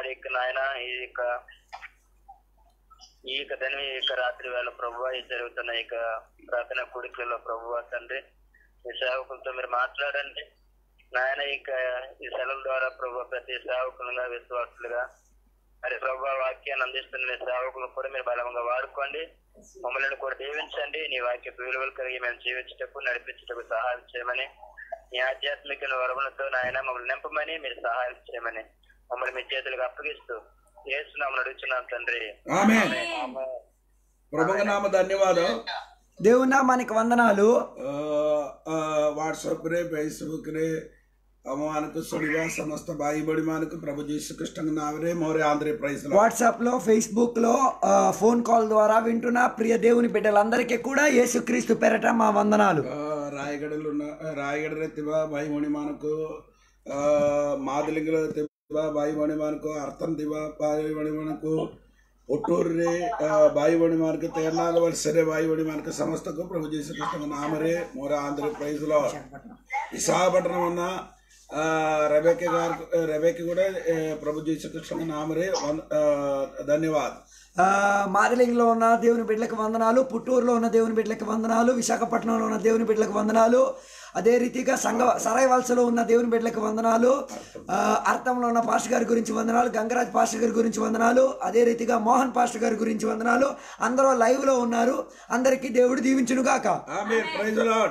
మరి ఇక నాయన ఈ యొక్క ఈ యొక్క దినం ఈ యొక్క రాత్రి వేళ ప్రభు ఈ జరుగుతున్న ఈ యొక్క ప్రార్థన కూడికలలో ప్రభు తండ్రి ఈ సేవకులతో మీరు మాట్లాడండి నాయన ఇక ఈ సెలవుల ద్వారా ప్రభు ప్రతి సేవకులుగా విశ్వాసులుగా మరి ప్రభు వాక్యాన్ని అందిస్తున్న మీ సేవకులు కూడా మీరు బలంగా వాడుకోండి మమ్మల్ని కూడా దీవించండి నీ వాక్య విలువలు కలిగి మేము జీవించటకు నడిపించటకు సహాయం చేయమని నీ ఆధ్యాత్మిక వరములతో నాయన మమ్మల్ని నింపమని మీరు సహాయం చేయమని మమ్మల్ని మీ చేతులకు అప్పగిస్తూ ఏసునామని అడుగుతున్నాం తండ్రి ఆమె ప్రభుగా నామ ధన్యవాదం దేవుని నామానికి వందనాలు ಆ, ಆ, ವಾಟ್ಸಪ್ ರೇ ಫೇಸ್ಬುಕ್ ರೇ ಅಮ್ಮମାନଙ୍କୁ ಸುಳಿವ ಸಮಸ್ತ ಬಾಯಿ ಬಡಿಮಾನకు ప్రభు జీసు కృష్ణ నామరే మోరే ఆంధ్రే ప్రైజ్ వాట్సాప్ లో ఫేస్బుక్ లో ఆ, ఫోన్ కాల్ ద్వారా వింటున్న ప్రియ దేవుని బిడ్డలందరికీ కూడా యేసుక్రీస్తు పెరట మా వందనాలు ರಾಯಗಡಲು ರಾಯಗಡರೆ ತಿವ ಬಾಯಿ ಮಣಿಮಾನಕು ಮಾದಲಿಂಗಲ ತಿವ ಬಾಯಿ ಮಣಿಮಾನಕು ಅರ್ಥನ್ ತಿವ ಬಾಯಿ ಮಣಿಮಾನಕು ಒಟ್ಟೂರ್ರೆ ಬಾಯಿ ಮಣಿಮಾನಕು ತೇರ್ನಾಗ ವರ್ಷರೆ ಬಾಯಿ ಮಣಿಮಾನಕು ಸಮಸ್ತಕ್ಕೂ ಪ್ರಭು ಜೀಸು ಕೃಷ್ಣ ನಾಮರೇ ಮೋರ ಆಂಧ್ರ ಪ್ರೈజ్ లో విశాఖపట్నం ఉన్న ఆ, రెబెక్క గారు రెబెక్క కూడా ఆ, ప్రభు జీసు కృష్ణ నామరే వంద- ఆ, ధన్యవాద్ ఆ, మాదిలింగ్లో ఉన్న దేవుని బిడ్డలకు వందనాలు పుట్టూరులో ఉన్న దేవుని బిడ్డలకు వందనాలు విశాఖపట్నంలో ఉన్న దేవుని బిడ్డలకు వందనాలు అదే రీతిగా సంఘ సరాయి వలసలో ఉన్న దేవుని బిడ్డలకు వందనాలు ఆ, అర్థంలో ఉన్న పాస్టర్ గారి గురించి వందనాలు గంగరాజ్ పాస్టర్ గారి గురించి వందనాలు అదే రీతిగా మోహన్ పాస్టర్ గారి గురించి వందనాలు అందరూ లైవ్ లో ఉన్నారు అందరికీ దేవుడు దీవించును గాక ఆమె ప్రైజ్ లాడ్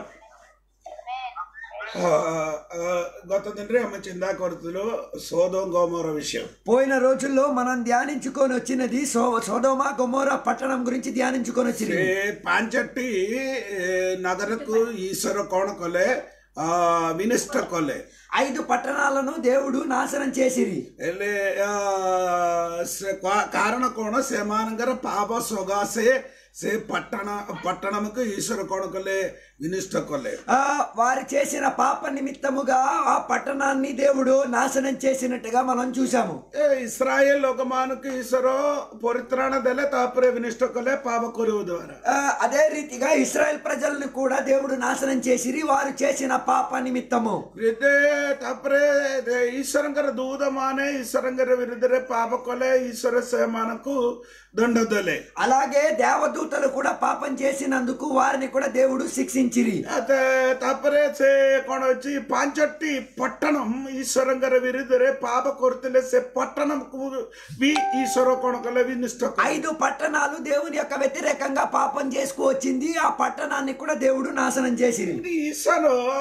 గత తండ్రి అమ్మ చిందా కొరతలో సోదం గోమోర విషయం పోయిన రోజుల్లో మనం ధ్యానించుకొని వచ్చినది సో సోదోమా గొమోరా పట్టణం గురించి ధ్యానించుకొని వచ్చింది ఏ ಪಾಂಚಟ್ಟಿ ನಗರಕ್ಕೂ ಈಶ್ವರ ಕೋಣ ಕೊಲೆ ಆ, ವಿನಿಷ್ಟ ಕೊಲೆ ఐదు పట్టణాలను దేవుడు నాశనం చేసిరి ಎಲ್ಲಿ ಆ, ಸೆ- ಕಾ- ಕಾರಣ ಕೋಣ ಸೇಮಾನಂಗರ ಪಾಪ ಸೊಗಾಸೆ ಸೇ ಪಟ್ಟಣ ಪಟ್ಟಣಮಕ್ಕೆ ಈಶ್ವರ ಕೋಣ ಕೊಲೆ ವಿನಿಷ್ಟ ಕೊಲೆ ఆ వారు చేసిన పాప నిమిత్తముగా ఆ పట్టణాన్ని దేవుడు నాశనం చేసినట్టుగా మనం చూసాము ಏ ಇಸ್ರಾಯೇಲ್ ಲೋಕಮಾನಕ್ಕೆ ಈಶ್ವರ ಪರಿತ್ರಾಣ ದೆಲೆ ತಾಪರೆ ವಿನಿಷ್ಟ ಕೊಲೆ ಪಾಪ ಕೊರುವುದವರ ఆ, అదే రీతిగా ఇస్రాయెల్ ప్రజలను కూడా దేవుడు నాశనం చేసిరి వారు చేసిన పాప నిమిత్తము ಇದೇ ತಾಪರೆ ಈಶ್ವರಂಗರ ದೂದ ಮಾನೆ ಈಶ್ವರಂಗರ ವಿರುದ್ಧರೆ ಪಾಪ ಕೊಲೆ ಈಶ್ವರ ಸೇಮಾನಕ್ಕೂ ದಂಡದಲೆ అలాగే దేవదూతలు కూడా పాపం చేసినందుకు వారిని కూడా దేవుడు శిక్షించిరి అయితే ତାପରେ ସେ କଣ ଅଛି ପାଞ୍ଚଟି ପట్టଣ ଈଶ୍ୱରଙ୍କର ବିରୁଦ୍ଧରେ ପାପ କରୁଥିଲେ ସେ ପట్టణକୁ ବି ଈଶ୍ୱର କଣ କଲେ ବି ନିଷ୍ଠ କଲେ ఐదు పట్టణాలు దేవుని యొక్క వ్యతిరేకంగా పాపం చేసుకువచ్చింది ఆ పట్టణాన్ని కూడా దేవుడు నాశనం చేసిరి ଈଶ୍ୱର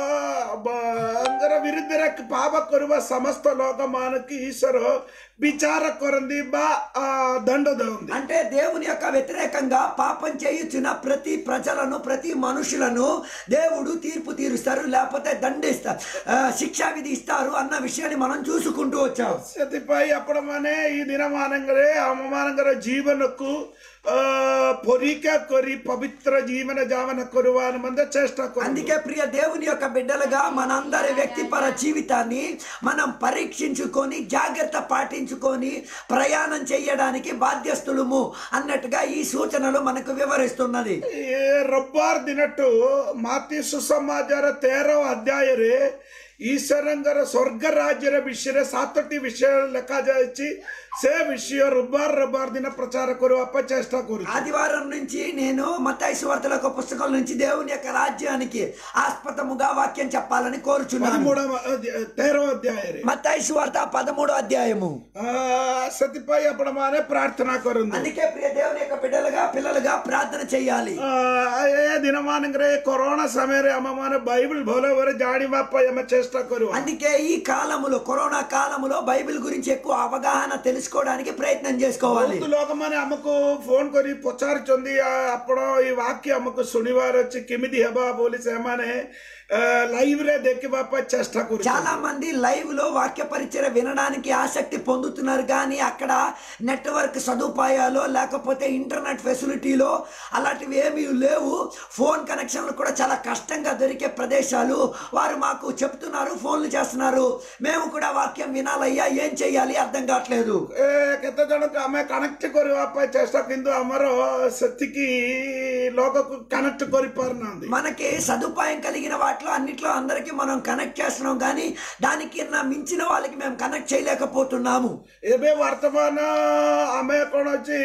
ଙ୍କର ବିରୁଦ୍ଧରେ ପାପ କରିବା ସମସ୍ତ ଲୋକମାନଙ୍କୁ ଈଶ୍ୱର ବିଚାର କରନ୍ତି ବା ଆ, ଦଣ୍ଡ ଦିଅନ୍ତି అంటే దేవుని యొక్క వ్యతిరేకంగా పాపం చేయుచున్న ప్రతి ప్రజలను ప్రతి మనుషులను దేవుడు తీర్పు తీరుస్తారు లేకపోతే దండిస్తారు ఆ, శిక్షా విధి ఇస్తారు అన్న విషయాన్ని మనం చూసుకుంటూ వచ్చాం ସେଥିପାଇଁ ଆପଣମାନେ ଏଇ ଦିନମାନଙ୍କରେ ଆମମାନଙ୍କର ଜୀବନକୁ ଅ, ପରୀକ୍ଷା କରି ପବିତ୍ର ଜୀବନ ଯାପନ କରିବା ନିମନ୍ତେ ଚେଷ୍ଟା କରନ୍ତୁ అందుకే ప్రియ దేవుని యొక్క బిడ్డలుగా మనందరి వ్యక్తిపర జీవితాన్ని మనం పరీక్షించుకొని జాగ్రత్త పాటించుకొని ప్రయాణం చేయడానికి బాధ్యస్థులము అన్నట్టుగా ఈ సూచనలు మనకు వివరిస్తున్నది ଏ ରବିବାର ଦିନଠୁ ମାତି ସୁସମାଚାର ତେର ଅଧ୍ୟାୟରେ ଈଶ୍ୱରଙ୍କର ସ୍ୱର୍ଗ ରାଜ୍ୟର ବିଷୟରେ ସାତଟି ବିଷୟ ଲେଖାଯାଇଛି ସେ ବିଷୟ ରବିବାର ରବିବାର ଦିନ ପ୍ରଚାର କରିବା ପାଇଁ ଚେଷ୍ଟା କରୁଛି ఆదివారం నుంచి నేను మత్తాయి సువార్తల యొక్క పుస్తకం నుంచి దేవుని యొక్క రాజ్యానికి ఆస్పదముగా వాక్యం చెప్పాలని కోరుచున్నాను ପଦମୂଳ ତେର ଅଧ୍ୟାୟରେ మత్తాయి సువార్త పదమూడో అధ్యాయము ଆ, ସେଥିପାଇଁ ଆପଣମାନେ ପ୍ରାର୍ଥନା କରନ୍ତୁ అందుకే ప్రియ దేవుని యొక్క బిడ్డలుగా పిల్లలుగా ప్రార్థన చేయాలి ଆ, ଏ ଦିନମାନଙ୍କରେ କରୋନା ସମୟରେ ଆମମାନେ ବାଇବଲ ଭଲ ଭାବରେ ଜାଣିବା ପାଇଁ ଆମେ ଚେଷ୍ଟା କରିବା అందుకే ఈ కాలములో కరోనా కాలములో బైబిల్ గురించి ఎక్కువ అవగాహన తెలుసుకోవడానికి ప్రయత్నం చేసుకోవాలి ବହୁତ ଲୋକମାନେ ଆମକୁ ଫୋନ କରି ପଚାରୁଛନ୍ତି "ଆ, ଆପଣ ଏଇ ବାକ୍ୟ ଆମକୁ ଶୁଣିବାର ଅଛି କେମିତି ହେବା ବୋଲି ସେମାନେ ଲାଇଭରେ ଦେଖିବା ପାଇଁ ଚେଷ୍ଟା କରୁଛନ୍ତି చాలా మంది లైవ్ లో వాక్య పరిచయ వినడానికి ఆసక్తి పొందుతున్నారు కానీ అక్కడ నెట్వర్క్ సదుపాయాలు లేకపోతే ఇంటర్నెట్ ఫెసిలిటీలో అలాంటివి ఏమీ లేవు ఫోన్ కనెక్షన్లు కూడా చాలా కష్టంగా దొరికే ప్రదేశాలు వారు మాకు చెప్తున్నారు ఫోన్లు చేస్తున్నారు మేము కూడా వాక్యం వినాలయ్యా ఏం చెయ్యాలి అర్థం కావట్లేదు ଏ, କେତେ ଜଣକୁ ଆମେ କନେକ୍ଟ କରିବା ପାଇଁ ଚେଷ୍ଟା କିନ୍ତୁ ଆମର ସେତିକି ଲୋକକୁ କନେକ୍ଟ କରିପାରୁନାହାନ୍ତି మనకి సదుపాయం కలిగిన వాటిలో వాటిలో అన్నిట్లో అందరికీ మనం కనెక్ట్ చేస్తున్నాం కానీ దానికి నా మించిన వాళ్ళకి మేము కనెక్ట్ చేయలేకపోతున్నాము ଏବେ ବର୍ତ୍ତମାନ ଆମେ କ'ଣ ଅଛି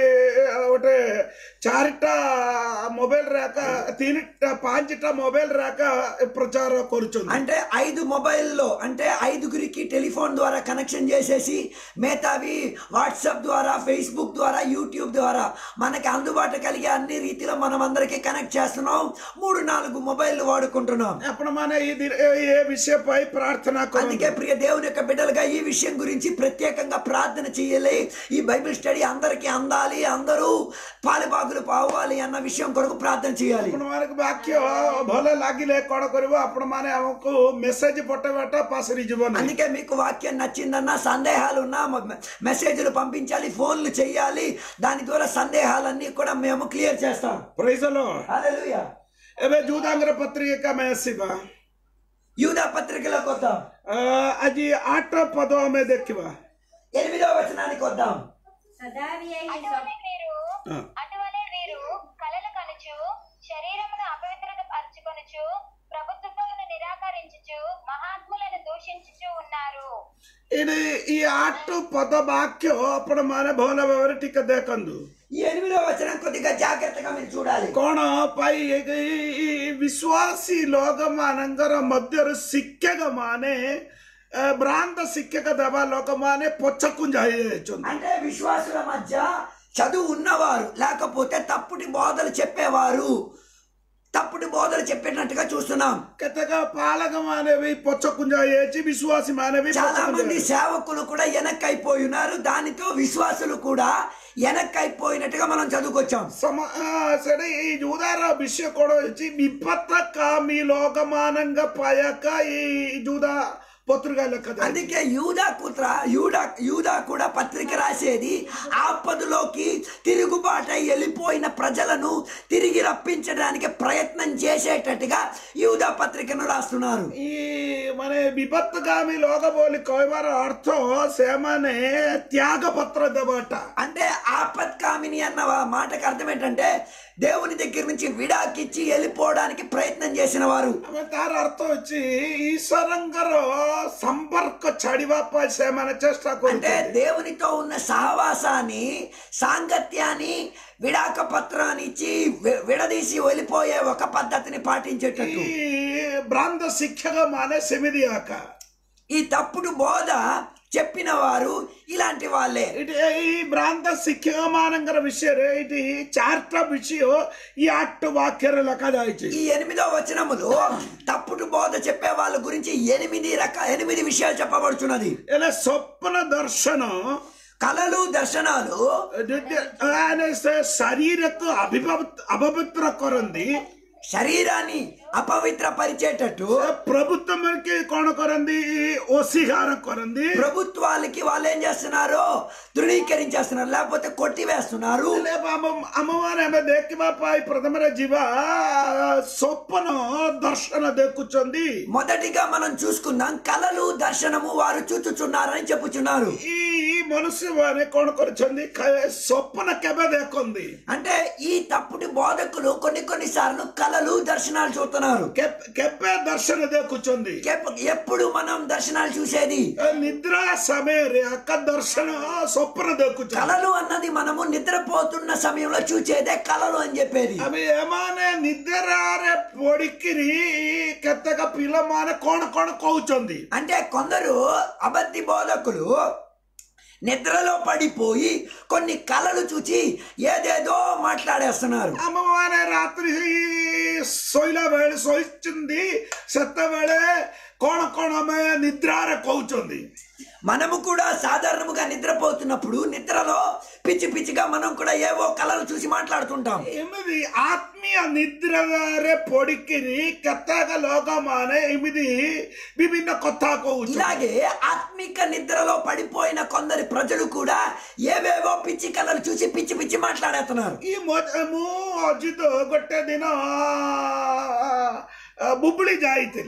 ଗୋଟେ ଚାରିଟା ମୋବାଇଲ ରାକା ତିନିଟା ପାଞ୍ଚଟା ମୋବାଇଲ ରାକା ପ୍ରଚାର କରୁଛନ୍ତି అంటే ఐదు మొబైల్లో అంటే ఐదుగురికి టెలిఫోన్ ద్వారా కనెక్షన్ చేసేసి మిగతావి వాట్సాప్ ద్వారా ఫేస్బుక్ ద్వారా యూట్యూబ్ ద్వారా మనకి అందుబాటు కలిగే అన్ని రీతిలో మనం అందరికీ కనెక్ట్ చేస్తున్నాం మూడు నాలుగు మొబైల్ వాడుకుంటున్నాం ଆପଣମାନେ ଏଇ ଦି- ଏ విషయ ପାଇଁ ପ୍ରାର୍ଥନା କରନ୍ତୁ అందుకే ప్రియ దేవుని యొక్క బిడ్డలుగా ఈ విషయం గురించి ప్రత్యేకంగా ప్రార్థన చేయాలి ఈ బైబిల్ స్టడీ అందరికీ అందాలి అందరూ పాలుబాగులు పావాలి అన్న విషయం కొరకు ప్రార్థన చేయాలి ଆପଣମାନଙ୍କୁ ବାକ୍ୟ ଭଲ ଲାଗିଲେ କ'ଣ କରିବ ଆପଣମାନେ ଆମକୁ ମେସେଜ ପଠେଇବାଟା ପାସରି ଯିବନି అందుకే మీకు వాక్యం నచ్చిందన్న సందేహాలు ఉన్నా మ- మెసేజ్లు పంపించాలి ఫోన్లు చేయాలి దాని ద్వారా సందేహాలన్నీ కూడా మేము క్లియర్ చేస్తాం ପ୍రైଜଲ హల్లెలూయా. ଏବେ ଯୁଦାଙ୍ଗର ପତ୍ରିକା ଆମେ ଆସିବା యూదా పత్రికలోకి వద్దాం ଆ, ଆଜି ଆଠ ପଦ ଆମେ ଦେଖିବା ఎనిమిదో వచనానికి వద్దాం సదావి అయిన అటువలే వీరు ఆ. అటువలే వీరు కలలు కనుచు శరీరమును అపవిత్రత పరచుకొనుచు ప్రభుత్వములను నిరాకరించుచు మహాత్ములను దూషించుచు ఉన్నారు ଏଠି ఈ ଆଠ ପଦ ବାକ୍ୟ ଆପଣମାନେ ଭଲ ଭାବରେ ଟିକେ ଦେଖନ୍ତୁ ఈ ఎనిమిదో వచనం కొద్దిగా జాగ్రత్తగా మీరు చూడాలి କଣ ପାଇଁ ଏଇ- ଏଇ ବିଶ୍ୱାସୀ ଲୋକମାନଙ୍କର ମଧ୍ୟରୁ ଶିକ୍ଷକ ମାନେ ଭ୍ରାନ୍ତ ଶିକ୍ଷକ ଦେବା ଲୋକମାନେ ପଛକୁ ଯାଇଛନ୍ତି అంటే విశ్వాసుల మధ్య చదువు ఉన్నవారు లేకపోతే తప్పుటి బోధలు చెప్పేవారు తప్పుటి బోధలు చెప్పినట్టుగా చూస్తున్నాం କେତେକ ପାଳକ ମାନେ ବି ପଛକୁ ଯାଇଛି ବିଶ୍ୱାସୀ ମାନେ ବି చాలా ପଛକୁ మంది ଯାଇଛନ୍ତି। సేవకులు కూడా వెనక్కైపోయి ఉన్నారు దానితో విశ్వాసులు కూడా వెనక్కైపోయినట్టుగా మనం చదువుకొచ్చాం ସମ- ଆ, ସେଠି ଏଇ ଯୁଦାର ବିଷୟ କଣ ହେଇଛି ବିପତ୍ତକାମୀ ଲୋକମାନଙ୍କ ପାୟକ ଏଇ ଯୁଦା ପତ୍ରିକା ଲେଖାଯାଇଛି అందుకే యూదా కుత్ర యూదా యూదా కూడా పత్రిక రాసేది ఆపదలోకి తిరుగుబాటై వెళ్ళిపోయిన ప్రజలను తిరిగి రప్పించడానికి ప్రయత్నం చేసేటట్టుగా యూదా పత్రికను రాస్తున్నారు ఈ ମାନେ ବିପତ୍ତଗାମୀ ଲୋକ ବୋଲି କହିବାର ଅର୍ଥ ସେମାନେ ତ୍ୟାଗ ପତ୍ର ଦେବାଟା అంటే ఆపత్కామిని అన్న మాటకు అర్థం ఏంటంటే దేవుని దగ్గర నుంచి విడాకిచ్చి వెళ్ళిపోవడానికి ప్రయత్నం చేసిన వారు ଆମେ ତାର ଅର୍ଥ ହଉଛି ଈଶ୍ୱରଙ୍କର ସମ୍ପର୍କ ଛାଡିବା ପାଇଁ ସେମାନେ ଚେଷ୍ଟା అంటే କରୁଛନ୍ତି దేవునితో ఉన్న సహవాసాన్ని సాంగత్యాన్ని విడాక పత్రాన్ని ఇచ్చి వి- విడదీసి వెళ్ళిపోయే ఒక పద్ధతిని పాటించేటట్టు ఈ భ్రాంత ଶିକ୍ଷକ ମାନେ ସେମିତି ଆକା ఈ తప్పుడు బోధ చెప్పిన వారు ఇలాంటి వాళ్ళే ଏଠି ଏଇ ଭ୍ରାନ୍ତ ଶିକ୍ଷକ ମାନଙ୍କର ବିଷୟରେ ଏଇଠି ଚାରିଟା ବିଷୟ ఈ ଆଠ ବାକ୍ୟରେ ଲେଖାଯାଇଛି ఈ ఎనిమిదో వచనములో తప్పుడు బోధ చెప్పే వాళ్ళ గురించి ఎనిమిది రక ఎనిమిది విషయాలు చెప్పబడుచున్నది ହେଲେ ସ୍ୱପ୍ନ ଦର୍ଶନ కళలు దర్శనాలు ମାନେ ସେ ଶରୀରକୁ ଅଭିପବିତ୍ର ଅପବିତ୍ର କରନ୍ତି శరీరాన్ని అపవిత్ర పరిచేటట్టు ସେ ప్రభుత్వంకి କଣ କରନ୍ତି ଅସ୍ୱୀକାର କରନ୍ତି ప్రభుత్వాలకి వాళ్ళు ఏం చేస్తున్నారు తృణీకరించేస్తున్నారు లేకపోతే కొట్టివేస్తున్నారు ହେଲେ ଆମ ଆମମାନେ ଆମେ ଦେଖିବା ପାଇଁ ପ୍ରଥମରେ ଯିବା ସ୍ୱପ୍ନ ଦର୍ଶନ ଦେଖୁଛନ୍ତି మొదటిగా మనం చూసుకుందాం కళలు దర్శనము వారు చూచుచున్నారని చెప్పుచున్నారు ఈ ମନୁଷ୍ୟମାନେ କଣ କରୁଛନ୍ତି ଖ- ସ୍ୱପ୍ନ କେବେ ଦେଖନ୍ତି అంటే ఈ తప్పుడు బోధకులు కొన్ని కొన్ని సార్లు కళలు దర్శనాలు చూస్తున్నారు କେ- କେବେ ଦର୍ଶନ ଦେଖୁଛନ୍ତି ఎప్ప- ఎప్పుడు మనం దర్శనాలు చూసేది ଏ ନିଦ୍ରା ସମୟରେ ଆକା ଦର୍ଶନ ସ୍ୱପ୍ନ ଦେଖୁଛନ୍ତି కళలు అన్నది మనము నిద్రపోతున్న సమయంలో చూసేదే కళలు అని చెప్పేది ଆମେ ଏମାନେ ନିଦ୍ରାରେ ପଡିକିରି କେତେକ ପିଲାମାନେ କଣ କଣ କହୁଛନ୍ତି అంటే కొందరు అబద్ధి బోధకులు నిద్రలో పడిపోయి కొన్ని కళలు చూచి ఏదేదో మాట్లాడేస్తున్నారు ଆମମାନେ ରାତ୍ରି ଶୋଇଲା ବେଳେ ଶୋଇଛନ୍ତି ସେତେବେଳେ କଣ କଣ ଆମେ ନିଦ୍ରାରେ କହୁଛନ୍ତି మనము కూడా సాధారణముగా నిద్రపోతున్నప్పుడు నిద్రలో పిచ్చి పిచ్చిగా మనం కూడా ఏవో కళలు చూసి మాట్లాడుతుంటాం ଏମିତି ଆତ୍ମୀୟ ନିଦ୍ରାରେ ପଡିକିରି କେତେକ ଲୋକମାନେ ଏମିତି ବିଭିନ୍ନ କଥା କହୁଛନ୍ତି ఇలాగే ఆత్మిక నిద్రలో పడిపోయిన కొందరి ప్రజలు కూడా ఏవేవో పిచ్చి కళలు చూసి పిచ్చి పిచ్చి మాట్లాడేస్తున్నారు ఈ ମ- ମୁଁ ଅଜିତ ଗୋଟେ ଦିନ ଆ, ବୁବୁଳି ଯାଇଥିଲି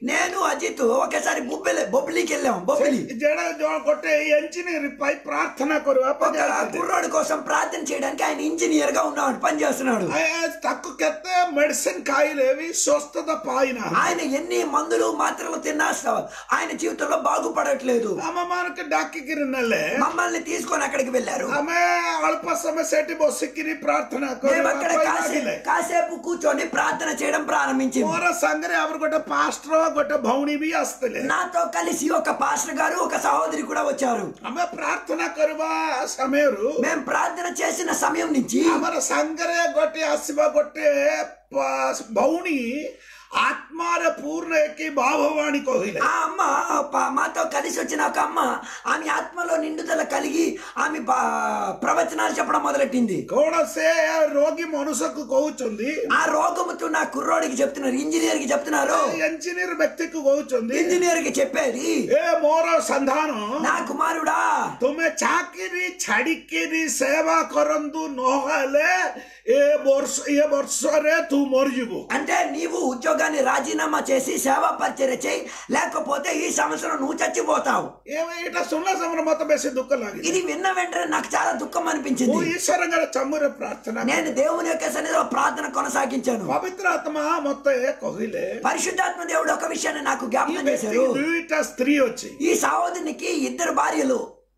నేను అజిత్ ఒకేసారి బొబ్బిలి బొబ్బిలికి వెళ్ళాం బొబ్బిలి జడ జో- కొట్టే ఇంజనీర్ పై ప్రార్థన కొరు ఒక కుర్రోడు కోసం ప్రార్థన చేయడానికి ఆయన ఇంజనీర్ గా ఉన్నాడు పని చేస్తున్నాడు తక్కువ కెత్తే మెడిసిన్ కాయలేవి స్వస్థత పాయిన ఆయన ఎన్ని మందులు మాత్రలు తిన్నా స- ఆయన జీవితంలో బాగుపడట్లేదు అమ్మ మనకి డాక్కిగిరి నెల్లే మమ్మల్ని తీసుకొని అక్కడికి వెళ్ళారు ఆమె అల్ప సమయ సెటి బొస్సికిరి ప్రార్థన మేము అక్కడ కాసే- కాసేపు కూర్చొని ప్రార్థన చేయడం ప్రారంభించింది ମୋର ସାଙ୍ଗରେ ଆମର ଗୋଟେ ପାଷ୍ଟର ଗୋଟେ ଭଉଣୀ ବି ଆସିଥିଲେ నాతో కలిసి ఒక పాస్టర్ గారు ఒక సహోదరి కూడా వచ్చారు ଆମେ ପ୍ରାର୍ଥନା କରିବା ସମୟରୁ మేము ప్రార్థన చేసిన సమయం నుంచి ଆମର ସାଙ୍ଗରେ ଗୋଟେ ଆସିବା ଗୋଟେ ପା- ଭଉଣୀ ఆత్మార పూర్ణకి బాభవాణి କହିଲେ ఆ అమ్మ ప- మాతో కలిసి వచ్చిన ఒక అమ్మ ఆమె ఆత్మలో నిండుదల కలిగి ఆమె బా- ప్రవచనాలు చెప్పడం మొదలెట్టింది କୌଣସି ରୋଗୀ ମନୁଷ୍ୟକୁ କହୁଛନ୍ତି ఆ రోగముతో నా కుర్రోడికి చెప్తున్నారు ఇంజనీర్ కి చెప్తున్నారు ଇଞ୍ଜିନିୟର ବ୍ୟକ୍ତିକୁ କହୁଛନ୍ତି ఇంజనీర్ కి చెప్పేది ଏ ମୋର ସନ୍ଧାନ నా కుమారుడా ତୁମେ ଚାକିରି ଛାଡିକିରି ସେବା କରନ୍ତୁ ନହେଲେ ଏ ବର୍ଷ ଏ ବର୍ଷରେ ତୁ ମରିଯିବୁ అంటే నీవు ఉద్యోగాన్ని రాజీనామా చేసి సేవా పరిచర్య చేయి లేకపోతే ఈ సంవత్సరం నువ్వు చచ్చిపోతావు ଏ- ଏଇଟା ଶୁଣିଲା ସମୟରେ ମତେ ବେଶୀ ଦୁଃଖ ଲାଗେ ఇది విన్న వెంటనే నాకు చాలా దుఃఖం ମୁଁ అనిపించింది ଈଶ୍ୱରଙ୍କର ଚମୁରେ ପ୍ରାର୍ଥନା କଲି। నేను దేవుని యొక్క సన్నిధిలో ప్రార్థన కొనసాగించాను ପବିତ୍ର ଆତ୍ମା ମତେ କହିଲେ పరిశుద్ధాత్మ దేవుడు ఒక విషయాన్ని నాకు ఈ జ్ఞాపకం ବ୍ୟକ୍ତି చేశారు ଦୁଇଟା ସ୍ତ୍ରୀ ଅଛି ఈ సహోదరునికి ఇద్దరు భార్యలు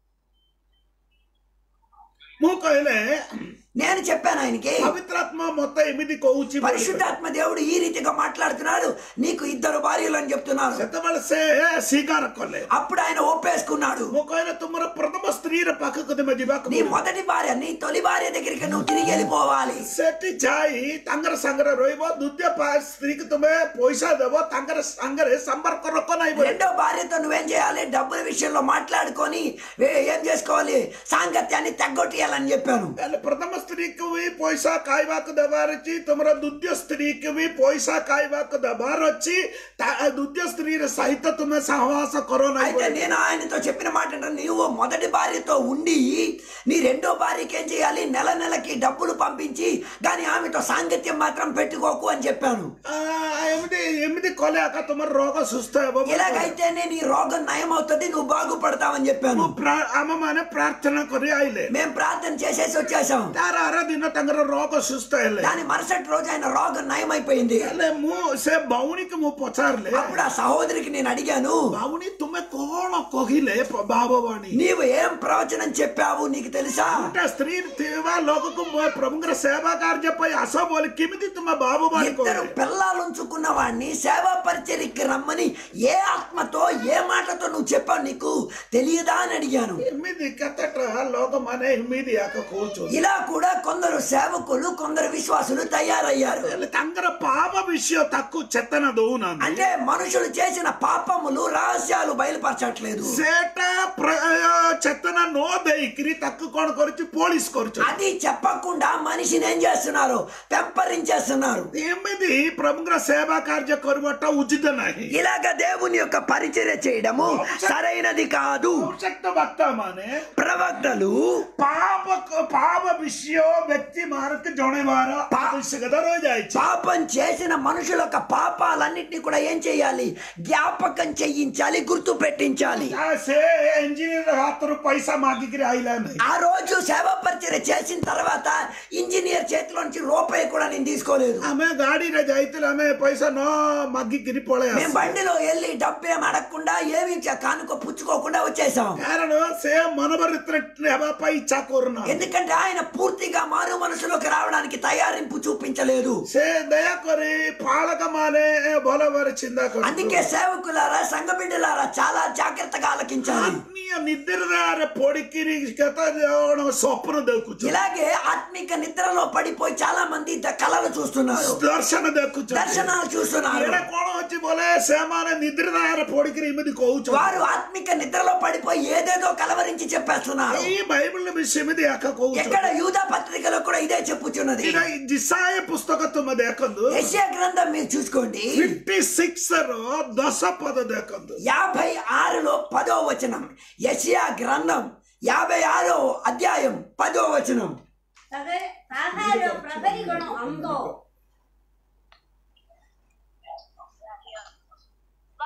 ମୁଁ କହିଲେ నేను చెప్పాను ఆయనకి ପବିତ୍ର ଆତ୍ମା ମତେ ଏମିତି କହୁଛି ବୋଲି। పరిశుద్ధాత్మ దేవుడు ఈ రీతిగా మాట్లాడుతున్నాడు నీకు ఇద్దరు భార్యలు అని చెప్తున్నారు ସେତେବେଳେ ସେ ସ୍ୱୀକାର କଲେ అప్పుడు ఆయన ఒప్పేసుకున్నాడు ମୁଁ କହିଲେ ତୁମର ପ୍ରଥମ ସ୍ତ୍ରୀର ପାଖକୁ ତୁମେ ଯିବାକୁ నీ మొదటి భార్య నీ తొలి భార్య దగ్గరికి నువ్వు తిరిగి వెళ్ళిపోవాలి ସେଠି ଯାଇ ତାଙ୍କର ସାଙ୍ଗରେ ରହିବ ଦ୍ୱିତୀୟ ପା- ସ୍ତ୍ରୀକୁ ତୁମେ ପଇସା ଦେବ ତାଙ୍କର ସାଙ୍ଗରେ ସମ୍ପର୍କ ରଖ ନାହିଁ ବୋଲି రెండో భార్యతో నువ్వేం చేయాలి డబ్బుల విషయంలో మాట్లాడుకొని ఏ- ఏం చేసుకోవాలి సాంగత్యాన్ని తగ్గొట్టేయాలని చెప్పాను ହେଲେ ପ୍ରଥମ ସ୍ତ୍ରୀକୁ ବି ପଇସା ଖାଇବାକୁ ଦେବାର ଅଛି ତୁମର ଦ୍ୱିତୀୟ ସ୍ତ୍ରୀକୁ ବି ପଇସା ଖାଇବାକୁ ଦେବାର ଅଛି ତା- ଦ୍ୱିତୀୟ ସ୍ତ୍ରୀର ସହିତ ତୁମେ ସହବାସ କର ନାହିଁ అయితే ବୋଲି। నేను ఆయనతో చెప్పిన మాట ఏంటంటే నువ్వు మొదటి భార్యతో ఉండి నీ రెండో భార్యకి ఏం చేయాలి నెల నెలకి డబ్బులు పంపించి కానీ ఆమెతో సాంగత్యం మాత్రం పెట్టుకోకు అని చెప్పాను ଆ, ଏମିତି ଏମିତି କଲେ ଆକା ତୁମର ରୋଗ ସୁସ୍ଥ ହେବ ବୋଲି କହିଲେ। ఇలాగైతేనే నీ రోగం నయం అవుతుంది నువ్వు బాగుపడతావని చెప్పాను ମୁଁ ପ୍ରା- ଆମମାନେ ପ୍ରାର୍ଥନା କରି ଆଇଲେ మేము ప్రార్థన చేసేసి వచ్చేసాం ତାର ଆର ଦିନ ତାଙ୍କର ରୋଗ ସୁସ୍ଥ ହେଲେ దాని మరుసటి రోజు ఆయన రోగం నయం అయిపోయింది ହେଲେ ମୁଁ ସେ ଭଉଣୀକୁ ମୁଁ ପଚାରିଲେ అప్పుడు ఆ సహోదరికి నేను అడిగాను ଭଉଣୀ ତୁମେ କଣ କହିଲେ ବାବବାଣୀ నీవు ఏం ప్రవచనం చెప్పావు నీకు తెలుసా ଗୋଟେ ସ୍ତ୍ରୀ ଥିବା ଲୋକକୁ ମୋ ପ୍ରଭୁଙ୍କର ସେବା କାର୍ଯ୍ୟ ପାଇଁ ଆସ ବୋଲି କେମିତି ତୁମେ ବାବବାଣୀ ఇద్దరు କହିଲେ పిల్లలు ఉంచుకున్న వాడిని సేవా పరిచర్యకి రమ్మని ఏ ఆత్మతో ఏ మాటతో నువ్వు చెప్పావు నీకు తెలియదా అని అడిగాను ଏମିତି କେତେଟା ଲୋକମାନେ ଏମିତି ଆକ କହୁଛନ୍ତି ఇలా కూడా కొందరు సేవకులు కొందరు విశ్వాసులు తయారయ్యారు ହେଲେ ତାଙ୍କର ପାପ ବିଷୟ ତାକୁ ଚେତନା ଦଉନାହାନ୍ତି అంటే మనుషులు చేసిన పాపములు రహస్యాలు బయలుపరచట్లేదు ସେଟା ପ୍ର- ଚେତନା ନ ଦେଇକିରି ତାକୁ କଣ କରୁଛି ପୋଲିସ କରୁଛନ୍ତି అది చెప్పకుండా మనిషిని ఏం చేస్తున్నారు పెంపరించేస్తున్నారు ଏମିତି ପ୍ରଭୁଙ୍କର ସେବା କାର୍ଯ୍ୟ କରିବାଟା ଉଚିତ ନାହିଁ ఇలాగ దేవుని యొక్క పరిచర్య చేయడము సరైనది కాదు ଅଭିଷକ୍ତ ବକ୍ତା ମାନେ ప్రవక్తలు ପାପ ପାପ ବିଷୟ ବ୍ୟକ୍ତି ମାନଙ୍କୁ ଜଣେଇବାର ଆବଶ୍ୟକତା ରହିଯାଇଛି పాపం చేసిన మనుషుల యొక్క పాపాలన్నింటినీ కూడా ఏం చేయాలి జ్ఞాపకం చెయ్యించాలి గుర్తు పెట్టించాలి ଆ, ସେ ଇଞ୍ଜିନିୟର ହାତରୁ ପଇସା ମାଗିକିରି ଆଇଲା ନାହିଁ ఆ రోజు సేవా పరిచర్య చేసిన తర్వాత ఇంజనీర్ చేతిలో నుంచి రూపాయి కూడా నేను తీసుకోలేదు ଆମେ ଗାଡିରେ ଯାଇଥିଲେ ଆମେ ପଇସା ନ ମାଗିକିରି ପଳେଇ మేము ଆସିଲୁ బండిలో వెళ్ళి డబ్బు ఏం అడగకుండా ఏమి చ- కానుక పుచ్చుకోకుండా వచ్చేసాం କାରଣ ସେ ମନୋବରିତ୍ର ହେବା ପାଇଁ ଇଚ୍ଛା କରୁନାହିଁ ఎందుకంటే ఆయన పూర్తిగా మారు మనసులోకి రావడానికి తయారింపు చూపించలేదు ସେ ଦୟାକରି ପାଳକ ମାନେ ଭଲ ଭାବରେ ଚିନ୍ତା అందుకే କରନ୍ତୁ సేవకులారా సంఘ బిడ్డలారా చాలా జాగ్రత్తగా ఆలకించాలి ଆତ୍ମୀୟ ନିଦ୍ରାରେ ପଡିକିରି କେତେ ଜଣ ସ୍ୱପ୍ନ ଦେଖୁଛୁ ఇలాగే ఆత్మిక నిద్రలో పడిపోయి చాలా మంది ద- కలలు చూస్తున్నారు ଦର୍ଶନ ଦେଖୁଛନ୍ତି దర్శనాలు చూస్తున్నారు ଏଇଟା କଣ ହଉଛି ବୋଲେ ସେମାନେ ନିଦ୍ରାରେ ପଡିକିରି ଏମିତି କହୁଛନ୍ତି వారు ఆత్మిక నిద్రలో పడిపోయి ఏదేదో కలవరించి చెప్పేస్తున్నారు ଏଇ ବାଇବଲ ବି ସେମିତି ଆକା ఎక్కడ କହୁଛନ୍ତି యూదా పత్రికలో కూడా ఇదే చెప్పుచున్నది ଏଇଟା ଜିସାయ పుస్తକ ତୁମେ ଦେଖନ୍ତୁ యెషయా గ్రంథం మీరు చూసుకోండి ଫିଫ୍ଟି ସିକ୍ସ ର ଦଶ పଦ ଦେଖନ୍ତୁ యాభై ఆరులో పదో వచనం యెషయా గ్రంథం యాభై ఆరో అధ్యాయం పదో వచనం ତାପରେ ତାହାର ପ୍ରହରୀ ଗଣ ଅଙ୍ଗ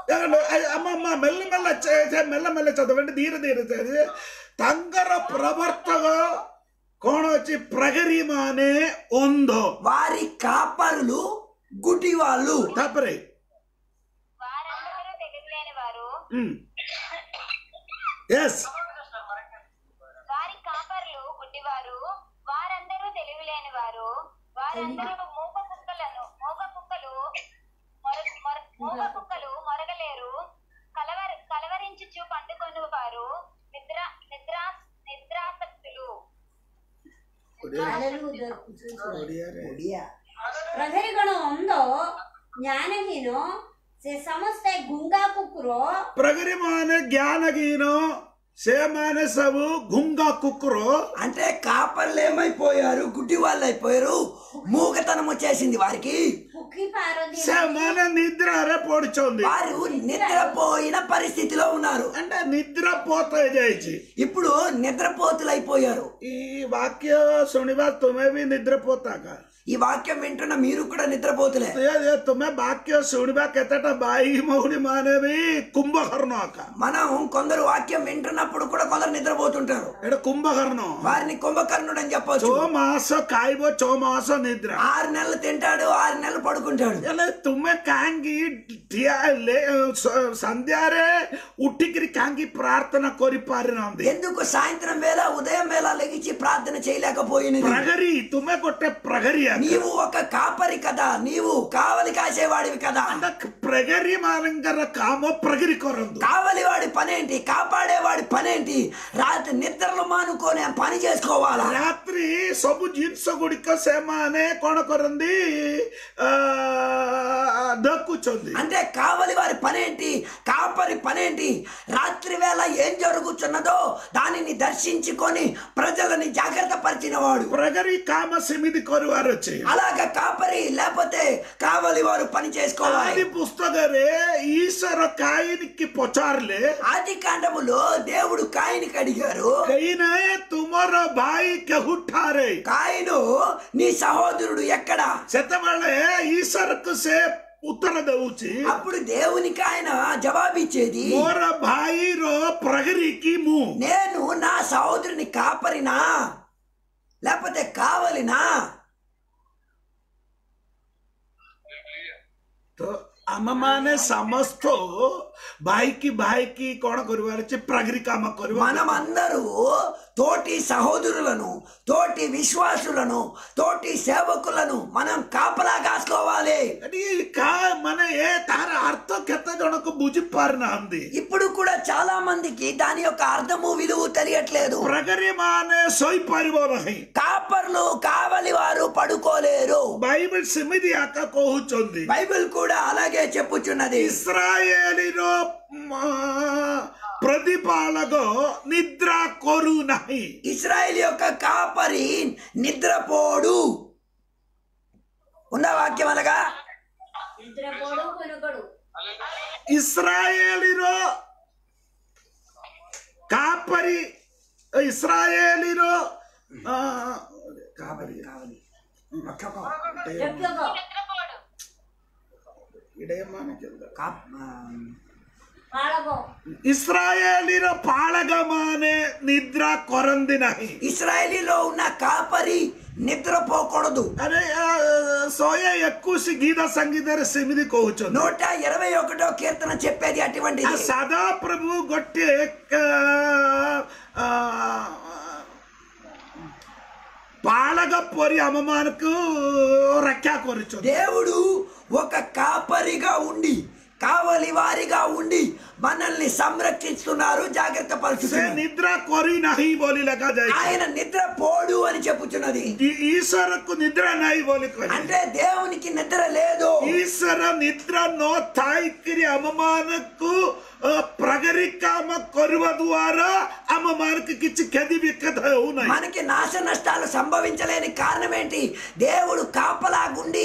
ఏమండి? అయ్య, అమ్మ అమ్మ మెల్ల మెల్ల చే- చే- మెల్ల మెల్ల చదవండి ధీర ధీర చదివి ತಂಗರ ಪ್ರವರ್ತಕ ಕೋಣ వచ్చి ಪ್ರಗರಿಮಾನೆ ಒಂದು వారి కాపరులు గుడి వాళ్ళు ತಪ್ಪರಿ వారందరూ తెగలేని వారు ఎస్ వారి కాపర్లు గుడ్డివారు వారందరూ తెలివిలేని వారు వారందరూ మూగ కుక్కలను మూగ కుక్కలు మొర- మొర- మూగ కుక్కలు మొరగలేరు కలవర కలవరించుచు పండుకొని వారు నిద్ర నిద్రా నిద్రాసక్తులు ಪ್ರಹರಿಗಳು ಒಂದು ಜ್ಞಾನಹೀನೋ ಸೆ ಸಮಸ್ತ ಗುಂಗಾ ಕುಕ್ಕರು ಪ್ರಗರಿಮಾನೆ ಜ್ಞಾನಗೀನೋ సేమానే సబు గుంగా కుక్కురు అంటే కాపర్లు ఏమైపోయారు గుడ్డి వాళ్ళు అయిపోయారు మూగతనం వచ్చేసింది వారికి ಹುಕ್ಕಿ ಪಾರೋದಿ సేమానే నిద్ర అరే పొడిచోంది వారు నిద్రపోయిన పరిస్థితిలో ఉన్నారు అంటే నిద్ర పోతే చేయించి ఇప్పుడు నిద్రపోతులు అయిపోయారు ఈ వాక్య సునివా తుమే బి నిద్రపోతాక ఈ వాక్యం వింటున్న మీరు కూడా నిద్రపోతులే ये ये तुम्हें वाक्य सुनिबा केतట బాయి మౌని మానేవి కుంభకర్ణాక మనం కొందరు వాక్యం వింటున్నప్పుడు కూడా కొందరు నిద్రపోతుంటారు ఎడ కుంభకర్ణం వారిని కుంభకర్ణుడు అని చెప్పొచ్చు చో మాస కాయిబో చో మాస నిద్ర ఆరు నెలలు తింటాడు ఆరు నెలలు పడుకుంటాడు એટલે ତୁମେ କାହିଁକି ଠିଆ ହେଲେ ସ- ସନ୍ଧ୍ୟାରେ ଉଠିକିରି କାହିଁକି ପ୍ରାର୍ଥନା କରିପାରିନାହାନ୍ତି ఎందుకు సాయంత్రం వేళ ఉదయం వేళ లెగిచి ప్రార్థన చేయలేకపోయినది ପ୍ରହରୀ ତୁମେ ଗୋଟେ ପ୍ରହରୀ నీవు ఒక కాపరి కదా నీవు కావలి కాసేవాడివి కదా ପ୍ରହରୀ ମାନଙ୍କର କାମ ପ୍ରହରୀ କରନ୍ତୁ కావలి వాడి పనేంటి కాపాడేవాడి పనేంటి రాత్రి నిద్రలు మానుకొని ఆ పని చేసుకోవాలా ରାତ୍ରି ସବୁ ଜିନିଷ ଗୁଡ଼ିକ ସେମାନେ କଣ କରନ୍ତି ଆ, ଦେଖୁଛନ୍ତି అంటే కావలి వారి పనేంటి కాపరి పనేంటి రాత్రి వేళ ఏం జరుగుతున్నదో దానిని దర్శించుకొని ప్రజలని జాగ్రత్త పరిచిన వాడు ପ୍ରହରୀ କାମ ସେମିତି କରିବାର ଅଛି అలాగ కాపరి లేకపోతే కావలి వారు పని చేసుకోవాలి ଆଦି ପୁସ୍ତକରେ ଈଶ୍ୱର କାହିଁକି ପଚାରିଲେ ఆది కాండములో దేవుడు కాయినికి అడిగారు కైనా ତୁମର ଭାଇ କେଉଁଠାରେ కాయిను నీ సహోదరుడు ఎక్కడ ସେତେବେଳେ ଈଶ୍ୱରକୁ ସେ ଉତ୍ତର ଦଉଛି అప్పుడు దేవునికి ఆయన జవాబిచ్చేది ମୋର ଭାଇର ପ୍ରହରୀକି ମୁଁ నేను నా సహోదరుని కాపరినా లేకపోతే కావలినా ତ ଆମମାନେ ସମସ୍ତ ଭାଇକି ଭାଇକି କଣ କରିବାର ଅଛି ପ୍ରହରୀ କାମ କରିବ మనమందరూ తోటి సహోదరులను తోటి విశ్వాసులను తోటి సేవకులను మనం కాపలా కాసుకోవాలి ଏଠି କା ମାନେ ଏ ତାର ଅର୍ଥ କେତେ ଜଣକୁ ବୁଝି ପାରୁନାହାନ୍ତି ఇప్పుడు కూడా చాలా మందికి దాని యొక్క అర్థము విలువ తెలియట్లేదు ପ୍ରହରୀ ମାନେ ଶୋଇପାରିବ ନାହିଁ కాపర్లు కావలి వారు పడుకోలేరు ବାଇବେଲ ସେମିତି ଆକା କହୁଛନ୍ତି బైబిల్ కూడా అలాగే చెప్పుచున్నది ଇସ୍ରାଏଲିର ମ, ପ୍ରତିପାଳକ ନିଦ୍ରା କରୁନାହିଁ ఇస్రాయేల్ యొక్క కాపరి నిద్రపోడు ఉన్న వాక్యం అనగా ನಿದ್ರೆ ಕೊಡು ಕೊನುಗಳು ଇସ୍ରାଏଲିର କାପରି ଇସ୍ରାଏଲିର ଆ, କାପରି ಜಗ್ಗಗೋ ଇଡେମାନେ କେନ୍ତା? ಪಾಳಗೋ ଇସ୍ରାଏଲିର ପାଳକମାନେ ନିଦ୍ରା କରନ୍ତି ନାହିଁ ఇస్రాయేలీలో ఉన్న కాపరి నిద్రపోకూడదు ଆରେ ଆ, ଶହେ ଏକୋଇଶ ଗୀତ ସଙ୍ଗୀତରେ ସେମିତି କହୁଛନ୍ତି నూట ఇరవై ఒకటో కీర్తన చెప్పేది ଆ అటువంటిది ସାଦା ପ୍ରଭୁ ଗୋଟିଏ କ- ଆ, ପାଳକ ପରି ଆମମାନଙ୍କୁ ରକ୍ଷା କରୁଛନ୍ତି దేవుడు ఒక కాపరిగా ఉండి కావలి వారిగా ఉండి మనల్ని సంరక్షిస్తున్నారు జాగ్రత్త ସେ పరుచుతున్నారు ନିଦ୍ରା କରିନାହିଁ ବୋଲି ଲେଖାଯାଇଛି ఆయన నిద్ర పోడు అని చెప్పుచున్నది ଈ- ଈଶ୍ୱରକୁ ନିଦ୍ରା ନାହିଁ ବୋଲି କହିଲେ అంటే దేవునికి నిద్ర లేదు ଈଶ୍ୱର ନିଦ୍ରା ନ ଥାଇକିରି ଆମମାନଙ୍କୁ ଅ, ପ୍ରଗରୀ କାମ କରିବା ଦ୍ୱାରା ଆମମାନଙ୍କୁ କିଛି କ୍ଷତି ବିକ୍ଷତ ହେଉନାହିଁ మనకి నాశ నష్టాలు సంభవించలేని కారణం ఏంటి దేవుడు కాపలా గుండి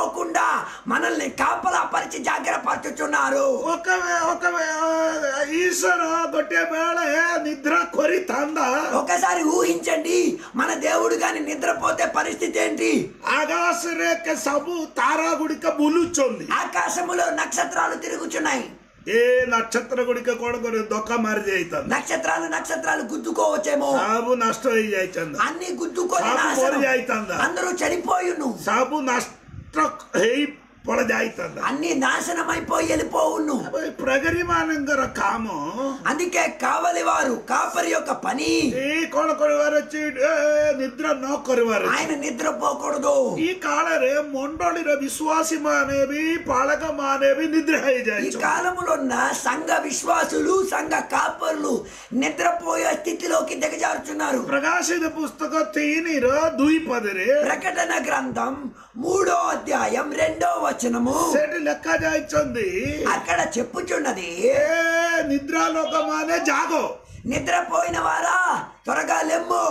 నిద్రపోకుండా మనల్ని కాపలా పరిచి జాగ్రత్త పరచుచున్నారు ఒకవే ఒకవే ఈ ମଣିଷର ଗୋଟିଏ ବେଳେ ନିଦ୍ରା କରିଥାନ୍ତା ఒకసారి ఊహించండి మన దేవుడు గాని నిద్రపోతే పరిస్థితి ఏంటి ଆକାଶରେ କେ ସବୁ ତାରା ଗୁଡ଼ିକ ବୁଲୁଛନ୍ତି ఆకాశములో నక్షత్రాలు తిరుగుచున్నాయి ଏ ନକ୍ଷତ୍ର ଗୁଡ଼ିକ କଣ କରିବେ ଧକ୍କା ମାରି ଯାଇଥାନ୍ତା నక్షత్రాలు నక్షత్రాలు గుద్దుకోవచ్చేమో ସବୁ ନଷ୍ଟ ହେଇଯାଇଥାନ୍ତା అన్ని గుద్దుకొని ସବୁ నాశనం. ମରି ଯାଇଥାନ୍ତା అందరూ చెడిపోయును ସବୁ ନଷ୍ଟ ହେଇ ପଡି ଯାଇଥାନ୍ତା అన్ని నాశనం అయిపోయి వెళ్ళిపోవును ଏ ପ୍ରଗରୀ ମାନଙ୍କର କାମ అందుకే కావలి వారు కాపరి యొక్క పని ଏଇ କଣ କରିବାର ଅଛି ଏ ନିଦ୍ରା ନ କରିବାର ଅଛି ఆయన నిద్రపోకూడదు ఈ కాଳରେ ମଣ୍ଡଳୀର ବିଶ୍ୱାସୀ ମାନେ ବି ପାଳକ ମାନେ ବି ନିଦ୍ରା ఈ ହେଇଯାଇଛି కాలములో ఉన్న సంఘ విశ్వాసులు సంఘ కాపరులు నిద్రపోయే స్థితిలోకి దిగజారుచున్నారు ପ୍ରକାଶିତ ପୁସ୍ତକ ତିନିର ଦୁଇ ପଦରେ ప్రకటన గ్రంథం మూడో అధ్యాయం రెండో వచనము ସେଠି ଲେଖା ଯାଇଛନ୍ତି అక్కడ చెప్పుచున్నది ଏ ନିଦ୍ରା ଲୋକମାନେ ଜାଗ నిద్రపోయిన వారా త్వరగా లెమ్ము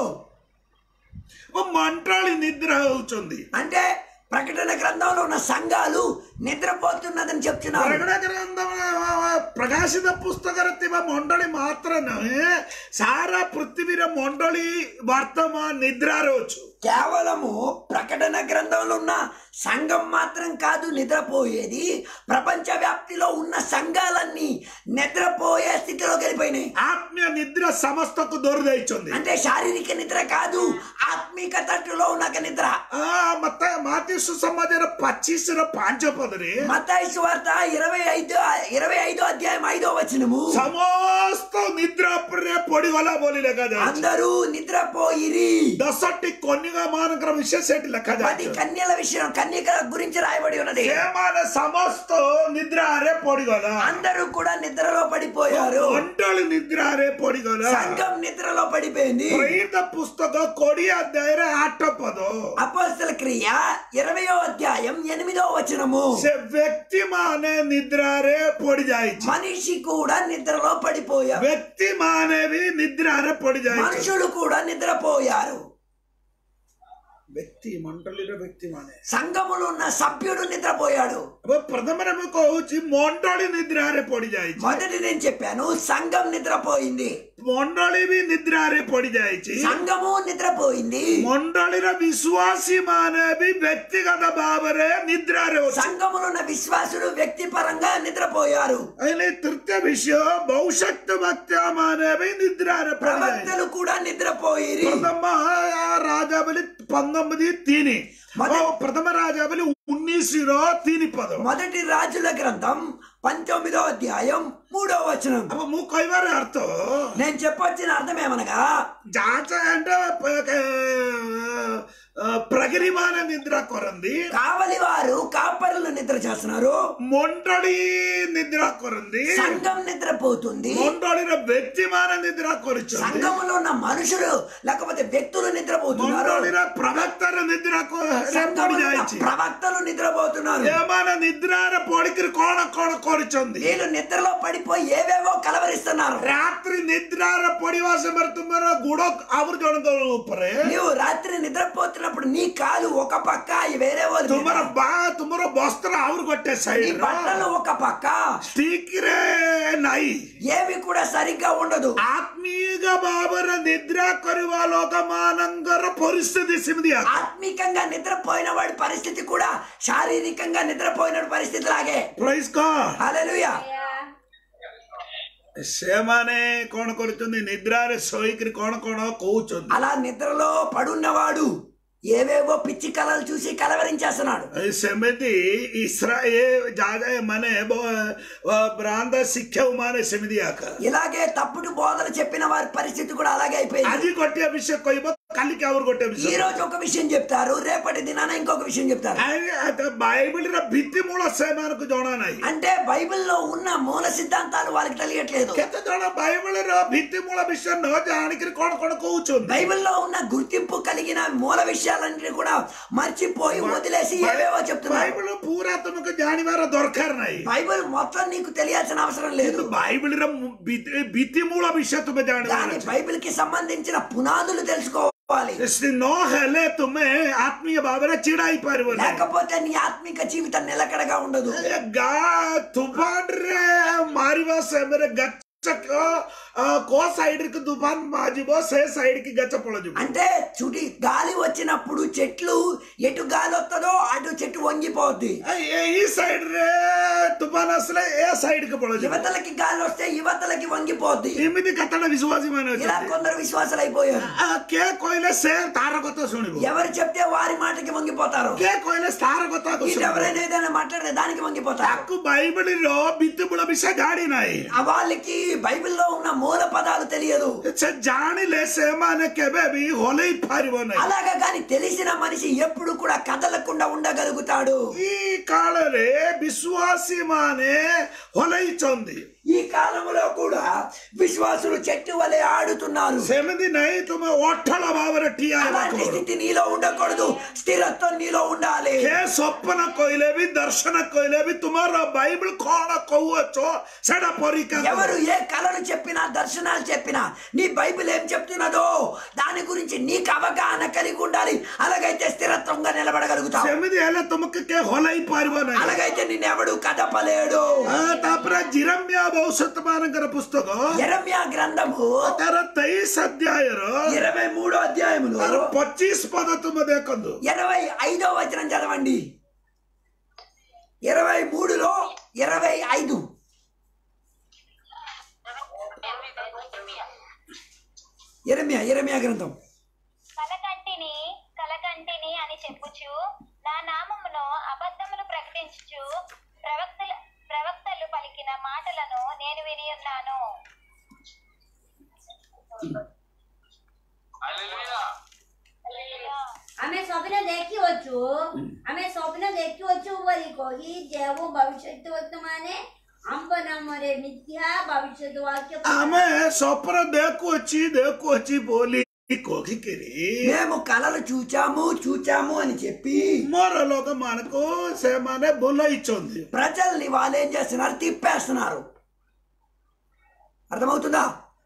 ଓ ମଣ୍ଡଳୀ ନିଦ୍ରା ହଉଛନ୍ତି అంటే ప్రకటన గ్రంథంలో ఉన్న సంఘాలు నిద్రపోతున్నదని చెప్తున్నారు ପ୍ରକଟ ଗ୍ରନ୍ଥ ପ୍ରକାଶିତ ପୁସ୍ତକରେ ଥିବା ମଣ୍ଡଳୀ ମାତ୍ର ନୁହେଁ ସାରା ପୃଥିବୀର ମଣ୍ଡଳୀ ବର୍ତ୍ତମାନ ନିଦ୍ରାରେ ଅଛୁ కేవలము ప్రకటన గ్రంథంలో ఉన్న సంఘం మాత్రం కాదు నిద్రపోయేది ప్రపంచ వ్యాప్తిలో ఉన్న సంఘాలన్నీ నిద్రపోయే స్థితిలోకి వెళ్ళిపోయినాయి ఆత్మీయ నిద్ర సమస్తకు దూరం ଦେଇଛନ୍ତି అంటే శారీరక నిద్ర కాదు ఆత్మిక తట్టులో ఉన్న ఒక నిద్ర ఆ మత మాతి సుసమాజର పచ్చిసిର ପାଞ୍ଚ పదରେ మత్తాయి సువార్త ఇరవై ఐదు ఇరవై ఐదో అధ్యాయం ఐదో వచనము ସମସ୍ତ ନିଦ୍ରା ଉପରେ ପଡିଗଲା ବୋଲି ଲେଖାଯାଉଛି అందరూ నిద్రపోయిరి ଦଶଟି କନ୍ୟା ମାନଙ୍କର ବିଷୟ ସେଠି పది ଲେଖାଯାଇଛି కన్యల విషయం కన్యకల గురించి రాయబడి ఉన్నది ସେମାନେ ସମସ୍ତ ନିଦ୍ରାରେ ପଡିଗଲା అందరూ కూడా నిద్రలో పడిపోయారు ମଣ୍ଡଳୀ ନିଦ୍ରାରେ ପଡିଗଲା సంఘం నిద్రలో పడిపోయింది ପ୍ରେରିତ పుస్తକ କୋଡିଏ ଅଧ୍ୟାୟରେ ଆଠ ପଦ అపోస్తల క్రియ ఇరవయో అధ్యాయం ఎనిమిదో వచనము ସେ ବ୍ୟକ୍ତି ମାନେ ନିଦ୍ରାରେ ପଡିଯାଇଛି మనిషి కూడా నిద్రలో పడిపోయారు ବ୍ୟକ୍ତି ମାନେ ବି ନିଦ୍ରାରେ ପଡିଯାଇଛି మనుషులు కూడా నిద్రపోయారు ବ୍ୟକ୍ତି ମଣ୍ଡଳୀର ବ୍ୟକ୍ତି ମାନେ సంఘములో ఉన్న సభ్యుడు నిద్రపోయాడు ଏବେ ପ୍ରଥମରେ ମୁଁ କହୁଛି ମଣ୍ଡଳୀ ନିଦ୍ରାରେ ପଡିଯାଇଛି మొదటి నేను చెప్పాను సంఘం నిద్రపోయింది ମଣ୍ଡଳୀ ବି ନିଦ୍ରାରେ ପଡିଯାଇଛି సంఘము నిద్రపోయింది ମଣ୍ଡଳୀର ବିଶ୍ୱାସୀ ମାନେ ବି ବ୍ୟକ୍ତିଗତ ଭାବରେ ନିଦ୍ରାରେ ଅଛି సంఘములో ఉన్న విశ్వాసులు వ్యక్తిపరంగా నిద్రపోయారు अहिले ତୃତୀୟ ବିଷୟ ଭବିଷ୍ୟତ ବକ୍ତା ମାନେ ବି ନିଦ୍ରାରେ ପଡିଯାଇଛି ప్రవక్తలు కూడా నిద్రపోయిరి ପ୍ରଥମ ରାଜାବଲି పంతొమ్మిది ତିନି మొదటి- ଓ ప్రథమ రాజాబలి ఉన్నిసిର ତିନି పଦ మొదటి రాజుల గ్రంథం పంతొమ్మిదో అధ్యాయం మూడో వచనం అപ്പൊ ମୁଁ କହିବାର ଅର୍ଥ నేను చెప్పొచ్చిన అర్థం ఏమనగా ଯାଚ అంటే ప్రగరి ମାନେ ନିଦ୍ରା କରନ୍ତି కావలి వారు కాపరులు నిద్ర చేస్తున్నారు ମଣ୍ଡଳୀ ନିଦ୍ରା କରନ୍ତି సంఘం నిద్రపోతుంది ମଣ୍ଡଳୀର ବ୍ୟକ୍ତି ମାନେ ନିଦ୍ରା କରୁଛନ୍ତି సంఘములో ఉన్న మనుషులు లేకపోతే వ్యక్తులు నిద్రపోతున్నారు ମଣ୍ଡଳୀର ପ୍ରବକ୍ତାର ନିଦ୍ରା କ- ରେ సంఘములో ఉన్న ପଡିଯାଇଛି ప్రవక్తలు నిద్రపోతున్నారు ଏମାନେ ନିଦ୍ରାରେ ପଡିକିରି କଣ କଣ କରୁଛନ୍ତି వీళ్ళు నిద్రలో పడిపోయి ఏవేవో కలవరిస్తున్నారు ରାତ୍ରି ନିଦ୍ରାରେ ପଡିବା ସମୟରେ ତୁମର ଗୋଡ ଆହୁରି ଜଣଙ୍କ ଉପରେ నీవు రాత్రి నిద్రపోతున్నప్పుడు నీ కాలు ఒక పక్క ఈ వేరే వాళ్ళు ତୁମର ବା ତୁମର ବସ୍ତ୍ର ଆହୁରି ଗୋଟେ నీ ସାଇଡ୍ బట్టలు ఒక పక్క ଠିକ ରେ ନାହିଁ ఏవి కూడా సరిగ్గా ఉండదు ଆତ୍ମିକ ଭାବରେ ନିଦ୍ରା କରିବା ଲୋକମାନଙ୍କର ପରିସ୍ଥିତି ସେମିତି ఆత్మికంగా నిద్రపోయిన వాడి పరిస్థితి కూడా శారీరకంగా నిద్రపోయిన వాడి పరిస్థితి లాగే ପ୍ରାଇସ୍ କଣ హల్లెలూయా ସେମାନେ କଣ କରୁଛନ୍ତି ନିଦ୍ରାରେ ଶୋଇକିରି କଣ କଣ କହୁଛନ୍ତି అలా నిద్రలో పడున్నవాడు ఏవేవో పిచ్చి కళలు చూసి కలవరించేస్తున్నాడు ଏ ସେମିତି ଇସ୍ରାଏ ଯାହା ମାନେ ଭ୍ରାନ୍ତ ଶିକ୍ଷକ ମାନେ ସେମିତି ଆକା ఇలాగే తప్పుడు బోధలు చెప్పిన వారి పరిస్థితి కూడా అలాగే అయిపోయింది ଆଜି ଗୋଟିଏ ବିଷୟ କହିବ କାଲିକି ଆହୁରି ଗୋଟେ ఈ ବିଷୟ రోజు ఒక విషయం చెప్తారు రేపటి దినాన ఇంకొక విషయం చెప్తారు బైబిల్ ଭିତ୍ତିମୂଳ ସେମାନଙ୍କୁ ଜଣା ନାହିଁ అంటే బైబిల్లో ఉన్న మూల సిద్ధాంతాలు వాళ్ళకి తెలియట్లేదు କେତେ ଜଣ ବାଇବଲର ଭିତ୍ତିମୂଳ ବିଷୟ ନ ଜାଣିକିରି କଣ କଣ କହୁଛନ୍ତି బైబిల్లో ఉన్న గుర్తింపు కలిగిన మూల విషయాలన్నింటినీ కూడా మర్చిపోయి వదిలేసి ఏవేవో చెప్తున్నారు ବାଇବଲ ପୁରା ତୁମକୁ ଜାଣିବାର ଦରକାର ନାହିଁ బైబిల్ మొత్తం నీకు తెలియాల్సిన అవసరం లేదు କିନ୍ତୁ ବାଇବଲର ଭିତ୍ତିମୂଳ ବିଷୟ ତୁମେ ଜାଣିବାର కానీ ଅଛି। బైబిల్ కి సంబంధించిన పునాదులు తెలుసుకోవాలి ସେ ନହେଲେ ତୁମେ ଆତ୍ମୀୟ ଭାବରେ ଚିଡ଼ା ହେଇପାରିବ ନାହିଁ లేకపోతే నీ ఆత్మిక జీవితం నిలకడగా ఉండదు ଗା ତୁଫାନରେ ମାରିବା ସମୟରେ ଗଛ కో సైడ్ కి తుఫాన్ మాజిబో సే సైడ్ కి గచ్చ పొలజిబో అంటే చుడి గాలి వచ్చినప్పుడు చెట్లు ఎటు గాలి వస్తుందో అటు చెట్టు వంగిపోద్ది ఈ సైడ్ రే తుఫాన్ అసలే ఏ సైడ్ కి పొలజిబో యువతలకి గాలి వస్తే యువతలకి వంగిపోద్ది ଏମିତି କଥାଟା ବିଶ୍ୱାସୀମାନେ ఇలా ଅଛନ୍ତି కొందరు విశ్వాసాలు అయిపోయారు ଆ, କିଏ କହିଲେ ସେ ତାର କଥା ଶୁଣିବ ఎవరు చెప్తే వారి మాటకి వంగిపోతారు କିଏ କହିଲେ ତାର କଥାକୁ ఇటు ଶୁଣିବ ఎవరైనా ఏదైనా మాట్లాడితే దానికి వంగిపోతారు ତାକୁ ବାଇబିଲର ବିତୁବୁଳ ବିଷୟ ଜାଣି ନାହିଁ ఆ వాళ్ళకి బైబిల్లో ఉన్న మూల పదాలు తెలియదు ସେ ଜାଣିଲେ ସେମାନେ କେବେ ବି ହଲେଇ ପାରିବ ନାହିଁ అలాగా కానీ తెలిసిన మనిషి ఎప్పుడు కూడా కదలకుండా ఉండగలుగుతాడు ఈ కాଳରେ ବିଶ୍ୱାସୀ ମାନେ ହଲେଇଛନ୍ତି ఈ కాలంలో కూడా విశ్వాసులు చెట్టు వలె ఆడుతున్నారు ସେମିତି ନାହିଁ ତୁମେ ଅଠଳ ଭାବରେ ଠିଆ ହେବାକୁ అలాంటి ପଡିବ స్థితి నీలో ఉండకూడదు స్థిరత్వం నీలో ఉండాలి କେ ସ୍ୱପ୍ନ କହିଲେ ବି ଦର୍ଶନ କହିଲେ ବି ତୁମର ବାଇବଲ କଣ କହୁଅଛ ସେଟା ପରୀକ୍ଷା କର। ఎవరు ఏ కళలు చెప్పినా దర్శనాలు చెప్పినా నీ బైబిల్ ఏం చెప్తున్నదో దాని గురించి నీకు అవగాహన కలిగి ఉండాలి అలాగైతే స్థిరత్వంగా నిలబడగలుగుతావు ସେମିତି ହେଲେ ତୁମକୁ କେ ହଲେଇ ପାରିବ ନାହିଁ అలాగైతే నిన్నెవడు కదపలేడు ఆ, ତାପରେ ଜିରମ୍ୟା ଭବିଷ୍ୟତ ମାନଙ୍କର ପୁସ୍ତକ ఎరమ్యా గ్రంథము ତାର ତେଇଶ ଅଧ୍ୟାୟର ఇరవై మూడో అధ్యాయములో ତାର ପଚିଶ ପଦ ତୁମେ ଦେଖନ୍ତୁ ఇరవై ఐదో వచనం చదవండి ఇరవై మూడులో ఇరవై ఐదు ఇరమ్యా ఇరమ్యా గ్రంథం కలకంటిని కలకంటిని అని చెప్పుచు నా నామమును అబద్ధములు ప్రకటించుచు ప్రవక్తల ప్రవక్తలు పలికిన మాటలను నేను విని ఉన్నాను ଆମେ ସ୍ୱପ୍ନ ଦେଖିଅଛୁ ଆମେ ସ୍ୱପ୍ନ ଦେଖିଅଛୁ ବୋଲି କହି ଯେଉଁ ଭବିଷ୍ୟତ ମାନେ ଆମ୍ବ ନାମରେ ମିଥ୍ୟା ଭବିଷ୍ୟତ ବାକ୍ୟ ଆମେ ସ୍ୱପ୍ନ ଦେଖୁଅଛି ଦେଖୁଅଛି ବୋଲି କହିକିରି మేము కళలు చూచాము చూచాము అని చెప్పి ମୋର ଲୋକମାନଙ୍କୁ ସେମାନେ ବୁଲେଇଛନ୍ତି ప్రజల్ని వాళ్ళు ఏం చేస్తున్నారు తిప్పేస్తున్నారు అర్థమవుతుందా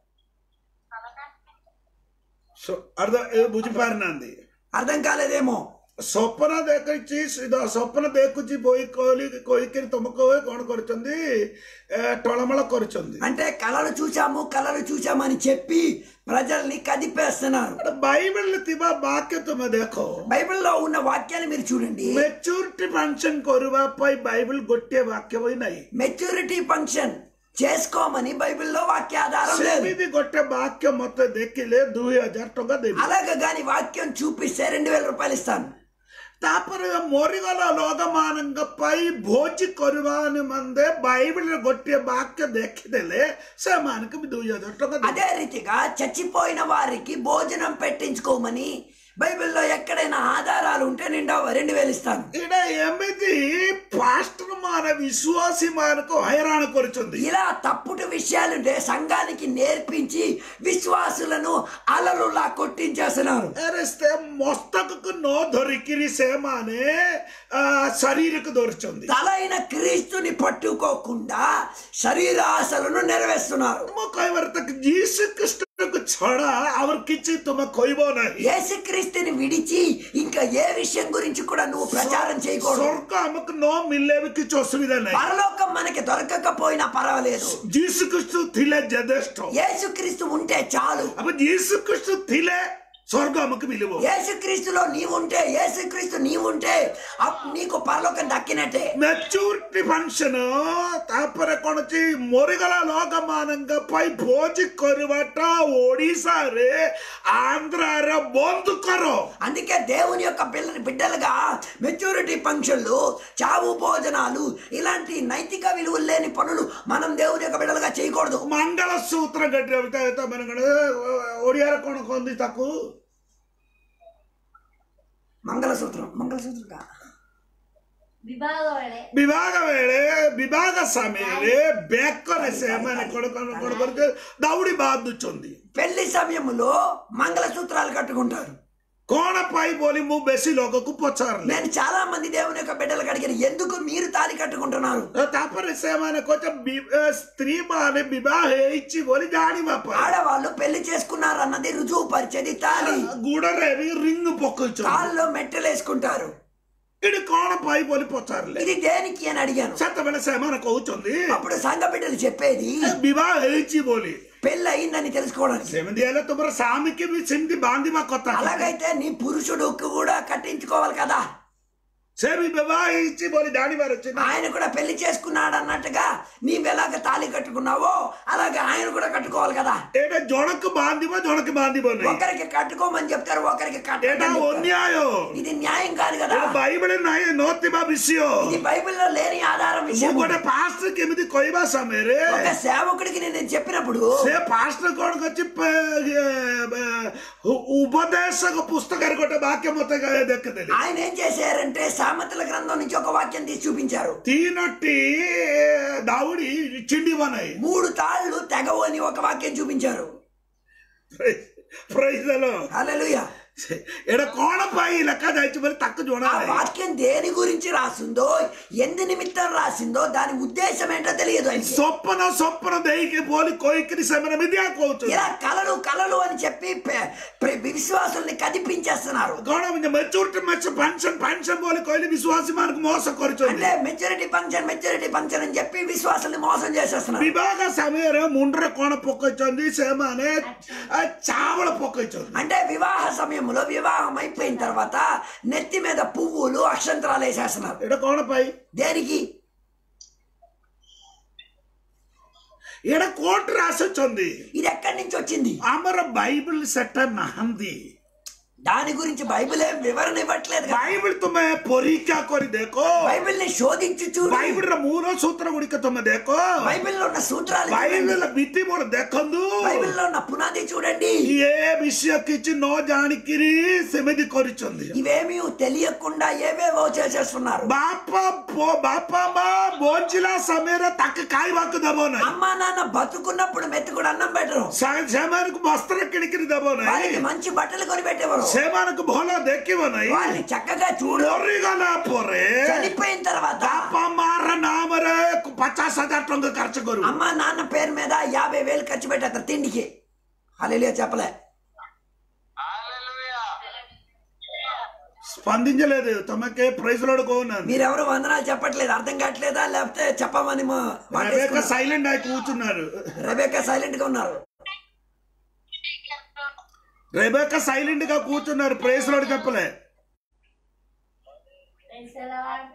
సో అర్థం ఏ ବୁଝିପାରିନାହାନ୍ତି అర్థం కాలేదేమో ସ୍ୱପ୍ନ ଦେଖୁଛି ସିଧା- ସ୍ୱପ୍ନ ଦେଖୁଛି ବହି କହିଲି କହିକିରି ତୁମକୁ କଣ କରୁଛନ୍ତି ଏ, ଟଳମଳ କରୁଛନ୍ତି అంటే కళలు చూచాము కళలు చూచామని చెప్పి ప్రజల్ని కదిపేస్తున్నారు ବାଇବେଲରେ ଥିବା ବାକ୍ୟ ତୁମେ ଦେଖ బైబిల్లో ఉన్న వాక్యాన్ని మీరు చూడండి ମେଚୁରିଟି ଫଙ୍କସନ କରିବା ପାଇଁ ବାଇବେଲ ଗୋଟିଏ ବାକ୍ୟ ବହି ନାହିଁ మెచ్యూరిటీ ఫంక్షన్ చేసుకోమని బైబిల్లో వాక్యాధారం లేదు ସେମିତି ଗୋଟେ ବାକ୍ୟ ମତେ ଦେଖିଲେ ଦୁଇ ହଜାର ଟଙ୍କା ଦେବି అలాగే గాని వాక్యం చూపిస్తే రెండు వేల రూపాయలు ఇస్తాను ତାପରେ ମରିଗଲା ଲୋକମାନଙ୍କ ପାଇଁ ଭୋଜି କରିବା ନିମନ୍ତେ ବାଇବେଲରେ ଗୋଟିଏ ବାକ୍ୟ ଦେଖିଦେଲେ ସେମାନଙ୍କୁ ବି ଦୁଇ ହଜାର ଟଙ୍କା ଦେବି అదే రీతిగా చచ్చిపోయిన వారికి భోజనం పెట్టించుకోమని బైబిల్లో ఎక్కడైనా ఆధారాలు ఉంటే నేను రెండు వేలు ఇస్తాను ଏଇଟା ଏମିତି ପାଷ୍ଟର ମାନେ ବିଶ୍ୱାସୀ ମାନଙ୍କୁ ହଇରାଣ କରୁଛନ୍ତି ఇలా తప్పుడు విషయాలుంటే సంఘానికి నేర్పించి విశ్వాసులను అలలులా కొట్టించేస్తున్నారు ଆରେ ସେ ମସ୍ତକକୁ ନ ଧରିକିରି ସେମାନେ ଆ, ଶରୀରକୁ ଧରୁଛନ୍ତି తలైన క్రీస్తుని పట్టుకోకుండా శరీరాశలను నెరవేరుస్తున్నారు ମୁଁ କହିବାର ତାକୁ ଯୀଶୁ ଖ୍ରୀଷ୍ଟକୁ ଛଡା ଆଉ କିଛି ତୁମେ କହିବ ନାହିଁ యేసుక్రీస్తుని విడిచి ఇంకా ఏ విషయం గురించి కూడా నువ్వు ప్రచారం చేయకూడదు ସ୍ୱର୍ଗ ଆମକୁ ନ ମିଳିଲେ ବି କିଛି ଅସୁବିଧା ନାହିଁ పరలోకం మనకి దొరకకపోయినా పర్వాలేదు ଯୀଶୁ ଖ୍ରୀଷ୍ଟ ଥିଲେ ଯଥେଷ୍ଟ యేసుక్రీస్తు ఉంటే చాలు అప్పుడు ଯୀଶୁ ଖ୍ରୀଷ୍ଟ ଥିଲେ ସ୍ୱର୍ଗ ଆମକୁ ମିଳିବ యేసుక్రీస్తులో నీవుంటే యేసుక్రీస్తు నీవుంటే అప్- నీకు పరలోకం దక్కినట్టే ମ୍ୟାଚୁରିଟି ଫଙ୍କସନ ତାପରେ କଣ ଅଛି ମରିଗଲା ଲୋକମାନଙ୍କ ପାଇଁ ଭୋଜି କରିବାଟା ଓଡିଶାରେ ଆନ୍ଧ୍ରାରେ ବନ୍ଦ କର అందుకే దేవుని యొక్క పిల్ల బిడ్డలుగా మెచ్యూరిటీ ఫంక్షన్లు చావు భోజనాలు ఇలాంటి నైతిక విలువలు లేని పనులు మనం దేవుని యొక్క బిడ్డలుగా చేయకూడదు ମଙ୍ଗଳସୂତ୍ର ଗଠିତ ମାନେ କଣ ଓଡିଆରେ କଣ କହନ୍ତି ତାକୁ మంగళసూత్రం మంగళసూత్రం కా ବିବାହ ବେଳେ ବିଭାଗ ବେଳେ ବିଭାଗ ସମୟରେ ବେକରେ ସେମାନେ କଣ କଣ କଣ କରିକି ଦୌଡ଼ି ବାନ୍ଧୁଛନ୍ତି పెళ్లి సమయంలో మంగళసూత్రాలు కట్టుకుంటారు କଣ ପାଇଁ ବୋଲି ମୁଁ ବେଶୀ ଲୋକକୁ ପଚାରିଲି నేను చాలా మంది దేవుని యొక్క బిడ్డలకు అడిగాను ఎందుకు మీరు తాళి కట్టుకుంటున్నారు ତାପରେ ସେମାନେ କହୁଛନ୍ତି ସ୍ତ୍ରୀ ମାନେ ବିବାହ ହେଇଛି ବୋଲି ଜାଣିବା ପାଇଁ ఆడవాళ్ళు పెళ్లి చేసుకున్నారు అన్నది రుజువు పరిచేది తాళి ଗୁଡରେ ବି ରିଙ୍ଗ ପକଉଛନ୍ତି కాళ్ళలో మెట్టలు వేసుకుంటారు ఇటు కోణ పై బోలి పଚାరిଲେ ఇది దేనికి అని అడిగాను ସେତେବେଳେ ସେମାନେ କହୁଛନ୍ତି అప్పుడు సంఘ బిడ్డలు చెప్పేది ବିବାହ ହେଇଛି ବୋଲି పెళ్ళి అయిందని తెలుసుకోవడానికి ସେମିତି ହେଲେ ତୁମର ସ୍ୱାମୀକି ବି ସେମିତି ବାନ୍ଧିବା କଥା అలాగైతే నీ పురుషుడుకు కూడా కట్టించుకోవాలి కదా ସେ ବି ବିବାହ ହେଇଛି ବୋଲି ଜାଣିବାର ଅଛି ନା ఆయన కూడా పెళ్లి చేసుకున్నాడు అన్నట్టుగా నీవు ఎలాగ తాళి కట్టుకున్నావో అలాగే ఆయన కూడా కట్టుకోవాలి కదా ଏଇଟା ଜଣକୁ ବାନ୍ଧିବ ଜଣକୁ ବାନ୍ଧିବନି ఒకరికి కట్టుకోమని చెప్తారు ఒకరికి ଏଇଟା కట్టండి అని చెప్తారు. ଅନ୍ୟାୟ ఇది న్యాయం కాదు కదా ଏଇଟା ବାଇబଲରେ ନାହିଁ ନଥିବା ବିଷୟ ఇది బైబిల్లో లేని ఆధారం ମୁଁ విషయం ଗୋଟେ ପାଷ୍ଟ କେମିତି କହିବା ସମୟରେ ఒక సేవకుడికి నేను చెప్పినప్పుడు ସେ ପାଷ୍ଟ କଣ କରିଛି ଉପଦେଶକ ପୁସ୍ତକରେ ଗୋଟେ ବାକ୍ୟ ମତେ ଦେଖିଦେଲି ఆయన ఏం చేశారంటే సామెతల గ్రంథం నుంచి ఒక వాక్యం తీసి చూపించారు ତିନୋଟି ଦାଉଡ଼ି ଛିଣ୍ଡିବ ନାହିଁ మూడు తాళ్ళు తెగవు అని ఒక వాక్యం చూపించారు ପ୍ରାଇଜ୍ హల్లెలూయా ଏଇଟା କଣ ପାଇଁ ଲେଖା ଯାଇଛି ବୋଲି ତାକୁ ଜଣା ఆ ନାହିଁ వాక్యం దేని గురించి రాసిందో ఎందు నిమిత్తం రాసిందో దాని ఉద్దేశం ఏంటో తెలియదు ఆయనకి. ସ୍ୱପ୍ନ ସ୍ୱପ୍ନ ଦେଇକି ବୋଲି କହିକିରି ସେମାନେ ମିଦିଆ କହୁଛନ୍ତି ఇలా కలలు కలలు అని చెప్పి పె- ప్ర- విశ్వాసుల్ని కదిపించేస్తున్నారు କଣ ମେଚୁରିଟି ମେଚ ପେନ୍ସନ୍ ପେନ୍ସନ୍ ବୋଲି କହିଲେ ବିଶ୍ୱାସୀ ମାନଙ୍କୁ మోసం କରୁଛନ୍ତି అంటే మెచ్యూరిటీ ఫంక్షన్ మెచ్యూరిటీ ఫంక్షన్ అని చెప్పి విశ్వాసుల్ని మోసం చేసేస్తున్నారు ବିବାହ ସମୟରେ ମୁଣ୍ଡରେ କଣ ପକେଇଛନ୍ତି ସେମାନେ ଆ, ଚାଉଳ ପକେଇଛନ୍ତି అంటే వివాహ సమయంలో వివాహం అయిపోయిన తర్వాత నెత్తి మీద పువ్వులు అక్షంతరాలు వేసేస్తున్నారు ଏଇଟା କଣ ପାଇଁ దేనికి ଏଇଟା କୋର୍ଟରେ ଆସୁଛନ୍ତି ఇది ఎక్కడి నుంచి వచ్చింది ଆମର ବାଇବଲ ସେଟା ନାହାନ୍ତି దాని గురించి బైబిల్ ఏం వివరణ ఇవ్వట్లేదు కదా. ବାଇବଲ ତୁମେ ପରୀକ୍ଷା କରି ଦେଖ బైబిల్ ని శోధించి చూడు ବାଇବଲର ମୂଳ సూత్ర ଗୁଡ଼ିକ ତୁମେ ଦେଖ బైబిల్ లో ఉన్న సూత్రాలు చూడండి. ବାଇବଲ ଭିତ୍ତି ମୋର ଦେଖନ୍ତୁ బైబిల్ లో ఉన్న పునాది చూడండి ଏ ବିଷୟ କିଛି ନ ଜାଣିକିରି ସେମିତି କରିଛନ୍ତି ఇవేమీ తెలియకుండా ఏవేవో చేసేస్తున్నారు ବାପା ବ- ବାପା ମା ବଞ୍ଚିଲା ସମୟରେ ତାକୁ ଖାଇବାକୁ ଦେବ ନାହିଁ అమ్మా నాన్న బతుకున్నప్పుడు మెత్తుకుడు అన్నం పెట్టరు ସେ- ସେମାନଙ୍କୁ ବସ୍ତ୍ର କିଣିକିରି ଦେବ ନାହିଁ వాళ్ళకి మంచి బట్టలు కొని పెట్టేవారు ସେମାନଙ୍କୁ ଭଲ ଦେଖିବ ନାହିଁ వాళ్ళని చక్కగా చూడు ମରିଗଲା ପରେ చనిపోయిన తర్వాత ବାପା ମାର ନାମରେ ପଚାଶ ହଜାର ଟଙ୍କା ଖର୍ଚ୍ଚ କରୁ అమ్మా నాన్న పేరు మీద యాభై వేలు ఖర్చు పెట్టేస్తారు తిండికి అలెలియా చెప్పలే స్పందించలేదు తమకే ప్రైజ్ లోడ్ కోన్నాను మీరెవరు వందనాలు చెప్పట్లేదు అర్థం కావట్లేదా లేకపోతే చెప్పమని మా- రెబేకా మాటేసుకున్నారు. సైలెంట్ అయి కూర్చున్నారు రెబెక్కా సైలెంట్ గా ఉన్నారు రెబేకా సైలెంట్ గా కూర్చున్నారు ప్రైజ్ లోడ్ చెప్పలే Praise the Lord.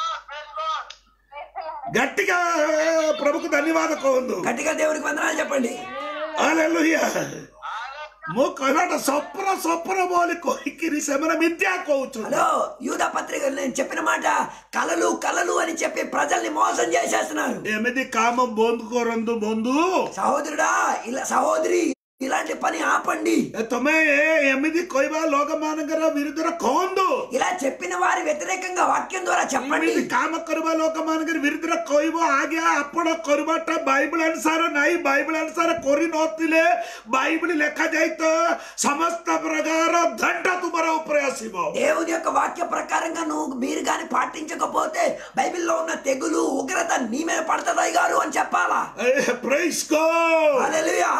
గట్టిగా ప్రభుకు ధన్యవాద కోందు గట్టిగా దేవునికి వందనాలు చెప్పండి హల్లెలూయా ମୁଁ କହିବାଟା ସ୍ୱପ୍ନ ସ୍ୱପ୍ନ ବୋଲି କହିକିରି ସେମାନେ ମିଥ୍ୟା କହୁଛନ୍ତି హలో యూదా పత్రిక నేను చెప్పిన మాట కలలు కలలు అని చెప్పి ప్రజల్ని మోసం చేసేస్తున్నారు ଏମିତି କାମ ବନ୍ଦ କରନ୍ତୁ ବନ୍ଧୁ సహోదరుడా ఇలా సహోదరి ఇలాంటి పని ఆపండి ଏ ତମେ ଏ- ଏମିତି କହିବା ଲୋକମାନଙ୍କର ବିରୁଦ୍ଧରେ କହନ୍ତୁ ఇలా చెప్పిన వారి వ్యతిరేకంగా వాక్యం ద్వారా చెప్పండి ଏମିତି କାମ କରିବା ଲୋକମାନଙ୍କର ବିରୁଦ୍ଧରେ କହିବ ଆଜ୍ଞା ଆପଣ କରିବାଟା ବାଇବଲ ଅନୁସାର ନାହିଁ ବାଇବଲ ଅନୁସାର କରିନଥିଲେ ବାଇବଲ ଲେଖାଯାଇ ତ ସମସ୍ତ ପ୍ରକାର ଦଣ୍ଡ ତୁମର ଉପରେ ଆସିବ దేవుని యొక్క వాక్య ప్రకారంగా నువ్వు మీరు కానీ పాటించకపోతే బైబిల్లో ఉన్న తెగులు ఉగ్రత నీ మీద పడుతుంది గారు అని చెప్పాలా praise God hallelujah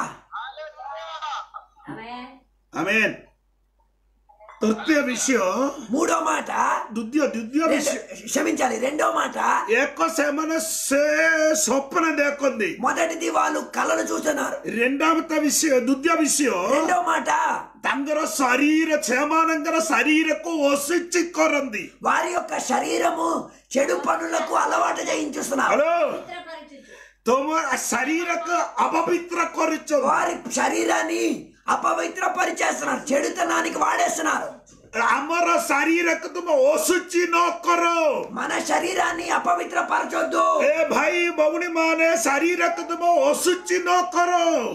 Amen. Amen తృతీయ విషయం మూడో మాట ଦ୍ୱିତୀୟ ଦ୍ୱିତୀୟ రెండు- ବିଷୟ క్షమించాలి రెండో మాట ଏକ ସେମାନେ ସେ ସ୍ୱପ୍ନ ଦେଖନ୍ତି మొదటిది వాళ్ళు కళలు చూస్తున్నారు రెండవత విషୟ ଦ୍ୱିତୀୟ ବିଷୟ రెండో మాట ତାଙ୍କର ଶରୀର ସେମାନଙ୍କର ଶରୀରକୁ ଅଶୁଚି କରନ୍ତି వారి యొక్క శరీరము చెడు పనులకు అలవాటు చేయించుస్తున్నారు ହ୍ୟାଲୋ చిత్రపరచుచు. ତୁମ ଶରୀରକୁ ଅପବିତ୍ର କରୁଛ వారి శరీరాన్ని అపవిత్ర పరిచేస్తున్నారు చెడుతనానికి వాడేస్తున్నారు ଆମର ଶରୀରକୁ ତୁମ ଅଶୁଚି ନ କର మన శరీరాన్ని అపవిత్ర పరచొద్దు ଏ ଭାଇ ଭଉଣୀ ମାନେ ଶରୀରକୁ ତୁମ ଅଶୁଚି ନ କର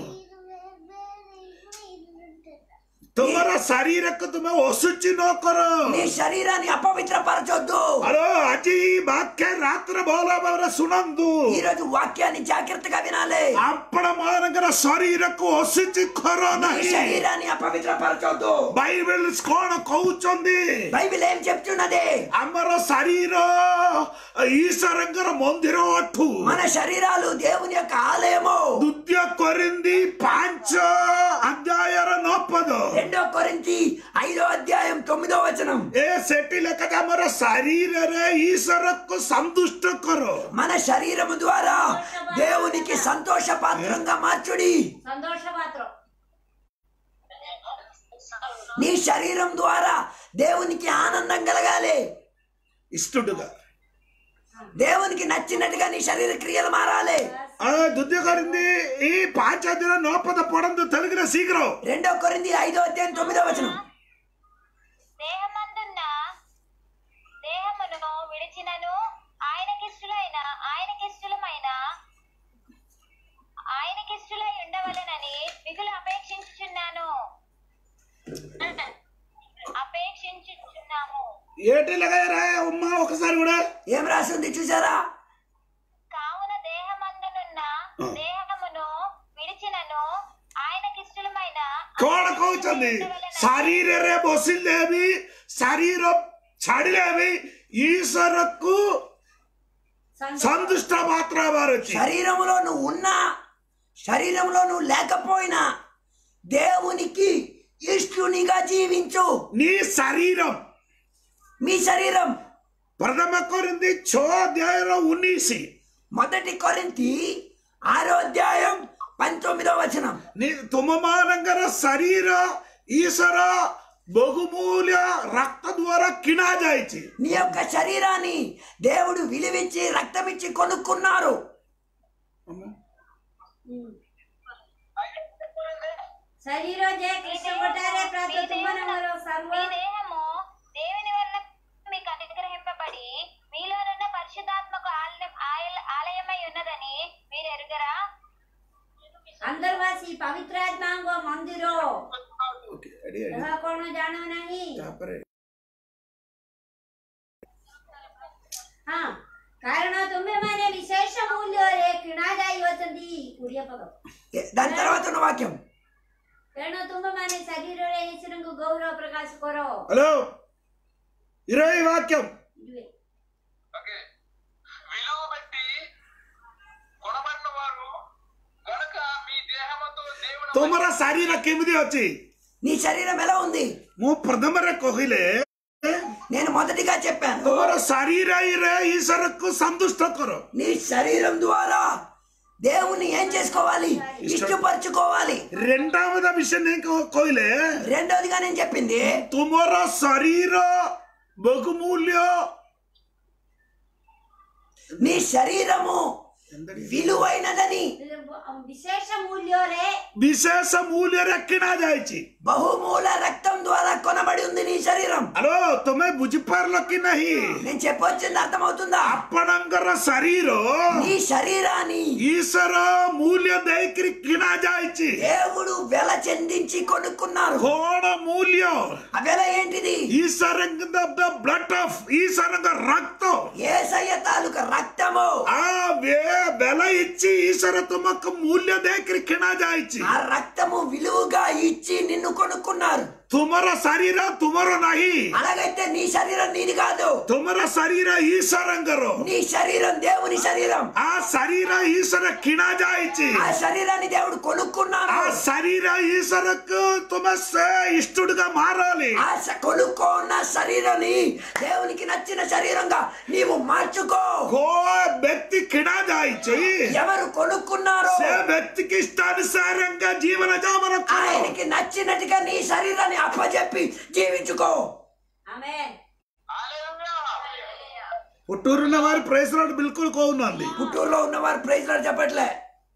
ତୁମର ଶରୀରକୁ ତୁମେ ଅଶୁଚି ନ କର నీ శరీరాన్ని అపవిత్ర పరచొద్దు ହ୍ୟାଲୋ ଆଜି ବାକ୍ୟ ରାତ୍ର ଭଲ ଭାବରେ ଶୁଣନ୍ତୁ ఈ రోజు వాక్యాన్ని జాగ్రత్తగా వినాలి ଆପଣ ମାନଙ୍କର ଶରୀରକୁ ଅଶୁଚି କର నీ ନାହିଁ శరీరాన్ని అపవిత్ర పరచొద్దు ବାଇବେଲ କଣ କହୁଛନ୍ତି బైబిల్ ఏం చెప్తున్నది ଆମର ଶରୀର ଈଶ୍ୱରଙ୍କର ମନ୍ଦିର ଅଠୁ మన శరీరాలు దేవుని యొక్క ఆలయము ଦ୍ୱିତୀୟ କରିନ୍ତି ପାଞ୍ଚ ଅଧ୍ୟାୟର ନଅ ପଦ రెండో కొరింథీ ఐదో అధ్యాయం తొమ్మిదో వచనం వచనం ଏ ସେଠି ଲେଖା ଅଛି, ଆମର ଶରୀରରେ ଈଶ୍ୱରକୁ ସନ୍ତୁଷ୍ଟ କର మన శరీరము ద్వారా దేవునికి సంతోష పాత్రంగా మార్చుడి సంతోష పాత్రం నీ శరీరం ద్వారా దేవునికి ఆనందం కలగాలి ఇష్టడుగా దేవునికి నచ్చినట్టుగా నీ శరీర క్రియలు మారాలి ఆ దుద్య కొరింది ఈ పాంచాదిన నోపద పొడందు తొలగిన శీఘ్రం రెండో కొరింది ఐదో అధ్యాయం తొమ్మిదో వచనం దేహమందున్న దేహమును విడిచినను ఆయనకిష్టులైన ఆయనకిష్టులమైన ఆయనకిష్టులై ఉండవలెనని మిగులు అపేక్షించుచున్నాను అపేక్షించుచున్నాము ఏటి లగాయరా అమ్మా ఒకసారి కూడా ఏం రాసి ఉంది చూసారా కావున దేహమందునున్న దేహమును విడిచినను ఆయనకిష్టులమైన କଣ କହୁଛନ୍ତି ଶରୀରରେ ବସିଲେ ବି ଶରୀର ଛାଡ଼ିଲେ ବି ଈଶ୍ୱରକୁ ସନ୍ତୁଷ୍ଟ ମାତ୍ର ହେବାର ଅଛି శరీరములో నువ్వు ఉన్నా శరీరంలో నువ్వు లేకపోయినా దేవునికి ఇష్టునిగా జీవించు నీ శరీరం మీ శరీరం ప్రథమ కొరింది ଛଅ ଅଧ୍ୟାୟର ଉଣେଇଶ మొదటి కొరింతి ఆరో అధ్యాయం పంతొమ్మిదో వచనం ନି ତୁମମାନଙ୍କର ଶରୀର ଈଶ୍ୱର ବହୁମୂଲ୍ୟ ରକ୍ତ ଦ୍ୱାରା କିଣା ଯାଇଛି నీ యొక్క శరీరాన్ని దేవుడు విలువించి రక్తమిచ్చి కొనుక్కున్నారు శరీర జయ కృష్ణ కొట్టారే ప్రతి తుమ్మనమలో సర్వ మీ దేహము దేవుని వల్ల మీకు అనుగ్రహింపబడి మీలోనున్న పరిశుద్ధాత్మకు ఆలయం- ఆయ- ఆలయమై ఉన్నదని మీరు ఎరుగరా अंदरवासी पवित्र आत्मांगो मंदिरो ଓକେ, ଏଠି, ଏଠି। ଏହା କଣ ଜାଣୁ ନାହିଁ ତାପରେ ହଁ କାରଣ ତୁମେମାନେ ବିଶେଷ ମୂଲ୍ୟରେ କିଣା ଯାଇଅଛନ୍ତି କୋଡ଼ିଏ ପଦ ఏ- దాని తర్వాత ఉన్న వాక్యం ତେଣୁ ତୁମେମାନେ ଶରୀରରେ ଈଶ୍ୱରଙ୍କୁ ଗୌରବ ପ୍ରକାଶ କର హలో ఇరవై వాక్యం ఇదివే. ఓకే విలువ బట్టి కొనబడిన వారు గనుక మీ దేహముతో దేవుని ତୁମର ଶରୀର କେମିତି ଅଛି నీ శరీరం ఎలా ఉంది ମୁଁ ପ୍ରଥମରେ କହିଲେ నేను మొదటిగా చెప్పాను ତୁମର ଶରୀରରେ ଈଶ୍ୱରକୁ ସନ୍ତୁଷ୍ଟ କର నీ శరీరం ద్వారా దేవుని ఏం చేసుకోవాలి ఇష్టపరచుకోవాలి రెండవద విషయం నేను కో- କହିଲେ రెండోదిగా నేను చెప్పింది ତୁମର ଶରୀର ବହୁମୂଲ୍ୟ నీ శరీరము విలువైనదని ବିଶେଷ ମୂଲ୍ୟରେ ବିଶେଷ ମୂଲ୍ୟରେ କିଣା ଯାଇଛି బహుమూల రక్తం ద్వారా కొనబడి ఉంది నీ శరీరం ହ୍ୟାଲୋ ତୁମେ ବୁଝିପାରିଲ କି ନାହିଁ నేను చెప్పొచ్చింది అర్థమవుతుందా ଆପଣଙ୍କର ଶରୀର నీ శరీరాన్ని ଈଶ୍ୱର ମୂଲ୍ୟ ଦେଇକିରି କିଣା ଯାଇଛି దేవుడు వెల చెందించి కొనుక్కున్నారు କଣ ମୂଲ୍ୟ ఆ వెల ఏంటిది ଈଶ୍ୱରଙ୍କ ବ୍ଲଡ୍ ଅଫ୍ ଈଶ୍ୱରଙ୍କ ରକ୍ତ ఏసయ్య తాలూక రక్తము ಆ ವೇ- ಬೆಲ ಇಚ್ಚಿ ಈಶ್ವರ ತುಮಕ್ ಮೂಲ್ಯ ದೇಕ್ರಿ ಕಿಣ ಜಾಯ್ಚಿ ఆ రక్తము విలువగా ఇచ్చి నిన్ను కొనుక్కున్నారు ತುಮರ ಶರೀರ ತುಮರ ನಹಿ అలాగైతే నీ శరీరం నీది కాదు ತುಮರ ಶರೀರ ಈಶ್ವರಂಗರು నీ శరీరం దేవుని శరీరం ಆ ಶರೀರ ಈಶ್ವರ ಕಿಣ ಜಾಯ್ಚಿ ఆ శరీరాన్ని దేవుడు కొనుక్కున్నాడు ಆ ಶರೀರ ಈಶ್ವರಕ್ಕೂ ತುಮ ఇష్టడుగా మారాలి ఆ స- కొనుక్కున్న శరీరాన్ని దేవునికి నచ్చిన శరీరంగా నీవు మార్చుకో కో వ్యక్తి కిణ జాయిచి ఎవరు కొనుక్కున్నారో సే వ్యక్తికి ఇష్టానుసారంగా జీవన జామన ఆయనకి నచ్చినట్టుగా నీ శరీరాన్ని అప్పచెప్పి జీవించుకో ଆମେନ୍ పుట్టూరున్న వారి ప్రైస్ బిల్కుల్ కోవునంది పుట్టూరులో ఉన్నవారు ప్రైజ్ లార్డ్ చెప్పట్లే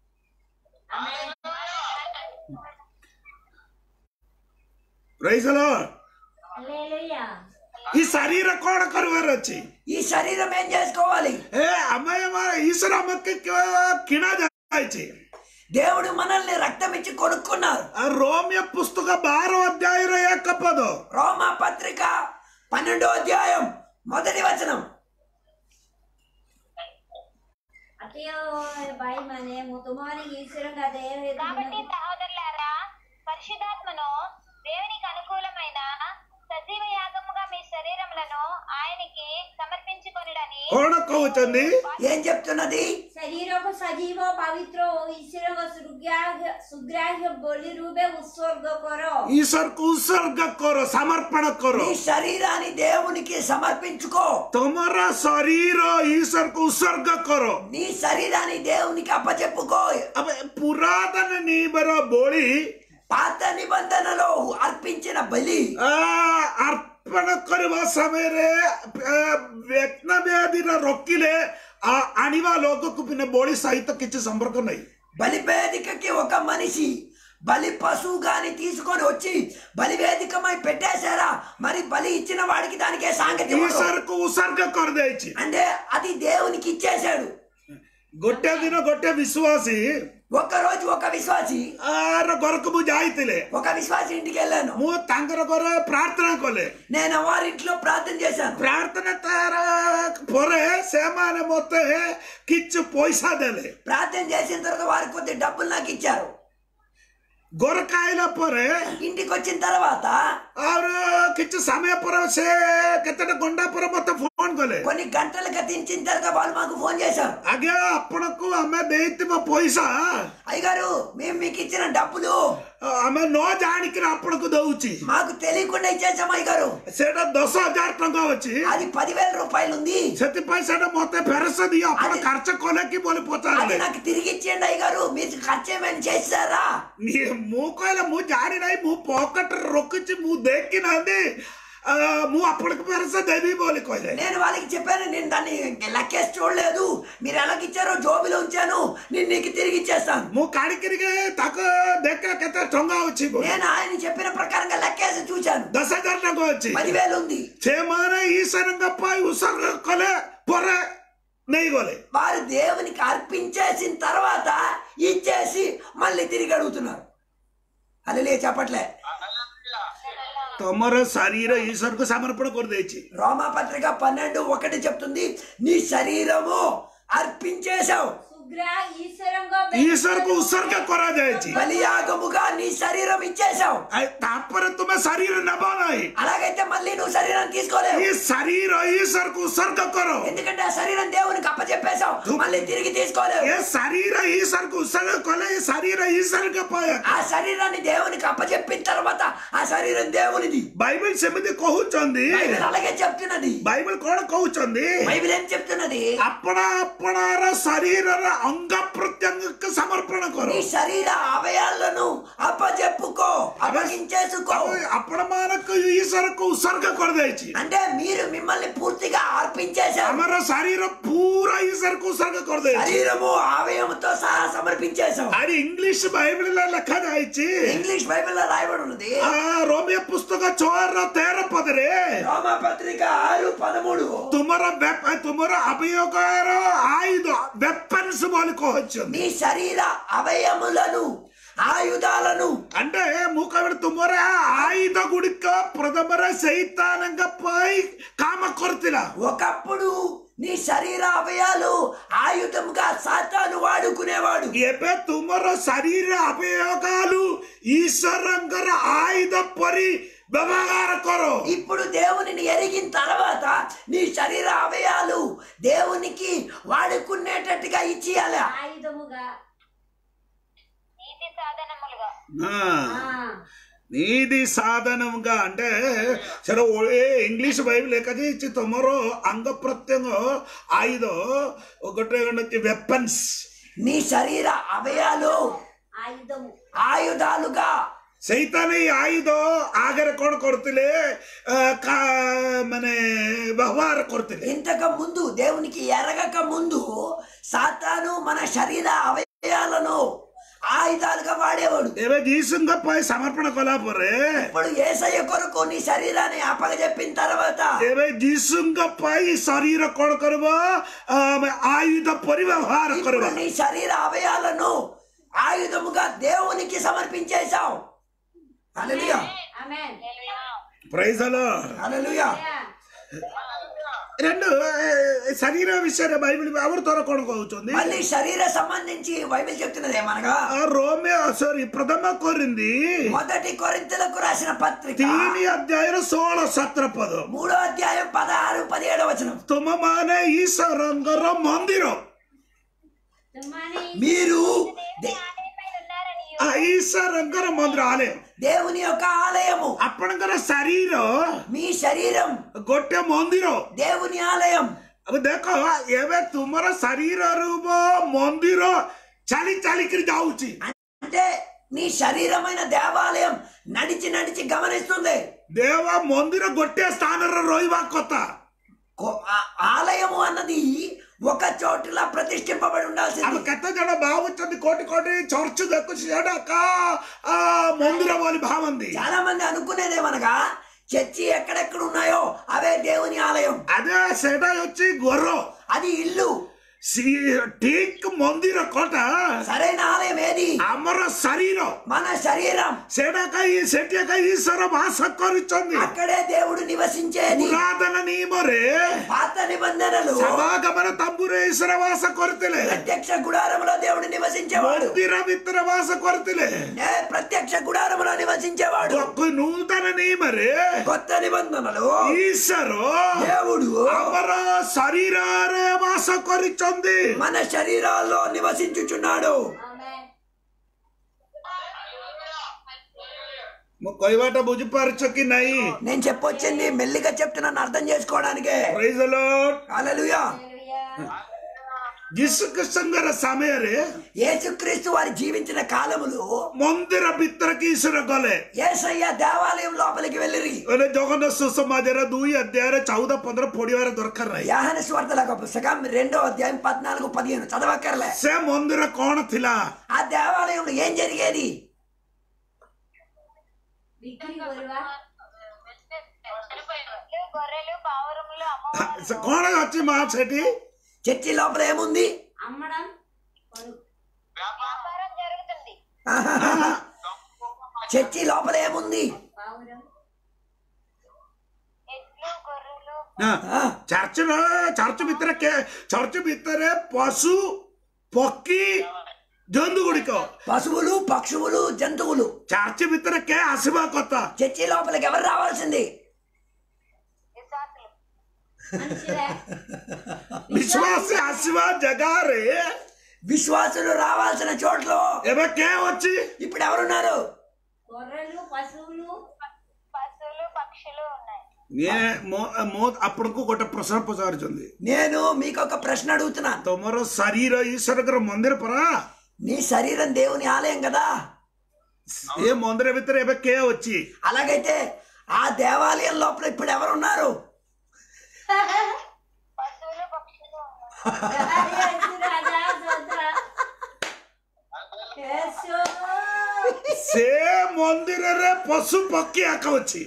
ప్రైజ్ లో హల్లెలూయా ఈ శరీర కోణ కరువారు వచ్చి ఈ శరీరం ఏం చేసుకోవాలి ఏ అమ్మాయి ఈశ్వర అమ్మకి కిణ జాయిచి దేవుడు మనల్ని రక్తం ఇచ్చి కొనుక్కున్నారు ಆ ರೋಮ್ಯ ಪುಸ್ತಕ ಬಾರೋ ಅಧ್ಯಾಯ ಯಾಕಪ್ಪದು రోమా పత్రిక పన్నెండో అధ్యాయం మొదటి వచనం అతయో బాయి మానే ମୁଁ ତୁମମାନଙ୍କୁ ଈଶ୍ୱରଙ୍କ ଦେହ కాబట్టి సహోదరులారా పరిశుద్ధాత్మను దేవునికి అనుకూలమైన సజీవ యాగముగా మీ శరీరములను ఆయనకి సమర్పించుకొనుడని ಕೋಣ ಕହୁಚಂದಿ ఏం చెప్తున్నది ଶରୀରକୁ ସଜୀବ ପବିତ୍ର ଓ ଈଶ୍ୱରଙ୍କ ସୁଗ୍ରାହ୍ୟ ସୁଗ୍ରାହ୍ୟ ବଳି ରୂପେ ଉତ୍ସର୍ଗ କର ఈశ్వర్కు ఉత్సర్గ కరో సమర్పణ కరో నీ శరీరాన్ని దేవునికి సమర్పించుకో తమర శరీర ఈశ్వర్కు ఉత్సర్గ కరో నీ శరీరాన్ని దేవునికి అప్పచెప్పుకో అబే పురాతన నీబర బోళి పాత నిబంధనలో అర్పించిన బలి ಆ, ಅರ್ಪಣ ಕರುವ ಸಮୟରେ ವ್ಯಕ್ನ ವ್ಯಾಧಿರ ರೊಕ್ಕಿಲೆ ಆ ಅಣಿವ ಲೋಕಕ್ಕೂ ಪಿನ್ನ ಬೋಳಿ ಸಹಿತ ಕಿಚ್ಚು ಸಂಪರ್ಕ ನೈ బలివేదికకి ఒక మనిషి బలి పశువు గాని తీసుకొని వచ్చి బలివేదికమై పెట్టేశారా మరి బలి ఇచ్చిన వాడికి దానికే సాంగతి ఉండదు. ఈశ్వరకు ఉసర్గ కొరదేచి అంటే అది దేవునికి ఇచ్చేశాడు ಗೊಟ್ಟೆ ದಿನ ಗೊಟ್ಟೆ ವಿಶ್ವಾಸಿ ఒక్క రోజు ఒక విశ్వాసి ಆರ ಗೊರಕು ಜಾಯ್ತಿಲೆ ఒక విశ్వాసి ఇంటికి వెళ్ళాను ಮೂ ತಂಗರ ಗೊರ ಪ್ರಾರ್ಥನಾ ಕೊಲೆ నేను వారింట్లో ప్రార్థన చేశాను ಪ್ರಾರ್ಥನೆ ತರ ಪೊರೆ ಸೇಮಾನೆ ಮೊತ್ತ ಕಿಚ್ಚು ಪೊಯ್ಸಾ ದೇಲೆ ప్రార్థన చేసిన తర్వాత వారి కొద్ది డబ్బులు నాకు ఇచ్చారు ಗೊರಕಾಯಿಲ ಪೊರೆ ఇంటికి వచ్చిన తర్వాత ಅವರು ಕಿಚ್ಚು ಸಮಯ ಪೊರ ಸೇ ಕೆತ್ತಡ ಗೊಂಡಾಪುರ ಮೊತ್ತ ಫೋನ್ ಕೊಲೆ కొన్ని గంటలు గతించిన తర్వాత వాళ్ళు మాకు ఫోన్ చేశారు ಹಾಗೆ ಅಪ್ಪಣಕ್ಕೂ ಆమె ದೇಯ್ತಿವ ಪೊಯ್ಸಾ అయ్యగారు మేము మీకు ఇచ్చిన డబ్బులు ಆమె ನೋ ಜಾಣಿಕಿನ ಅಪ್ಪಣಕ್ಕೂ ದೌಚಿ మాకు తెలియకుండా ఇచ్చేసాం అయ్యగారు ಸೇಟ ದಸ ಹಜಾರ್ ಟಂಕ వచ్చి అది పదివేల రూపాయలు ఉంది ସେଥିପାଇଁ ସେଟା ମତେ ଫେରସ୍ତ ଦିଅ ଆପଣ ଖର୍ଚ୍ଚ କଲେ କି ବୋଲି అది ପଚାରିଲେ నాకు తిరిగి ఇచ్చేయండి అయ్యగారు మీరు ఖర్చు ఏమైనా చేస్తారా ନି- ମୁଁ କହିଲେ ମୁଁ ଜାଣି ନାହିଁ ମୁଁ ପକେଟରେ ରଖିଛି ମୁଁ ଦେଖି ନାହାନ୍ତି ଆ, ମୁଁ ଆପଣଙ୍କୁ ଫେରସ୍ତ ଦେବି ବୋଲି କହିଲେ నేను వాళ్ళకి చెప్పాను నేను దాన్ని లెక్కేసి చూడలేదు మీరు ఎలాగ ఇచ్చారో జోబులో ఉంచాను నేను నీకు తిరిగి ఇచ్చేస్తాను ମୁଁ କାଢିକିରି ତାକୁ ଦେଖେ କେତେ ଟଙ୍କା ଅଛି ବୋଲି। నేను ఆయన చెప్పిన ప్రకారంగా లెక్కేసి చూశాను ଦଶ ହଜାର ଟଙ୍କା ଅଛି పదివేలు ఉంది ସେମାନେ ఈశ్వରଙ୍କ ପାଇଁ ଉତ୍ସର୍ଗ କଲେ ପରେ ନେଇଗଲେ వారు దేవునికి అర్పించేసిన తర్వాత ఇచ్చేసి మళ్ళీ తిరిగి అడుగుతున్నారు అల్లెలే చెప్పట్లే ତମର ଶରୀର ଈଶ୍ୱରକୁ ସମର୍ପଣ କରିଦେଇଛି రోమా పత్రిక పన్నెండు ఒకటి చెప్తుంది నీ శరీరము అర్పించేశావు ସୁଗ୍ରା ଈଶ୍ୱରଙ୍କ ଈଶ୍ୱରକୁ ଉତ୍ସର୍ଗ କରାଯାଇଛି బలియాగముగా నీ శరీరం ఇచ్చేశావు ଆଉ ତାପରେ ତୁମେ ଶରୀର ନେବ ନାହିଁ అలాగైతే మళ్ళీ నువ్వు శరీరాన్ని తీసుకోలేవు ఈ శరీర ఈశ్వరకు ఉత్సర్గ కరో ఎందుకంటే ఆ శరీరం దేవునికి అప్పచెప్పేశావు మళ్ళీ తిరిగి తీసుకోలేవు ఏ శరీర ఈశ్వరకు ఉత్సర్గ కొలే ఈ శరీర ఈశ్వరక పాయ ఆ శరీరాన్ని దేవునికి అప్పచెప్పిన తర్వాత ఆ శరీరం దేవునిది బైబిల్ ସେମିତି କହୁଛନ୍ତି బైబిల్ అలాగే చెప్తున్నది బైబిల్ କଣ କହୁଛନ୍ତି బైబిల్ ఏం చెప్తున్నది ଆପଣ ଆପଣର ଶରୀରର ଅଙ୍ଗ ପ୍ରତ୍ୟଙ୍ଗକୁ ସମର୍ପଣ କର నీ శరీర అవయాలను అప్పచెప్పుకో అప్పగించేసుకో ଆପଣ ମାନଙ୍କୁ ଈଶ୍ୱରକୁ ଉତ୍ସର୍ଗ କରିଦେଇଛି అంటే మీరు మిమ్మల్ని పూర్తిగా అర్పించేశారు ଆମର ଶରୀର ପୁରା ଈଶ୍ୱରକୁ ଉତ୍ସର୍ଗ କରିଦେଇଛି శరీరము అవయముతో సహా సమర్పించేశాం ଆରେ ଇଂଲିଶ ବାଇବଲରେ ଲେଖାଯାଇଛି ఇంగ్లీష్ బైబిల్లో రాయబడి ఉన్నది ఆ రోమియ పుస్తక చోర తేర పదరే రోమా పత్రిక ఆరు పదమూడు ତୁମର ବେପ- ତୁମର ଅଭିଯୋଗର ଆୟୁଧ వెపన్స్ ବୋଲି କହୁଛନ୍ତି నీ శరీర అవయములను ఆయుధాలను అంటే ମୁଁ କହିବି ତୁମର ଆୟୁଧ ଗୁଡ଼ିକ ପ୍ରଥମରେ ସେଇତାନଙ୍କ ପାଇଁ କାମ କରିଥିଲା ఒకప్పుడు నీ శరీర అవయాలు ఆయుధముగా సాతాను వాడుకునేవాడు ଏବେ ତୁମର ଶରୀର ଅଭିଯୋଗାలు ଈଶ୍ୱରଙ୍କର ଆୟୁଧ ପରି ବ୍ୟବହାର କର ఇప్పుడు దేవునిని ఎరిగిన తర్వాత నీ శరీర అవయాలు దేవునికి వాడుకునేటట్టుగా ఇచ్చేయాలి ఆయుధముగా నీతి సాధనములుగా ఆ. నీది సాధనంగా అంటే సరే ఏ ఇంగ్లీష్ బైబిల్ ఎక్కడిచ్చి తమరు అంగ ప్రత్యంగ ఆయుధ ఒకటి వెపన్స్ నీ శరీర అవయాలు ఆయుధము ఆయుధాలుగా ସେଇତାନେ ଏଇ ଆୟୁଧ ଆଗରେ କଣ କରୁଥିଲେ ଆ, କା- ମାନେ ବ୍ୟବହାର କରୁଥିଲେ ఇంతకు ముందు దేవునికి ఎరగక ముందు సాతాను మన శరీర అవయవాలను ఆయుధాలుగా వాడేవాడు ଏବେ ଯୀଶୁଙ୍କ ପାଇଁ ସମର୍ପଣ କଲା ପରେ ఇప్పుడు ఏసయ్య కొరకు నీ శరీరాన్ని అప్పగజెప్పిన తర్వాత ଏବେ ଯୀଶୁଙ୍କ ପାଇଁ ଶରୀର କଣ କରିବ ଆ, ଆୟୁଧ ପରି ବ୍ୟବହାର ఇప్పుడు କରିବ నీ శరీర అవయాలను ఆయుధముగా దేవునికి సమర్పించేశావు హల్లెలూయా ఆమేన్ ప్రైజ్ అలా హల్లెలూయా రెండు ఏ, శరీర విషୟରେ బైబిల్ ఎవరు త్వర କଣ କହୁଛନ୍ତି మళ్ళీ శరీర సంబంధించి బైబిల్ చెప్తున్నది ఏమనగా ఆ రోమే సారీ ప్రథమ కొరింది మొదటి కొరింతలకు రాసిన పత్రిక ତିନି ଅଧ୍ୟାୟର ଷୋହଳ ସତର ପଦ మూడో అధ్యాయం పదహారు పదిహేడు వచనం ତୁମମାନେ ଈଶ୍ୱରଙ୍କର ମନ୍ଦିର తుమ్మని మీరు దే- ఆలయమై ಆ ಈಶ್ವರಂಕರ ಮಂದಿರ ಆಲಯ దేవుని యొక్క ఆలయము ଆପଣଙ୍କର ଶରୀର మీ శరీరం ଗୋଟେ ମନ୍ଦିର దేవుని ఆలయం अब ଦେଖ ଏବେ ତୁମର ଶରୀର ରୂପ ମନ୍ଦିର ଚାଲି ଚାଲିକିରି ଯାଉଛି అంటే నీ శరీరమైన దేవాలయం నడిచి నడిచి గమనిస్తుంది ଦେବ ମନ୍ଦିର ଗୋଟିଏ ସ୍ଥାନରେ ରହିବା କଥା కొ- ఆ- ఆలయము అన్నది ఒక చోటులా ప్రతిష్ఠింపబడి ଆମେ ఉండాల్సింది କେତେ ଜଣ ଭାବୁଛନ୍ତି କୋଟି କୋଟି ଚର୍ଚ୍ଚ ଦେଖୁଛି ସେଟା କା ఆ, ମନ୍ଦିର ବୋଲି ଭାବନ୍ତି చాలా మంది అనుకునేదేమనగా చర్చి ఎక్కడెక్కడ ఉన్నాయో అవే దేవుని ఆలయం అదే ସେଟା ହେଉଛି ଘର అది ఇల్లు ସି- ଠିକ ମନ୍ଦିର କଟା సరైన ఆలయం ఏది ଆମର ଶରୀର మన శరీరం ସେଟା କାହିଁ ସେଠି କାହିଁ ଈଶ୍ୱର ବାସ କରିଛନ୍ତି అక్కడే దేవుడు నివసించేది ପୁରାତନ ନିୟମରେ పాత నిబంధనలు ସମାଗମନ ତମ୍ବୁରେ ଈଶ୍ୱର ବାସ କରିଥିଲେ ప్రత్యక్ష గుడారములో దేవుడు నివసించేవాడు ମନ୍ଦିର ଭିତରେ ବାସ କରିଥିଲେ ఏ ప్రత్యక్ష గుడారములో నివసించేవాడు କ- ନୂତନ ନିୟମରେ కొత్త నిబంధనలు ଈଶ୍ୱର దేవుడు ଆମର ଶରୀରରେ ବାସ କରିଛନ୍ତି మన శరీరాల్లో నివసించుచున్నాడు ఆమెన్ ମୁଁ କହିବାଟା ବୁଝିପାରୁଛ କି ନାହିଁ నేను చెప్పొచ్చింది మెల్లిగా చెప్తున్నాను అర్థం చేసుకోవడానికే Praise the Lord. హల్లెలూయా హల్లెలూయా ଯୀଶୁ ଖ୍ରୀଷ୍ଟଙ୍କର ସମୟରେ యేసుక్రీస్తు వారి జీవించిన కాలములో ମନ୍ଦିର ଭିତରକୁ ଈଶ୍ୱର ଗଲେ యేసయ్య దేవాలయం లోపలికి వెళ్ళిరి ମାନେ ଜଗନ୍ନାଥ ସୁସମାଜର ଦୁଇ ଅଧ୍ୟାୟରେ ଚଉଦ ପନ୍ଦର ପଢିବାର ଦରକାର ନାହିଁ యాహన స్వార్థల పుస్తకం రెండో అధ్యాయం పద్నాలుగు పదిహేను చదవక్కర్లే ସେ ମନ୍ଦିର କଣ ଥିଲା ఆ దేవాలయంలో ఏం జరిగేది విక్రీ కొరువా గొర్రెలు పావురములు అమ్మవారు ସେ କଣ ଅଛି ମା ସେଠି చర్చి లోపల ఏముంది అమ్మడం కొను వ్యాపారం జరుగుతుంది ఆహాహా. చర్చి లోపల ఏముంది పావురం ఎడ్లు గొర్రెలు ఆ, ଚର୍ଚ୍ଚର ଚର୍ଚ୍ଚ ଭିତରେ କେ- ଚର୍ଚ୍ଚ ଭିତରେ ପଶୁ ପକ୍ଷୀ ଜନ୍ତୁ ଗୁଡ଼ିକ పశువులు పక్షువులు జంతువులు ଚର୍ଚ୍ଚ ଭିତରେ କେ ଆସିବା କଥା చర్చి లోపలికి ఎవరు రావాల్సింది విశ్వాసులు మనుషులే ବିଶ୍ୱାସ ଆସିବା ଜାଗାରେ విశ్వాసులు రావాల్సిన చోట్లో ଏବେ କେ ଅଛି ఇప్పుడు ఎవరున్నారు గొర్రెలు పశువులు పశువులు పక్షులు ఉన్నాయి ଇଏ ମୋ ମୋ ଆପଣଙ୍କୁ ଗୋଟେ ପ୍ରଶ୍ନ ପଚାରୁଛନ୍ତି నేను మీకు ఒక ప్రశ్న అడుగుతున్నాను ତମର ଶରୀର ଈଶ୍ୱରଙ୍କର ମନ୍ଦିର ପରା నీ శరీరం దేవుని ఆలయం కదా ଏ ମନ୍ଦିର ଭିତରେ ଏବେ କେ ଅଛି అలాగైతే ఆ దేవాలయం లోపల ఇప్పుడు ఎవరున్నారు పశువులు పక్షులు ఉన్నాయి యేసు రాజా స్తోత్ర యేసు ସେ ମନ୍ଦିରରେ ପଶୁ ପକ୍ଷୀ ଆକ ଅଛି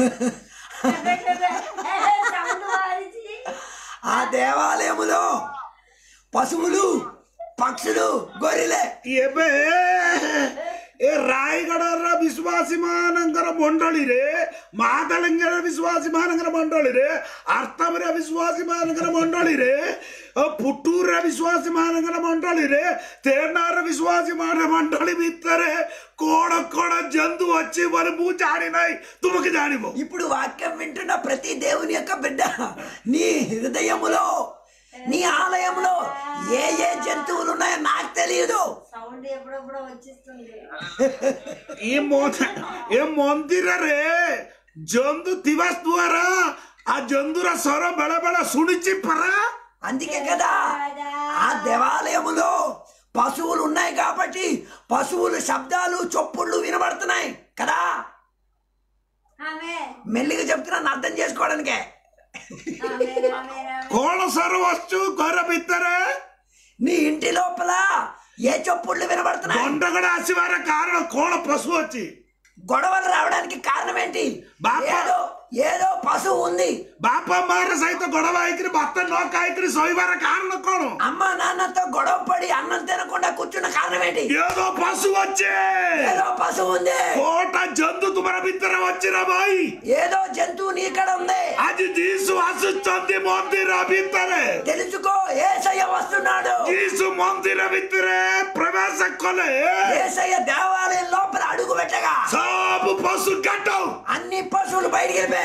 సౌండ్ వారిచి ఆ దేవాలయములో పశువులు పక్షులు గొర్రెలే ଏବେ ଏ ରାୟଗଡ଼ର ବିଶ୍ୱାସୀ ମାନଙ୍କର ମଣ୍ଡଳୀରେ ମାଦଳିଙ୍ଗର ବିଶ୍ୱାସୀ ମାନଙ୍କର ମଣ୍ଡଳୀରେ ଆର୍ତ୍ତମର ବିଶ୍ୱାସୀ ମାନଙ୍କର ମଣ୍ଡଳୀରେ ଆଉ ପୁଟୁର ବିଶ୍ୱାସୀ ମାନଙ୍କର ମଣ୍ଡଳୀରେ ତେରନାର ବିଶ୍ୱାସୀ ମାନ ମଣ୍ଡଳୀ ଭିତରେ କଣ କଣ ଜନ୍ତୁ ଅଛି ବୋଲି ମୁଁ ଜାଣି ନାହିଁ ତୁମକୁ ଜାଣିବ ఇప్పుడు వాక్యం వింటున్న ప్రతి దేవుని యొక్క బిడ్డ నీ హృదయములో నీ ఆలయంలో ఏ ఏ జంతువులు ఉన్నాయో నాకు తెలియదు సౌండ్ ఎప్పుడెప్పుడో వచ్చేస్తుంది ଏ ମ- ଏ ମନ୍ଦିରରେ ଜନ୍ତୁ ଥିବା ଦ୍ୱାରା ఆ జంతువుల స్వరం బెళ బెళ సుడిచి పరా అందుకే కదా ఆ దేవాలయములో పశువులు ఉన్నాయి కాబట్టి పశువులు శబ్దాలు చొప్పుళ్ళు వినబడుతున్నాయి కదా ఆమె మెల్లిగా చెప్తున్నాను అర్థం చేసుకోవడానికే ఆమె ఆమె କଣ ସ୍ୱର ବସୁଛୁ ଘର ଭିତରେ నీ ఇంటి లోపల ఏ చొప్పుళ్ళు వినబడుతున్నాయి ଗଣ୍ଡଗୋଳ ଆସିବାର କାରଣ କଣ ପଶୁ ଅଛି గొడవలు రావడానికి కారణం ఏంటి బాపా. ఏదో ఏదో పశువు ఉంది ବାପା ମାର ସହିତ ଗଡବା ହେଇକିରି ଭାତ ନ ଖାଇକିରି ଶୋଇବାର କାରଣ କଣ అమ్మ నాన్నతో గొడవ పడి అన్నం తినకుండా కూర్చున్న కారణం ఏంటి ఏదో పశు వచ్చే ఏదో పశువు ఉంది కోట జంతు ତୁମର ଭିତରେ ଅଛି ରେ ଭାଇ ఏదో జంతువు నీ ఇక్కడ ఉంది ଆଜି ଯୀଶୁ ଆସୁଛନ୍ତି ମନ୍ଦିର ଭିତରେ తెలుసుకో ఏసయ్య వస్తున్నాడు ଯୀଶୁ ମନ୍ଦିର ଭିତରେ ପ୍ରବେଶ କଲେ ఏసయ్య దేవాలయం లోపల అడుగు పెట్టగా ସବୁ ପଶୁ କାଟ అన్ని పశువులు బయటికి వెళ్ళిపోయాయి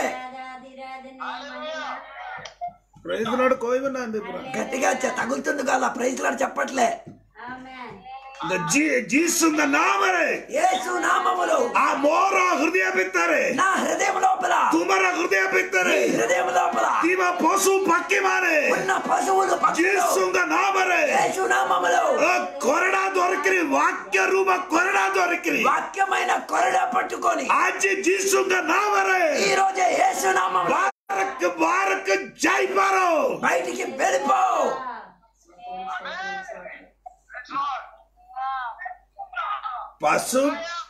ପ୍ରେଜ୍ ଲର୍ଡ କହିବେ ନାହାନ୍ତି ପୁରା గట్టిగా చె- తగులుతుంది కదా ప్రైజ్ లాడు చెప్పట్లే ఆమెన్ ದ ಜೀ- ಜೀಸುಂಗ ನಾಮರೆ యేసు నామములో ಆ ಮೋರ ಹೃದಯ ಬಿತ್ತಾರೆ నా హృదయం లోపల ತುಮರ ಹೃದಯ ಬಿತ್ತಾರೆ నీ హృదయం లోపల ತೀವ ಪಶು ಪಕ್ಕಿ ಮಾರೆ ఉన్న పశువులు పక్షులు ಜೀಸುಂಗ ನಾಮರೆ యేసు నామములో ಆ, ಕೊರಡ ದೊರಕಿರಿ ವಾಕ್ಯ ರೂಪ ಕೊರಡ ದೊರಕಿರಿ వాక్యమైన కొరడ పట్టుకొని ಆಜಿ ಜೀಸುಂಗ ನಾಮರೆ ఈ రోజే యేసు నామములో ಬಾರಕ್ ಬಾರಕ್ ಜೈ ಬಾರೋ బయటికి వెళ్ళిపో Praise Lord. ಪಶು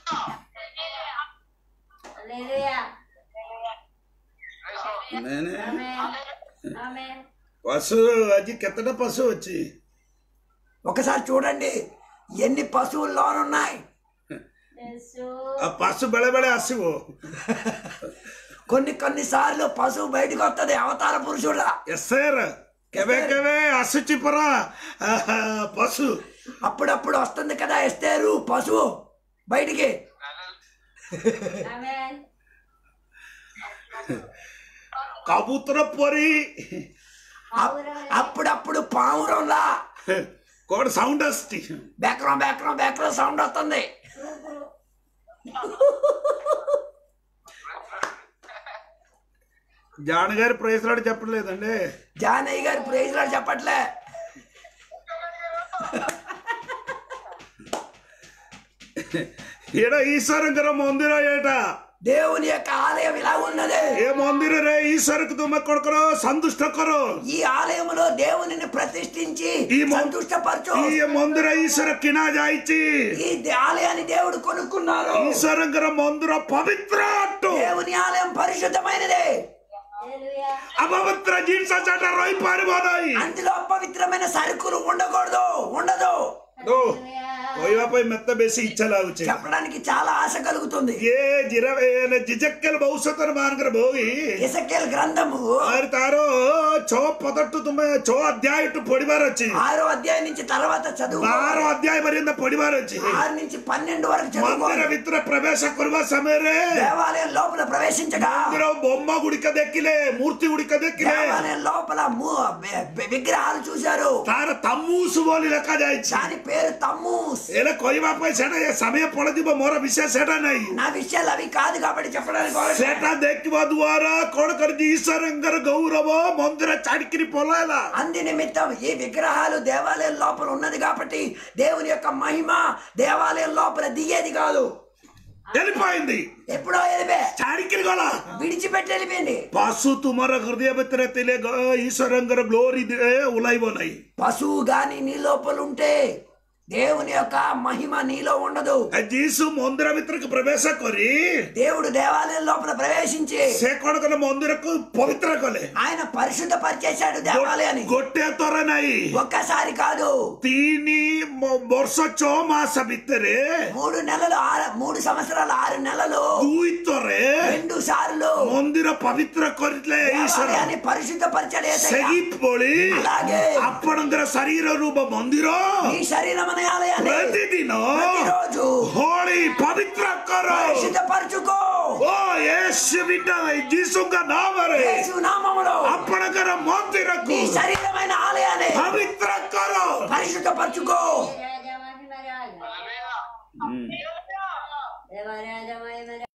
హల్లెలూయా Praise Lord. నేనే ఆమేన్ ఆమేన్ పశు అది కెత్తడ పశు వచ్చి ఒకసారి చూడండి ఎన్ని పశువులు లోనున్నాయి యేసు ಆ ಪಶು ಬೆಳೆ ಬೆಳೆ ಹಸಿವು కొన్ని కొన్ని సార్లు పశువు బయటకు వస్తుంది అవతార పురుషుడా ಎಸ್ಸೇರ್ ಕೆವೆ ಕೆವೆ ಹಸುಚಿ ಪರ ಆ, ಪಶು అప్పుడప్పుడు వస్తుంది కదా ఎస్తేరు పశువు బయటికి ఆమేన్ ಕಬೂತರ ಪೊರಿ అప్- అప్పుడప్పుడు పావురంలా కోడ సౌండ్ వస్తుంది బెక్రం బెక్రం బెక్రం సౌండ్ వస్తుంది జాన్ గారి ప్రైజ్లాడు చెప్పలేదండి జానయ్య గారి ప్రైజ్ లాడు చెప్పట్లే ఈడ ఈశ్వరంకర మందిర ఏట దేవుని యొక్క ఆలయం ఇలా ఉన్నది ఏ మందిర రే ఈశ్వరకు తుమ్మ కొడుకరు సంతుష్ట కొరు ఈ ఆలయములో దేవునిని ప్రతిష్ఠించి ఈ మొ- సంతుష్టపరచు ఈ మందిర ఈశ్వర కినా జాయిచి ఈ దే- ఆలయాన్ని దేవుడు కొనుక్కున్నారు ఈశ్వరంకర మందిర పవిత్ర అట్టు దేవుని ఆలయం పరిశుద్ధమైనది హల్లెలూయా అపవిత్ర జీన్స్ చట రోయి పారిపోదాయి అందులో అపవిత్రమైన సరుకులు ఉండకూడదు ఉండదు కొయ్యపై మెత్త బేసి ఇచ్చలాగుచే చెప్పడానికి చాలా ఆశ కలుగుతుంది ఏ జిరవే జిజక్కల ಭವಿಷ್ಯತನ ಮಾರ್ಗರ ಹೋಗಿ ఇసకేల్ గ్రంథము ಆರು ತಾರೋ ಚೋ ಪದಟ್ಟು ತುಂಬ ಚೋ ಅಧ್ಯಾಯ ಇಟ್ಟು పొడిబారు వచ్చి ఆరో అధ్యాయం నుంచి తర్వాత చదువు ಆರು ಅಧ್ಯಾಯ ಮರಿಂದ పొడిబారు వచ్చి ఆరు నుంచి పన్నెండు వరకు ಮಂದಿರ చదువుకోవాలి ವಿತ್ರ ಪ್ರವೇಶ ಕೊರುವ ಸಮಯರೇ దేవాలయం లోపల ప్రవేశించగా ಮಂದಿರ ಬೊಮ್ಮ ಗುಡಿಕ ದೆಕ್ಕಿಲೆ ಮೂರ್ತಿ ಗುಡಿಕ ದೆಕ್ಕಿಲೆ దేవాలయం లోపల ము- వి- వి- విగ్రహాలు చూశారు ತಾರ ತಮ್ಮೂಸು ಬೋಲಿ ಲೆಕ್ಕ ಜಾಯ್ಚಿ దాని పేరు తమ్మూస్ ಏನ ಕೊಯ್ವಾಪೈ ಸೆಡ ಏ ಸಮಯ ಪೊಳದಿಬ ಮೋರ ವಿಷಯ ಸೆಡ ನೈ నా విషయాలు అవి కాదు కాబట్టి చెప్పడానికి పోవట్లేదు. ಸೆಟ ದೆಕ್ಕಿವ ದ್ವಾರ ಕೊಡಕರ್ಜಿ ಈಶ್ವರಂಗರ ಗೌರವ ಮಂದಿರ ಚಾಡಿಕಿರಿ ಪೊಲ అందు నిమిత్తం ఈ విగ్రహాలు దేవాలయం లోపల ఉన్నది కాబట్టి దేవుని యొక్క మహిమ దేవాలయం లోపల దిగేది కాదు వెళ్ళిపోయింది ఎప్పుడో ఎలిపే చాడికిరి గోళ విడిచిపెట్టి వెళ్ళిపోయింది ಪಾಸು ತುಮರ ಹೃದಯ ಬಿತ್ತರೆ ತಿಲೆ ಈಶ್ವರಂಗರ ಗ್ಲೋರಿ ಉಲೈಬೋನೈ పశువు గాని నీ లోపల ఉంటే దేవుని యొక్క మహిమ నీలో ఉండదు ಜೀಸು ಮಂದಿರ ವಿತ್ರಕ್ಕೆ ಪ್ರವೇಶ ಕೊರಿ దేవుడు దేవాలయం లోపల ప్రవేశించి ಸೇ ಕೊಡಕನ ಮಂದಿರಕ್ಕೂ ಪವಿತ್ರ ಕೊಲೆ ఆయన పరిశుద్ధ పరిచేశాడు దేవాలయాన్ని ಗೊಟ್ಟೆ ತೊರನೈ ఒక్కసారి కాదు ತೀನಿ ಮ- ವರ್ಷ ಚೋ ಮಾಸ ಬಿತ್ತರೆ మూడు నెలలు ఆరు మూడు సంవత్సరాలు ఆరు నెలలు ದೂಯಿತ್ತೊರೆ రెండు సార్లు ಮಂದಿರ ಪವಿತ್ರ ಕೊರಿತ್ಲೆ ಈಶ್ವರ దేవాలయాన్ని పరిశుద్ధ పరిచాడు యేసయ్య. ಸಗಿತ್ ಬೋಳಿ అలాగే ಅಪ್ಪಣಂದ್ರ ಶರೀರ ರೂಪ ಮಂದಿರ నీ శరీరం అనే ఆలయాన్ని ಪ್ರತಿದಿನ ప్రతిరోజు ಹೋಳಿ ಪವಿತ್ರ ಕರ పరిశుద్ధపరచుకో ಓ ಯೇಸುವಿನ ಜೀಸುಂಗ ನಾಮರೆ యేసు నామములో ಅಪ್ಪಣಕರ ಮಂದಿರಕ್ಕೂ నీ శరీరమైన ఆలయాన్ని పవిత్ర కరో పరిశుద్ధపరచుకో రాజా మహిమ రాజా దేవరాజా మహిమ రాజా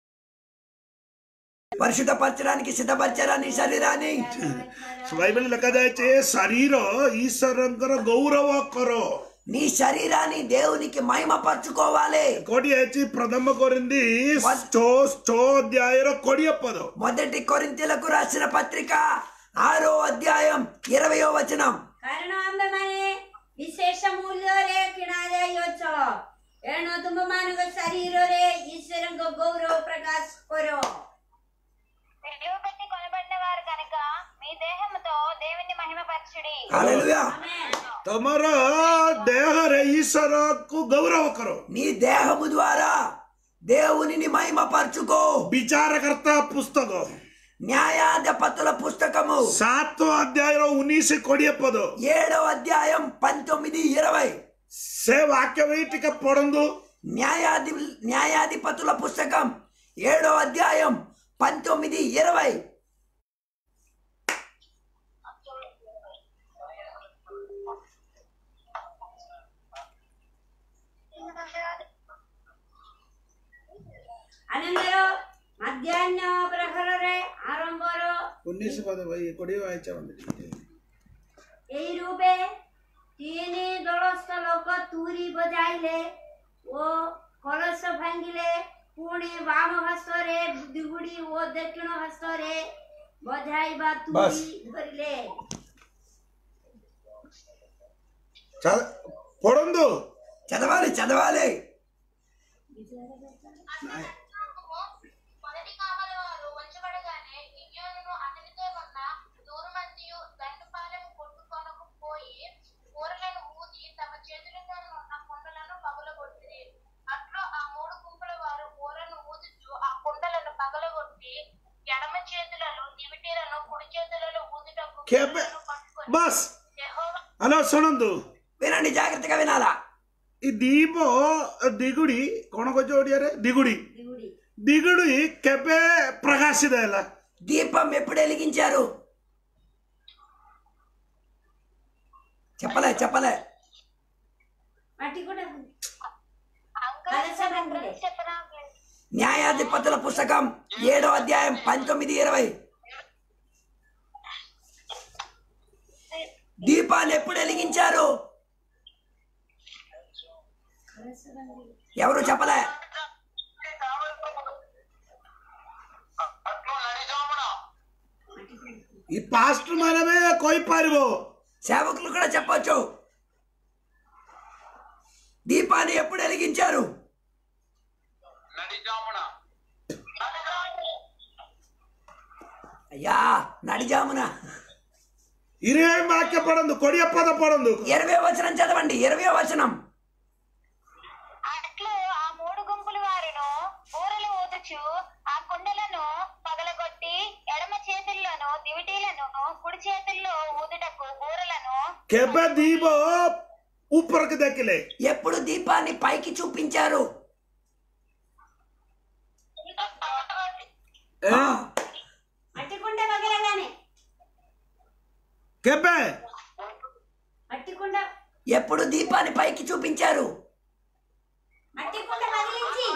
పరిశుద్ధపరచడానికి సిద్ధపరచారా నీ శరీరాన్ని బైబిల్ లెక్క దాచే శరీర ఈశ్వరంకర గౌరవ కరో నీ శరీరాన్ని దేవునికి మహిమపరచుకోవాలి కోటి హెచ్చి ప్రథమ కొరింది చో చో అధ్యాయర కొడియప్పదు మొదటి కొరింతలకు రాసిన పత్రిక ఆరో అధ్యాయం ఇరవయో వచనం କାରଣ ଆମ୍ଭେମାନେ ବିଶେଷ ମୂଲ୍ୟରେ କିଣା ଯାଇଅଛ ଏଣୁ ତୁମମାନଙ୍କ ଶରୀରରେ ଈଶ୍ୱରଙ୍କ ଗୌରବ ପ୍ରକାଶ କର విలువ పెట్టి కొనబడిన వారు కనుక మీ దేహముతో దేవుని మహిమపరచుడి హల్లెలూయా తమర దేహరే ఈశ్వరకు గౌరవ కరో నీ దేహము ద్వారా దేవునిని మహిమపరచుకో విచారకర్త పుస్తకం న్యాయాధిపతుల పుస్తకము సాతో అధ్యాయం ఉన్నీసి కొడియప్పదు ఏడో అధ్యాయం పంతొమ్మిది ఇరవై సే వాక్యం వీటికి పొడందు న్యాయాధి న్యాయాధిపతుల పుస్తకం ఏడో అధ్యాయం పంతొమ్మిది ఇరవై उन्नीस पद भाई कोड़े वायचा बंद এই রূপে তিনি দোলস্থ লোক তুরি বজাইলে ও কলস ভাঙ্গিলে পুଣି বাম হস্তরে দিগুড়ি ও দক্ষিণ হস্তরে বজাইবা বাস। তুরি ধরিলে పొడందు చదవాలి చదవాలి మొదటి కావలి వారు వంచబడగానే గిద్యోనును అతనితో ఉన్న నూరు మంది దండుపాలెం కొట్టుకొనకు పోయి కూరలను ఊది తమ చేతులతో ఉన్న కుండలను పగలగొట్టిరి అట్లో ఆ మూడు గుంపుల వారు కూరను ఊదుచు ఆ కుండలను పగలగొట్టి ఎడమ చేతులలో దివిటీలను కుడి చేతులలో ఊదుటకు కేప కుండలను పట్టుకొని బస్ యెహోవా హలో శుణందు వినండి జాగ్రత్తగా వినాలా ఈ దీప దిగుడి କଣ କହୁଛ ଓଡ଼ିଆରେ ଦିଗୁଡ଼ି దిగుడి ଦିଗୁଡ଼ି କେବେ ପ୍ରକାଶିତ ହେଲା దీపం ఎప్పుడు వెలిగించారు చెప్పలే చెప్పలే మట్టి కూడా అంకల్ చెప్పరా న్యాయాధిపతుల పుస్తకం ఏడో అధ్యాయం పంతొమ్మిది ఇరవై దీపాన్ని ఎప్పుడు వెలిగించారు ఎవరు చెప్పలే అట్లు నడిజామున ఈ పాస్టర్ మనమే କହିପାରିବ సేవకులు కూడా చెప్పొచ్చు దీపాన్ని ఎప్పుడు వెలిగించారు నడిజామున అయ్యా నడిజామున ఇరవై వాక్య పడందు కొడియ పద పడందు ఇరవై వచనం చదవండి ఇరవై వచనం అట్లు ఆ మూడు గుంపుల వారును ఊరలు ఊదుచు ఆ కుండలను పగలగొట్టి ఎడమ చేతుల్లోను దివిటీలను కుడి చేతుల్లో ఊదుటకు ఊరలను କେବେ దీପ ଉପରକୁ ଦେଖିଲେ ఎప్పుడు దీపాన్ని పైకి చూపించారు ఆ, మట్టి కుండ పగలగానే କେବେ మట్టి కుండ ఎప్పుడు దీపాన్ని పైకి చూపించారు మట్టి కుండ పగిలించి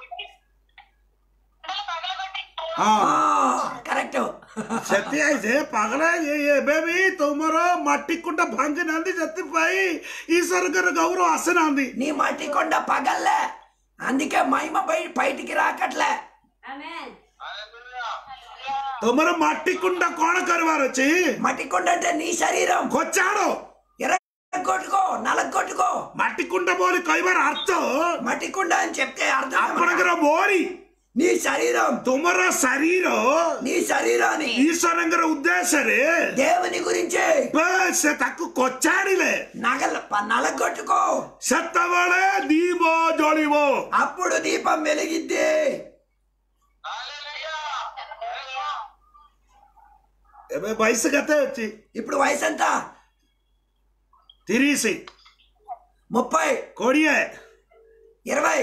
ହଁ ఆ, కరెక్ట్ ସେଥିପାଇଁ ଯେ ପାଗଳ ଏ- ଏବେ ବି ତୁମର ମାଟି କୁଣ୍ଡ ଭାଙ୍ଗି ନାହାନ୍ତି ସେଥିପାଇଁ ଈଶ୍ୱରଙ୍କର ଗୌରବ ଆସିନାହାନ୍ତି నీ మట్టి కొండ పగల్లే అందుకే మహిమ బయ బయటికి రాకట్లే ఆమేన్ ତୁମର ମାଟି କୁଣ୍ଡ କଣ କରିବାର ଅଛି మట్టి కొండ అంటే నీ శరీరం ଖୋଚାଡ଼ కొట్టుకో నలగొట్టుకో ମାଟି କୁଣ୍ଡ ବୋଲି କହିବାର ଅର୍ଥ మట్టి కుండ అని చెప్తే అర్థం ఏమన్నా? ଆପଣଙ୍କର ମୋରି నీ శరీరం ତୁମର ଶରୀର నీ శరీరాన్ని ଈଶ୍ୱରଙ୍କର ଉଦ୍ଦେଶ୍ୟରେ దేవుని గురించి ବା ସେ ତାକୁ କଚାଡ଼ିଲେ నగల ప- నలగొట్టుకో ସେତେବେଳେ ଦୀପ ଜଳିବ అప్పుడు దీపం వెలిగిద్ది ଏବେ ବୟସ କେତେ ଅଛି ఇప్పుడు వయసు ఎంత ତିରିଶ ముప్పై କୋଡ଼ିଏ ఇరవై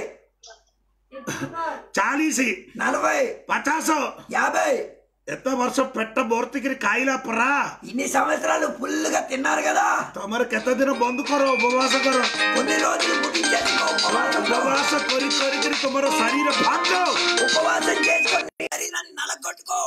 ଚାଳିଶ నలభై ପଚାଶ యాభై ଏତେ ବର୍ଷ ପେଟ ଭର୍ତ୍ତିକିରି ଖାଇଲା ପରା ఇన్ని సంవత్సరాలు ఫుల్గా తిన్నారు కదా ତମର କେତେ ଦିନ ବନ୍ଦ କର ଉପବାସ କର కొన్ని రోజులు ముగించేది ఉపవాసంలో ଉପବାସ କରି କରିକିରି ତୁମର ଶରୀର ଭାଙ୍ଗ ఉపవాసం చేసుకొని నీ శరీరాన్ని నలగొట్టుకో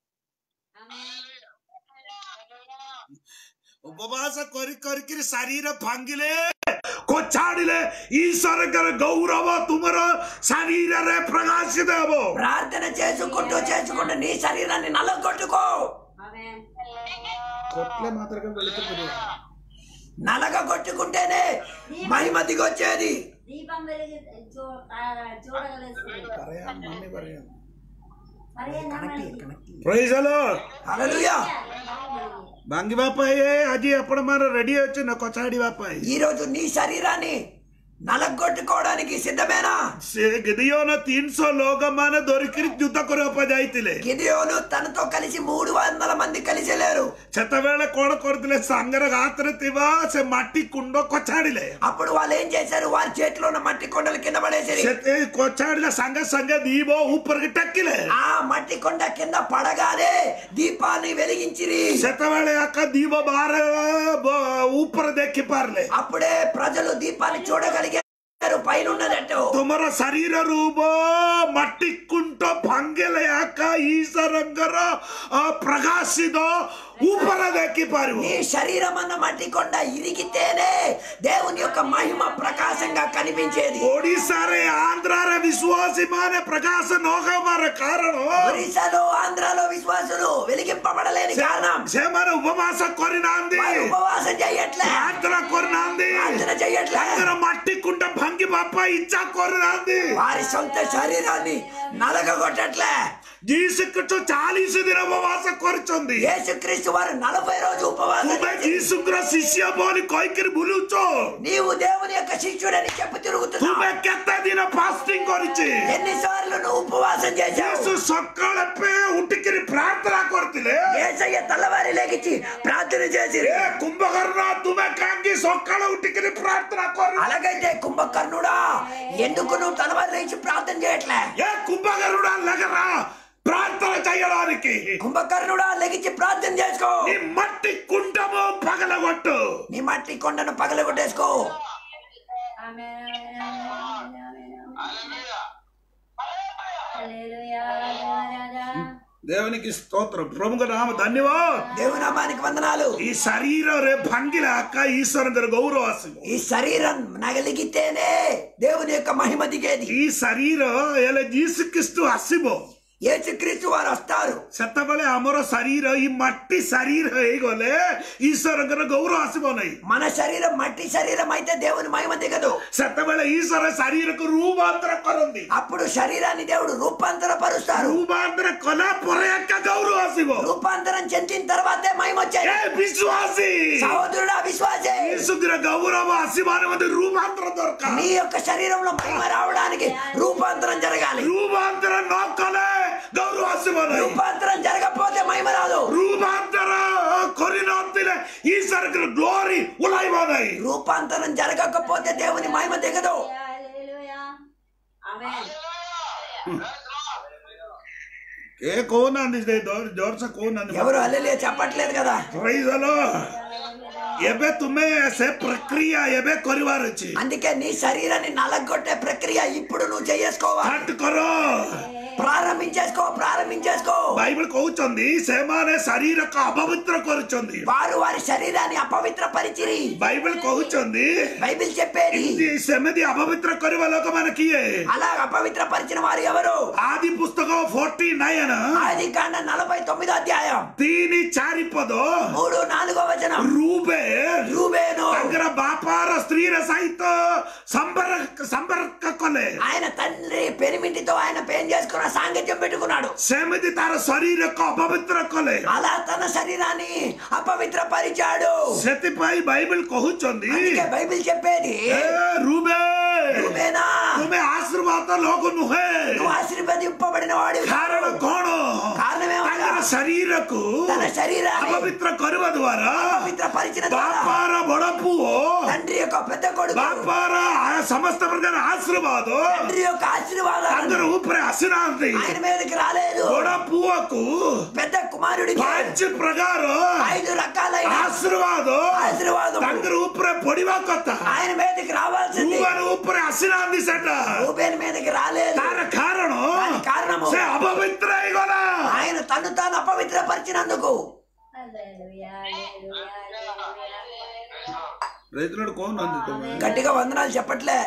ଉପବାସ କରି କରିକିରି ଶରୀର ଭାଙ୍ଗିଲେ କୋଛାଡ଼ିଲେ ଈଶ୍ୱରଙ୍କର ଗୌରବ ତୁମର ଶରୀରରେ ପ୍ରକାଶିତ ହେବ ప్రార్థన చేసుకుంటూ చేసుకుంటూ నీ శరీరాన్ని నలగొట్టుకో ఆమేన్ కొట్లే మాత్రమే వెళుతూ నలగ కొట్టుకుంటేనే మహిమ దిగొచ్చేది దీపం వెలిగి చూ- ఆ, చూడగలుగుతుంది പറയാം മമ്മി പറയാം సరేనా మరి? ପ୍రైజ్ ହ୍ୟାଲୋ హల్లెలూయా ଭାଙ୍ଗିବା ପାଇଁ ଆଜି ଆପଣମାନେ ରେଡି ଅଛି ନା କଚାଡ଼ିବା ପାଇଁ ఈ రోజు నీ శరీరాన్ని నలగొట్టుకోవడానికి సిద్ధమేనా ସେ ଗିଦିଓନ ତିନିଶହ ଲୋକମାନେ ଧରିକିରି ଯୁଦ୍ଧ କରିବା ପାଇଁ ଯାଇଥିଲେ గిదియోను తనతో కలిసి మూడు వందల మంది కలిసి లేరు ସେତେବେଳେ କଣ କରିଥିଲେ ସାଙ୍ଗରେ ହାତରେ ଥିବା ସେ ମାଟି କୁଣ୍ଡ କଚାଡ଼ିଲେ అప్పుడు వాళ్ళు ఏం చేశారు వారి చేతిలో ఉన్న మట్టి కొండలు కింద పడేసి ସେ କଚାଡ଼ିଲେ ସାଙ୍ଗେ ସାଙ୍ଗେ ଦୀପ ଉପରకి ଟେକିଲେ ఆ మట్టి కొండ కింద పడగానే దీపాన్ని వెలిగించిరి ସେତେବେଳେ ଆକା ଦୀପ ବାହାରେ ବ- ଉପରେ ଦେଖି ପାରିଲେ అప్పుడే ప్రజలు దీపాన్ని చూడగలిగారు పైన ఉన్నదట్టు ତୁମର ଶରୀରରୁ ବ- ମାଟି କୁଣ୍ଡ ಕುಂಟ ಭಂಗೆಲೆ ಯಾಕ ಈಶ್ವರಂಗರ ಆ ಪ್ರಕಾಶಿದ ಊಪರ ದೇಖಿ ಪಾರಿವು నీ శరీరం అన్న మట్టి కొండ ఇరిగితేనే దేవుని యొక్క మహిమ ప్రకాశంగా కనిపించేది ಒಡಿಸಾರೆ ಆಂಧ್ರಾರ ವಿಶ್ವಾಸಿ ಮಾನೆ ಪ್ರಕಾಶ ನೋಗಬಾರ ಕಾರಣ ఒరిస్సాలో ఆంధ్రాలో విశ్వాసులు వెలిగింపబడలేని కారణం ಸೇಮನ ಉಪವಾಸ ಕೊರಿನಾಂದಿ వారు ఉపవాసం చేయట్లే ಪ್ರಾರ್ಥನಾ ಕೊರಿನಾಂದಿ ప్రార్థన చేయట్లే అందర మట్టి కుంట భంగి బాప ఇచ్చా కొరినాంది వారి సొంత శరీరాన్ని నలగగొట్టట్లే జీసుక్రీస్తు చాలీసు దిన ఉపవాಸ ಕೊರಿಚೊಂದಿ యేసుక్రీస్తు వారు నలభై రోజు ఉపవాసం ତୁମେ చేసి, ଯୀଶୁଙ୍କର ଶିଷ୍ୟ ବୋଲି କହିକିରି ବୁଲୁଛ నీవు దేవుని యొక్క శిష్యుడని చెప్పి తిరుగుతున్నావు ତୁମେ କେତେ ଦିନ ଫାଷ୍ଟିଂ କରିଛି ఎన్నిసార్లు నువ్వు ఉపవాసం చేశావు ଯୀଶୁ ସକାଳେ ପେ ଉଠିକିରି ପ୍ରାର୍ଥନା କରିଥିଲେ ఏసయ్య తెల్లవారి లేకిచ్చి ప్రార్థన చేసి ଏ କୁମ୍ଭକର୍ଣ୍ଣ ତୁମେ କାହିଁକି ସକାଳେ ଉଠିକିରି ପ୍ରାର୍ଥନା କରି అలాగైతే కుంభకర్ణుడా ఎందుకు నువ్వు తెల్లవారి లేచి ప్రార్థన చేయట్లే ఏ కుంభకర్ణుడా లగరా ప్రార్థన చేయడానికి కుంభకర్ణుడా లెగిచ్చి ప్రార్థన చేసుకో నీ మట్టి కుండము పగలగొట్టు నీ మట్టి కొండను పగలగొట్టేసుకో ఆమేన్, ఆమేన్, ఆమేన్, ఆమేన్, ఆమేన్. హల్లెలూయా హల్లెలూయా, రాజా. దేవునికి స్తోత్రం ప్రముఖ నామ ధన్యవాद దేవుని నామానికి వందనాలు ఈ శరీరం భంగిల అక్క ఈశ్వరం గౌరవ ఆశయం ఈ శరీరం నగలిగితేనే దేవుని యొక్క మహిమ దిగేది ಈ ಶರೀರ ಎಲ್ಲ ಜೀಸುಕ್ರಿಸ್ತು ಹಸಿಬೋ యేసుక్రీస్తు వారు వస్తారు ସେତେବେଳେ ଆମର ଶରୀର ଇ ମାଟି ଶରୀର ହେଇଗଲେ ଈଶ୍ୱରଙ୍କର ଗୌରବ ଆସିବ ନାହିଁ మన శరీరం మట్టి శరీరం అయితే దేవుని మహిమ దిగదు ସେତେବେଳେ ଈଶ୍ୱର ଶରୀରକୁ ରୂପାନ୍ତର କରନ୍ତି అప్పుడు శరీరాన్ని దేవుడు రూపాంతర పరుస్తారు ରୂପାନ୍ତର କଲା ପରେ ଏକା ଗୌରବ ଆସିବ రూపాంతరం చెందిన తర్వాతే మహిమ వచ్చేది ଏ ବିଶ୍ୱାସୀ సహోదరుడా విశ్వాసే ଈଶ୍ୱର గౌరవ ଆସିବାରେ ମୋତେ ରୂପାନ୍ତର ଦରକାର నీ యొక్క శరీరంలో మహిమ రావడానికి రూపాంతరం జరగాలి ରୂପାନ୍ତର ନ କଲେ ଗୌରବ ଆସିବ ନାହିଁ రూపాంతరం జరగకపోతే మహిమ రాదు ରୂପାନ୍ତର କରିନଥିଲେ ଈଶ୍ୱରଙ୍କର ଗ୍ଲୋରି ଓହ୍ଲାଇବ ନାହିଁ రూపాంతరం జరగకపోతే దేవుని మహిమ దిగదు హల్లెలూయా. ఆమేన్. ఏ କହୁନାହାନ୍ତି ସେ ଜୋର- ଜୋରସେ କହୁନାହାନ୍ତି ఎవరు అల్లెలియ చెప్పట్లేదు కదా Praise the Lord. ଏବେ ତୁମେ ସେ ପ୍ରକ୍ରିୟା ଏବେ କରିବାର ଅଛି అందుకే నీ శరీరాన్ని నలగొట్టే ప్రక్రియ ఇప్పుడు నువ్వు చేసుకోవాలి ଷ୍ଟାର୍ଟ କର ప్రారంభించేసుకో ప్రారంభించేసుకో ବାଇବଲ କହୁଛନ୍ତି ସେମାନେ ଶରୀରକୁ ଅପବିତ୍ର କରୁଛନ୍ତି వారు వారి శరీరాన్ని అపవిత్ర పరిచిరి ବାଇବଲ କହୁଛନ୍ତି బైబిల్ చెప్పేది ଯେ ସେମିତି ଅପବିତ୍ର କରିବା ଲୋକମାନେ କିଏ అలా అపవిత్ర పరిచిన వారు ఎవరు ଆଦି ପୁସ୍ତକ ଫୋର୍ଟି ନାଇନ ఆది కాండ నలభై తొమ్మిదో అధ్యాయం ତିନି ଚାରି ପଦ మూడు నాలుగో వచనం ରୂବେ రూబేను ତାଙ୍କର ବାପାର ସ୍ତ୍ରୀର ସହିତ ସମ୍ପର୍କ ସମ୍ପର୍କ କଲେ ఆయన తండ్రి పెనిమిటితో ఆయన పెయిన్ చేసుకున్న సాంగత్యం పెట్టుకున్నాడు ସେମିତି ତାର ଶରୀରକୁ ଅପବିତ୍ର କଲେ అలా తన శరీరాన్ని అపవిత్ర పరిచాడు ସେଥିପାଇଁ ବାଇବଲ କହୁଛନ୍ତି అందుకే బైబిల్ చెప్పేది ଏ ରୁବେ రూబేనా ତୁମେ ଆଶୀର୍ବାଦ ଲୋକ ନୁହେଁ నువ్వు ఆశీర్వదింపబడిన వాడు କାରଣ କଣ కారణం ఏమనగా ତାଙ୍କର ଶରୀରକୁ తన శరీరాన్ని ଅପବିତ୍ର କରିବା ଦ୍ୱାରା అపవిత్ర పరిచిన ద్వారా ବାପାର ବଡ ପୁଅ తండ్రి యొక్క పెద్ద కొడుకు ବାପାର ଆ- ସମସ୍ତ ପ୍ରକାର ଆଶୀର୍ବାଦ తండ్రి యొక్క ఆశీర్వాదాలు ତାଙ୍କର ଉପରେ ଆସିନାହାନ୍ତି ఆయన మీదకి రాలేదు ବଡ ପୁଅକୁ పెద్ద కుమారుడికి ପାଞ୍ଚ ପ୍ରକାର ఐదు రకాలైన ଆଶୀର୍ବାଦ ఆశీర్వాదం ତାଙ୍କର ଉପରେ ପଡିବା କଥା ఆయన మీదకి రావాల్సింది ପୁଅର ଉପରେ ଆସିନାହାନ୍ତି ସେଟା రూబేన్ మీదకి రాలేదు ତାର କାରଣ దానికి కారణము ସେ ଅପବିତ୍ର ହେଇଗଲା ఆయన తను తాను అపవిత్ర పరిచినందుకు హల్లెలూయా, హల్లెలూయా, హల్లెలూయా. రైతులు କହୁନାହାନ୍ତି ତମେ గట్టిగా వందనాలు చెప్పట్లే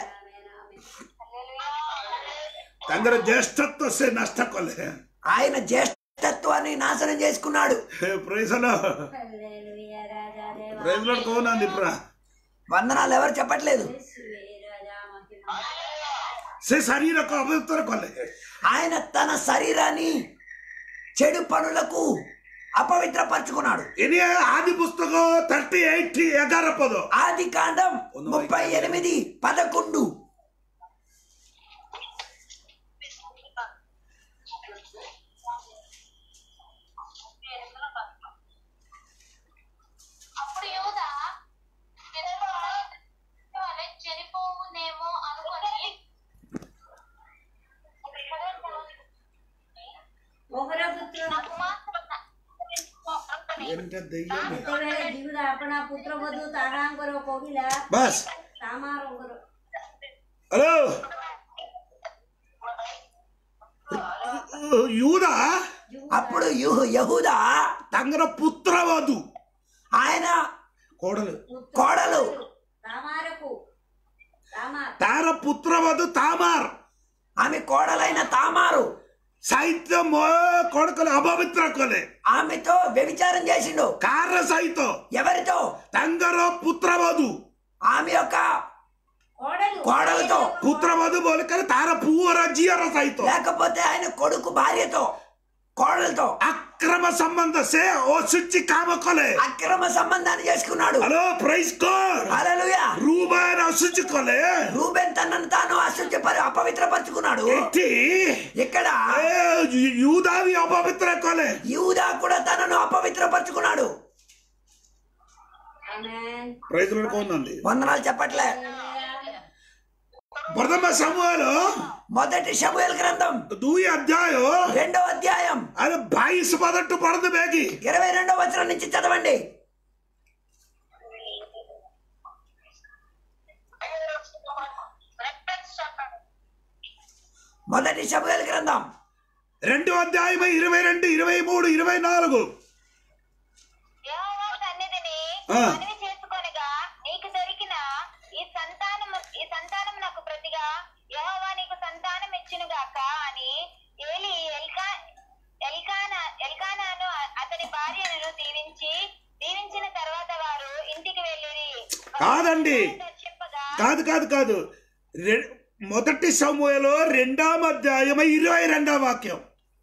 ତାଙ୍କର ଜ୍ୟେଷ୍ଠତ୍ୱ ସେ ନଷ୍ଟ କଲେ ఆయన జ్యేష్ఠత్వాన్ని నాశనం చేసుకున్నాడు ପ୍ରେସଲ హల్లెలూయా, రాజా దేవా. ପ୍ରେସଲ କହୁନାହାନ୍ତି ପୁରା వందనాలు ఎవరు చెప్పట్లేదు యేసువే రాజా మహిమ. ସେ ଶରୀରକୁ ଅପବିତ୍ର କଲେ ఆయన తన శరీరాన్ని చెడు పనులకు అపవిత్రపరచుకున్నాడు ଇନି ଆଦି ପୁସ୍ତକ ଥାର୍ଟି ଏଇଟ୍ ଏଗାର ପଦ ఆది కాండం ముప్పై ఎనిమిది పదకొండు అప్పుడు యూద వలె చనిపోవునేమో అనుకొని ఒకరా పుత్ర నా కుమార్తె ଏମିତିଆ ଦେଇଗଲେ ଯେତେବେଳେ ଜିହୁଦା ଆପଣା ପୁତ୍ରବଧୂ ତାହାଙ୍କର କହିଲା ବାସ୍ ତାମାରଙ୍କର ହ୍ୟାଲୋ యూద అప్పుడు యు- యహూదా తంగర పుత్రవధు ఆయన కోడలు కోడలు తామారకు తామార్ తార పుత్రవధు తామార్ ఆమె కోడలైన తామారు సైత మో కొడుకులు అపవిత్ర కొలే ఆమెతో వ్యభిచారం చేసిండు కార సైత ఎవరితో తంగర పుత్రవధు ఆమె యొక్క కోడలు కోడలతో పుత్రవధు బోలికలు తార పూవర జీవర సైత లేకపోతే ఆయన కొడుకు భార్యతో కోడలతో అక్రమ సంబంధ సే ఓ సుచ్చి కామ కొలే అక్రమ సంబంధాన్ని చేసుకున్నాడు హలో ప్రైజ్ కోర్ హల్లెలూయా రూబాయన అశుచి కొలే రూబెన్ తనను తాను అశుద్ధి పరి అపవిత్రపరుచుకున్నాడు ఎట్టి ఇక్కడ ఏ, యూదావి అపవిత్ర కొలే యూదా కూడా తనను అపవిత్రపరుచుకున్నాడు ఆమేన్ ప్రైజ్ ఉందండి వందనాలు చెప్పట్లే ప్రథమ సమూహాలు మొదటి శముయేల్ గ్రంథం దూయి అధ్యాయం రెండో అధ్యాయం అది బాయిస్ పదట్టు పడదు బేగి ఇరవై రెండో వచనం నుంచి చదవండి మొదటి శముయేల్ గ్రంథం రెండు అధ్యాయం ఇరవై రెండు ఇరవై మూడు ఇరవై నాలుగు యెహోవా సన్నిధిని ఆ. మనవి చేసుకొనగా నీకు దొరికిన ఈ సంతానము ఈ సంతానం నాకు ప్రతిగా యెహోవా నీకు సంతానం ఇచ్చును గాక అని ఏలి ఎల్కా ఎల్కానా ఎల్కానాను అతని భార్యను దీవించి దీవించిన తర్వాత వారు ఇంటికి వెళ్ళిరి కాదండి దర్శింపగా కాదు కాదు కాదు రె- మొదటి సమూహలో రెండాం అధ్యాయం ఇరవై రెండవ వాక్యం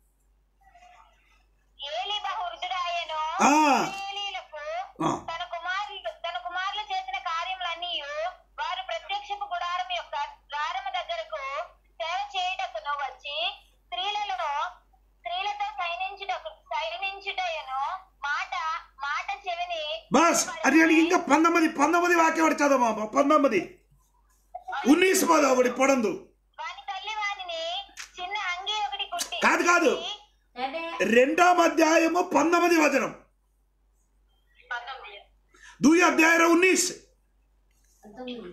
ఏలి బహు వృద్ధుడాయను ఆ. ఏలీలకు ఆ. తన కుమారులు తన కుమారులు చేసిన కార్యములన్నీ వారు ప్రత్యక్షపు గుడారం యొక్క ద్వారము దగ్గరకు సేవ చేయుటకును వచ్చి స్త్రీలలో స్త్రీలతో సైనించుటకు సైనించుటయను మాట మాట చెవిని బస్ అది అని ఇంకా పంతొమ్మిది పంతొమ్మిది వాక్యం ఒకటి చదవమా పంతొమ్మిది ఉన్నీస్ పద ఒకటి పొడందు వాని తల్లి వానిని చిన్న అంగి ఒకటి కుట్టి కాదు కాదు అదే రెండాం అధ్యాయము పంతొమ్మిది వచనం పంతొమ్మిది. దూయి అధ్యాయం ఉన్నీస్ పంతొమ్మిది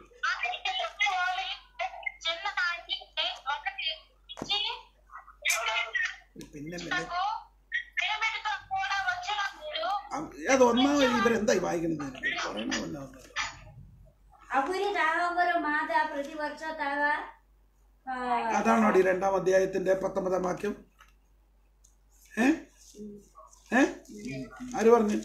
చిన్న అంగి ఒకటి ఇచ్చి నాకు పిరమిడ్తో కూడా వచ్చినప్పుడు അത് ഒന്നാ ഇവരെന്തായി വായിക്കുന്നത് കൊറോണ വന്നാ അപുരി താവമ്പര മാത പ്രതിവർഷ താവ ആ, അതാണോ ഈ രണ്ടാം അധ്യായത്തിന്റെ പത്തൊമ്പതാം വാക്യം ഏ ഏ ആര് പറഞ്ഞു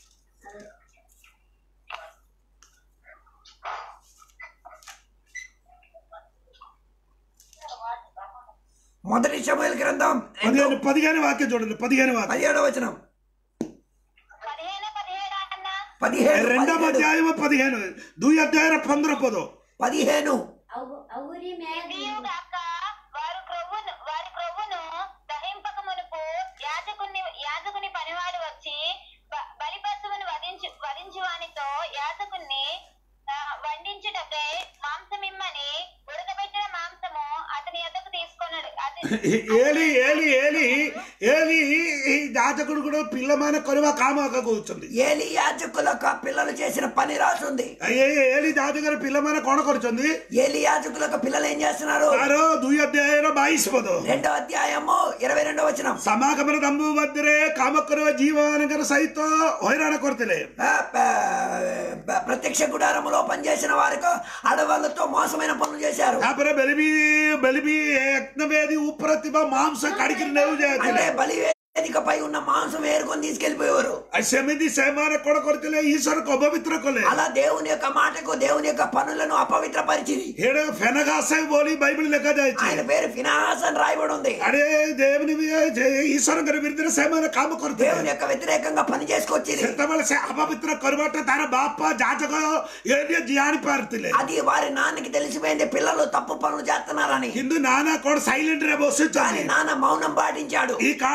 మొదటి శముయేల్ గ్రంథం పదిహేను పదిహేను వాక్యం చూడండి పదిహేను వాక్యం పదిహేడో వచనం పదిహేను పదిహేడు అన్న పదిహేడు రెండాం పదిహేడు, అధ్యాయం పదిహేను దుయ్యి అధ్యాయం పంద్ర పదో పదిహేను అవు- అవురి మేఘ గాక వారు క్రొవ్వును వారి క్రొవ్వును దహింపక మునుపు యాజకుని యాజకుని పనివాడు వచ్చి బ- బలి పశువును వధించు వధించు వానితో యాజకుని ఆ, వండించుటకై మాంసమిమ్మని ఉడకబెట్టిన మాంసము అతని ఎద్దకు తీసుకొన్నాడు అది ఏలి ఏలి ఏలి ఏలి ఈ యాజకుడు కూడా పిల్లమైన కొనువ కామాక కూర్చుంది ఏలి యాజకులకు ఆ పిల్లలు చేసిన పని రాసుంది అయ్యే ఏలి యాజకుడు పిల్లమైన కొన కొరుచుంది ఏలి యాజకులకు పిల్లలు ఏం చేస్తున్నారు ఆరో దుయ్యి అధ్యాయం బాయిస్ పదో రెండో అధ్యాయము ఇరవై రెండో వచనం ಸಮಾಗಮನ ನಂಬು ಬಂದರೆ ಕಾಮಕ್ಕರುವ ಜೀವನಗರ ಸಹಿತ ಹೈರಾಣ ಕೊಡ್ತಿಲೆ ఆ, ప- ప- ప్రత్యక్ష గుడారములో పనిచేసిన వారికి ఆడవాళ్ళతో మోసమైన పనులు చేశారు ತಾಪರೆ ಬೆಲಿಬಿ ಬೆಲಿಬಿ ಯಜ್ಞವೇದಿ ಉಪ್ರತಿಭ ಮಾಂಸ ಕಡಿಕಿನ ನೆವು అంటే ಜಾತಿಲೆ బలి వేదికపై ఉన్న మాంసం ఏరుకొని తీసుకెళ్లిపోయేవారు ಸಮಿತಿ ಸೇಮಾನ ಕೊಡ ಕೊಡ್ತಿಲೆ ಈಶ್ವರಕ್ಕೆ ಅಪವಿತ್ರ ಕೊಲೆ అలా దేవుని యొక్క మాటకు దేవుని యొక్క పనులను అపవిత్రపరిచింది ಹೇಳ ಫೆನಗಾಸ ಬೋಲಿ ಬೈಬಲ್ ಲೆಕ್ಕ ಜಾಯ್ಚಿ ఆయన పేరు ఫినాస్ అని రాయబడి ఉంది ಅಡೇ ದೇವನಿ ಈಶ್ವರಗರ ವಿರುದ್ಧ ಸೇಮಾನ ಕಾಮ దేవుని ಕೊಡ್ತೇವೆ యొక్క వ్యతిరేకంగా పని చేసుకొచ్చింది ಸೆತ್ತಬಳ ಸೆ ಅಪವಿತ್ರ ಕೊರಬಾಟ ತಾರ ಬಾಪ ಜಾಜಕ ಏರಿಯ ಜಿಯಾಣಿ ಪಾರ್ತಿಲೆ అది వారి నాన్నకి తెలిసిపోయింది పిల్లలు తప్పు పనులు చేస్తున్నారని ಹಿಂದೂ ನಾನಾ ಕೊಡ ಸೈಲೆಂಟ್ ರೇ కానీ ಬೋಸಿದ್ದಾನೆ నాన్న మౌనం పాటించాడు ಈ ಕಾರಣಕ್ಕೆ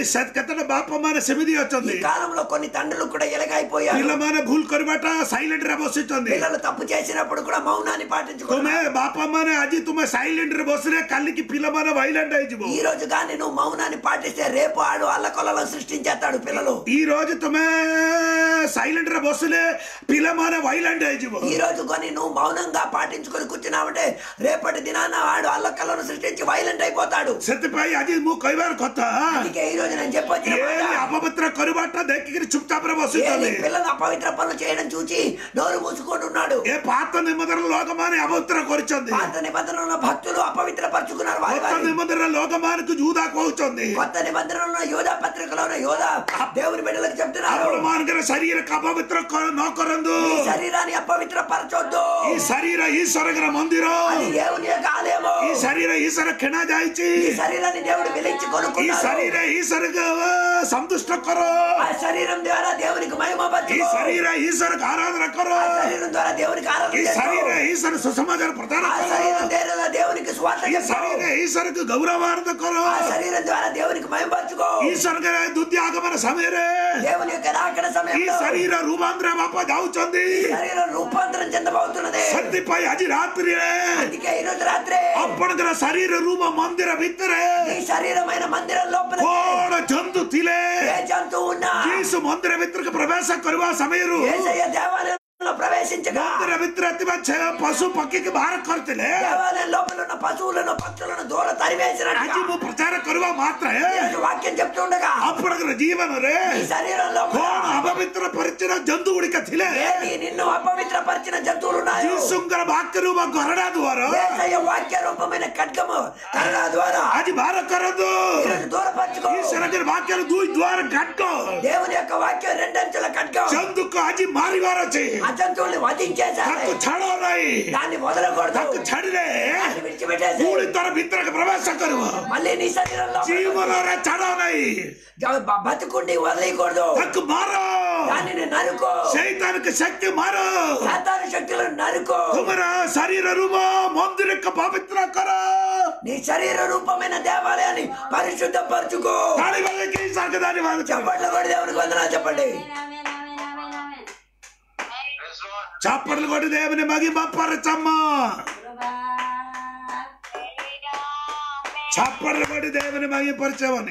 କେତେଟା ବାପା ମାନେ ସେମିତି ఈ ଅଛନ୍ତି కాలంలో కొన్ని తండ్రులు కూడా ఎలాగైపోయారు ପିଲାମାନେ ଭୁଲ କରିବାଟା ସାଇଲେଣ୍ଟ ରେ ବସିଛନ୍ତି పిల్లలు తప్పు చేసినప్పుడు కూడా మౌనాన్ని ତୁମେ పాటించుకున్నారు ବାପା ମାନେ ଆଜି ତୁମେ ସାଇଲେଣ୍ଟ ରେ ବସିଲେ କାଲିକି ପିଲାମାନେ ଭାଇଲାଣ୍ଡ ହେଇଯିବ ఈ రోజు కానీ నువ్వు మౌనాన్ని పాటిస్తే రేపు ఆడు అల్లకొల్లలో సృష్టించేస్తాడు పిల్లలు ఈ రోజు ତୁମେ ସାଇଲେଣ୍ଟ ରେ ବସିଲେ ପିଲାମାନେ ଭାଇଲାଣ୍ଡ ହେଇଯିବ ఈ రోజు కొని నువ్వు మౌనంగా పాటించుకొని కూర్చున్నావంటే రేపటి దినాన ఆడు అల్లకల్లను సృష్టించి వైలెంట్ అయిపోతాడు ସେଥିପାଇଁ ଆଜି ମୁଁ କହିବାର କଥା అందుకే ఈ రోజు నేను చెప్పొచ్చిన మాట. ଏ ଅପବିତ୍ର କରିବାଟା ଦେଖିକିରି ଚୁପଚାପରେ ఏలి ବସିଛନ୍ତି పిల్లలు అపవిత్ర పనులు చేయడం చూచి నోరు మూసుకుంటున్నాడు ଏ పాత నిబంధన ଲୋକମାନେ ଅପବିତ୍ର କରିଛନ୍ତି పాత నిబంధనలో భక్తులు అపవిత్ర పరుచుకున్నారు వారి కొత్త వారిని. నిబంధన ଲୋକମାନଙ୍କୁ జూదా କହୁଛନ୍ତି కొత్త నిబంధనలో యోధా పత్రికలో ఉన్న యోధా దేవుని బిడ్డలకు చెప్తున్నారు ଆପଣ ମାନଙ୍କର ଶରୀରକୁ ଅପବିତ୍ର କର- ନ କରନ୍ତୁ ఈ శరీరాన్ని అపవిత్ర పరచొద్దు ఈ శరీర ఈశ్వరଙ୍କର ମନ୍ଦିର అది దేవుని యొక్క ఆలయము ఈ శరీర ఈశ్వర కిଣା ଯାଇଛି ఈ శరీరాన్ని దేవుడు వెలించి ఈ కొనుక్కున్నాడు శరీర ఈశ్వరకు సంతుష్ట కర ఆ శరీరం ద్వారా దేవునికి మహిమ ఈ పరచుకో. శరీర ఈశ్వరకు ఆరాధన కర ఆ శరీరం ద్వారా దేవునికి ఈ ఆరాధన శరీర చేసుకో. ఈశ్వర సుసమాచార ప్రదాన ఆ కర శరీరం ద్వారా దేవునికి స్వార్థ ఈ శరీర ఈశ్వరకు గౌరవార్థ కర ఆ శరీరం ద్వారా దేవునికి మహిమపరచుకో ఈశ్వరక ద్వితీయ ఆగమన సమୟରେ దేవుని యొక్క రాకడ ఈ సమయంలో శరీర రూపాంతర బాప ଯାଉଛନ୍ତି శరీరం రూపాంతరం చెందబోతున్నది ସେଥିପାଇଁ ଆଜି ରାତିରେ అందుకే ఈ రోజు రాత్రి ଆପଣଙ୍କର ଶରୀର ରୂପ ମନ୍ଦିର ଭିତରେ ఈ శరీరమైన మందిరం లోపల କଣ ଜନ୍ତୁ ଥିଲେ ఏ జంతువు ఉన్నా ଯୀଶୁ ମନ୍ଦିର ଭିତରକୁ ପ୍ରବେଶ କରିବା ସମୟରୁ ఏసయ్య దేవాలయంలో ప్రవేశించగా ମନ୍ଦିର ଭିତରେ ଥିବା ଛେ- ପଶୁ ପକ୍ଷୀକି ବାହାର କରିଥିଲେ దేవాలయం లోపల ఉన్న పశువులను పక్షులను దూర తరివేసినట్టుగా ଆଜି ମୁଁ ପ୍ରଚାର କରିବା ମାତ୍ରେ ఈరోజు వాక్యం చెప్తుండగా ଆପଣଙ୍କର ଜୀବନରେ ఈ శరీరంలో କଣ ଅପବିତ୍ର ପରିଚୟ ଜନ୍ତୁ ଗୁଡ଼ିକ ଥିଲେ ఏది నిన్ను అపవిత్ర పరిచిన జంతువులు ఉన్నాయి ଯୀଶୁଙ୍କର ବାକ୍ୟ ରୂପ ଗରଡ଼ା ଦ୍ୱାର ఏసయ్య వాక్య రూపమైన ఖడ్గము కర్ర ద్వారా ଆଜି ବାହାର କରନ୍ତୁ ఈరోజు దూరపరచుకో ଈଶ୍ୱରଙ୍କର ବାକ୍ୟର ଦୁଇ ଦ୍ୱାର କାଟ దేవుని యొక్క వాక్యం రెండంచెల ఖడ్గం ଜନ୍ତୁକୁ ଆଜି ମାରିବାର ଅଛି ఆ జంతువుల్ని వధించేశారు ତାକୁ ଛାଡ଼ ନାହିଁ దాన్ని వదలకూడదు ତାକୁ ଛାଡ଼ିଲେ దాన్ని విడిచిపెట్టేసి ପୁଣି ତୋର ଭିତରକୁ ପ୍ରବେଶ କରିବ మళ్ళీ నీ శరీరంలో ଜୀବନରେ ଛାଡ଼ ନାହିଁ బ- బతుకుండి వదిలేయకూడదు ତାକୁ ମାର దానిని నరుకో ସୈତାନକୁ ଶକ୍ତି ମାର సాతాను శక్తులను నరుకో ତୁମର ଶରୀର ରୂପ ମନ୍ଦିରକୁ ପବିତ୍ର କର నీ శరీర రూపమైన దేవాలయాన్ని పరిశుద్ధపరచుకో ତାଳି ବାଜିକି ସର୍ଗଦାନି ମାନ చప్పట్లు కొడి దేవునికి వందనాలు చెప్పండి ఆమేన్, ఆమేన్, ఆమేన్, ఆమేన్, ఆమేన్. Praise Lord. చప్పట్లు కొట్టి దేవుని మగిమ పరచమ్మ ప్రభా. చప్పట్లు కొట్టి దేవుని మగిమ పరచమని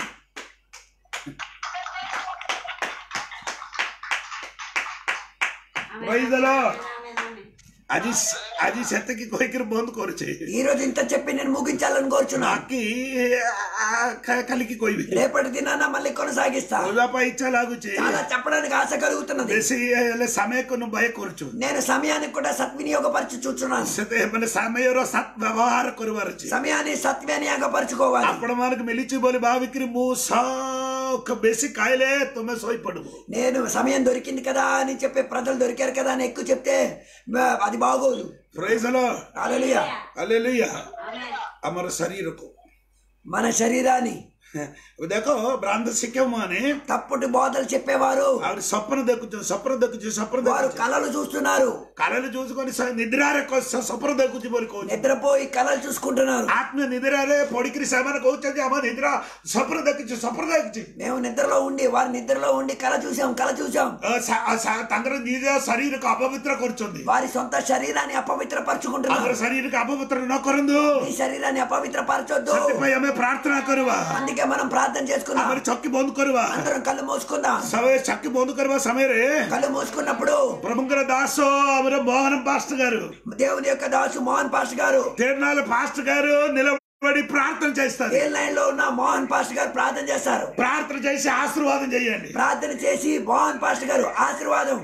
ఆమేన్, Praise the Lord. ఆమేన్, ఆమేన్. ଆଜି ଆଜି ସେତିକି କହିକିରି ବନ୍ଦ କରୁଛି ఈ రోజు ఇంత చెప్పి నేను ముగించాలని కోరుచున్నా ବାକି ଆ, କା- କାଲିକି କହିବି రేపటి దినాన మళ్ళీ కొనసాగిస్తా କହିବା ପାଇଁ ଇଚ୍ଛା ଲାଗୁଛି చాలా చెప్పడానికి ఆశ కలుగుతున్నది ବେଶୀ ହେଲେ ସମୟକୁ ମୁଁ ଭୟ କରୁଛୁ నేను సమయానికి కూడా సద్వినియోగపరిచి చూస్తున్నాను ସେତେ ମାନେ ସମୟର ସତ୍ ବ୍ୟବହାର କରିବାର ଅଛି సమయాన్ని సద్వినియోగపరచుకోవాలి ଆପଣ ମାନଙ୍କୁ ମିଳିଛି ବୋଲି ଭାବିକିରି ମୁଁ ସକ ବେଶୀ ଖାଇଲେ ତୁମେ ଶୋଇପଡିବ నేను సమయం దొరికింది కదా అని చెప్పి ప్రజలు దొరికారు కదా అని ఎక్కువ చెప్తే మ- అది బాగోదు ପ୍రైଜ୍ ହଲୋ హల్లెలూయా ହାଲେଲୁୟା ఆమేన్. ଆମର ଶରୀରକୁ మన శరీరాన్ని ଦେଖ ଭ୍ରାନ୍ତ ଶିକ୍ଷକ ମାନେ తప్పుడు బోధలు చెప్పేవారు ଆହୁରି ସ୍ୱପ୍ନ ଦେଖୁଛୁ ସ୍ୱପ୍ନ ଦେଖୁଛୁ ସ୍ୱପ୍ନ వారు ଦେଖୁଛୁ కళలు చూస్తున్నారు କାଳରେ చూసుకొని స- నిద్ରାରେ କ- ସ- ସ୍ୱପ୍ନ ଦେଖୁଛି ବୋଲି କହୁଛି నిద్రపోయి కళలు చూసుకుంటున్నారు ఆత్మ నిద్రాରେ ପଡିକିରି ସେମାନେ କହୁଛନ୍ତି ଆମ ନିଦ୍ରା ସ୍ୱପ୍ନ ଦେଖୁଛୁ ସ୍ୱପ୍ନ ଦେଖୁଛି మేము నిద్రలో ఉండి వారి నిద్రలో ఉండి కళ చూసాం కళ చూసాం ଅ, ସା- ସା- ତାଙ୍କର ନିଜ ଶରୀରକୁ ଅପବିତ୍ର କରୁଛନ୍ତି వారి సొంత శరీరాన్ని అపవిత్ర ତାଙ୍କର పరుచుకుంటున్నారు ଶରୀରକୁ ଅପବିତ୍ର ନ କରନ୍ତୁ ఈ శరీరాన్ని అపవిత్ర పరచొద్దు ସେଥିପାଇଁ ଆମେ ପ୍ରାର୍ଥନା କରିବା అందుకే మనం ప్రార్థన చేసుకుందాం ଆମର ଚକି ବନ୍ଦ କରିବା అందరం కళ్ళు మూసుకుందాం ସମୟ ଚକି ବନ୍ଦ କରିବା ସମୟରେ కళ్ళు మూసుకున్నప్పుడు ପ୍ରଭୁଙ୍କର ଦାସ ଆମର ମୋହନ ପାଷ୍ଟ గారు దేవుని యొక్క దాసు మోహన్ పాస్ గారు తిరునాళ్ళ పాస్ట్ గారు నిలబడి ప్రార్థన చేస్తారు ఏ లైన్ లో ఉన్న మోహన్ పాస్ గారు ప్రార్థన చేస్తారు ప్రార్థన చేసి ఆశీర్వాదం చేయండి ప్రార్థన చేసి మోహన్ పాస్ గారు ఆశీర్వాదం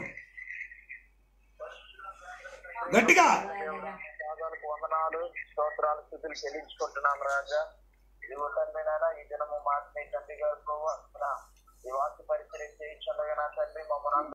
గట్టిగా పాదాలకు వందనాలు స్తోత్రాలు స్థుతులు చెల్లించుకుంటున్నాం రాజా ఇదిగో తండ్రి నాయన ఈ దినము మాట్లాడే తండ్రి గారు ప్రభు ఈ వాక్య పరిచయం చేయించుండగా నా తండ్రి మమ్మల్ని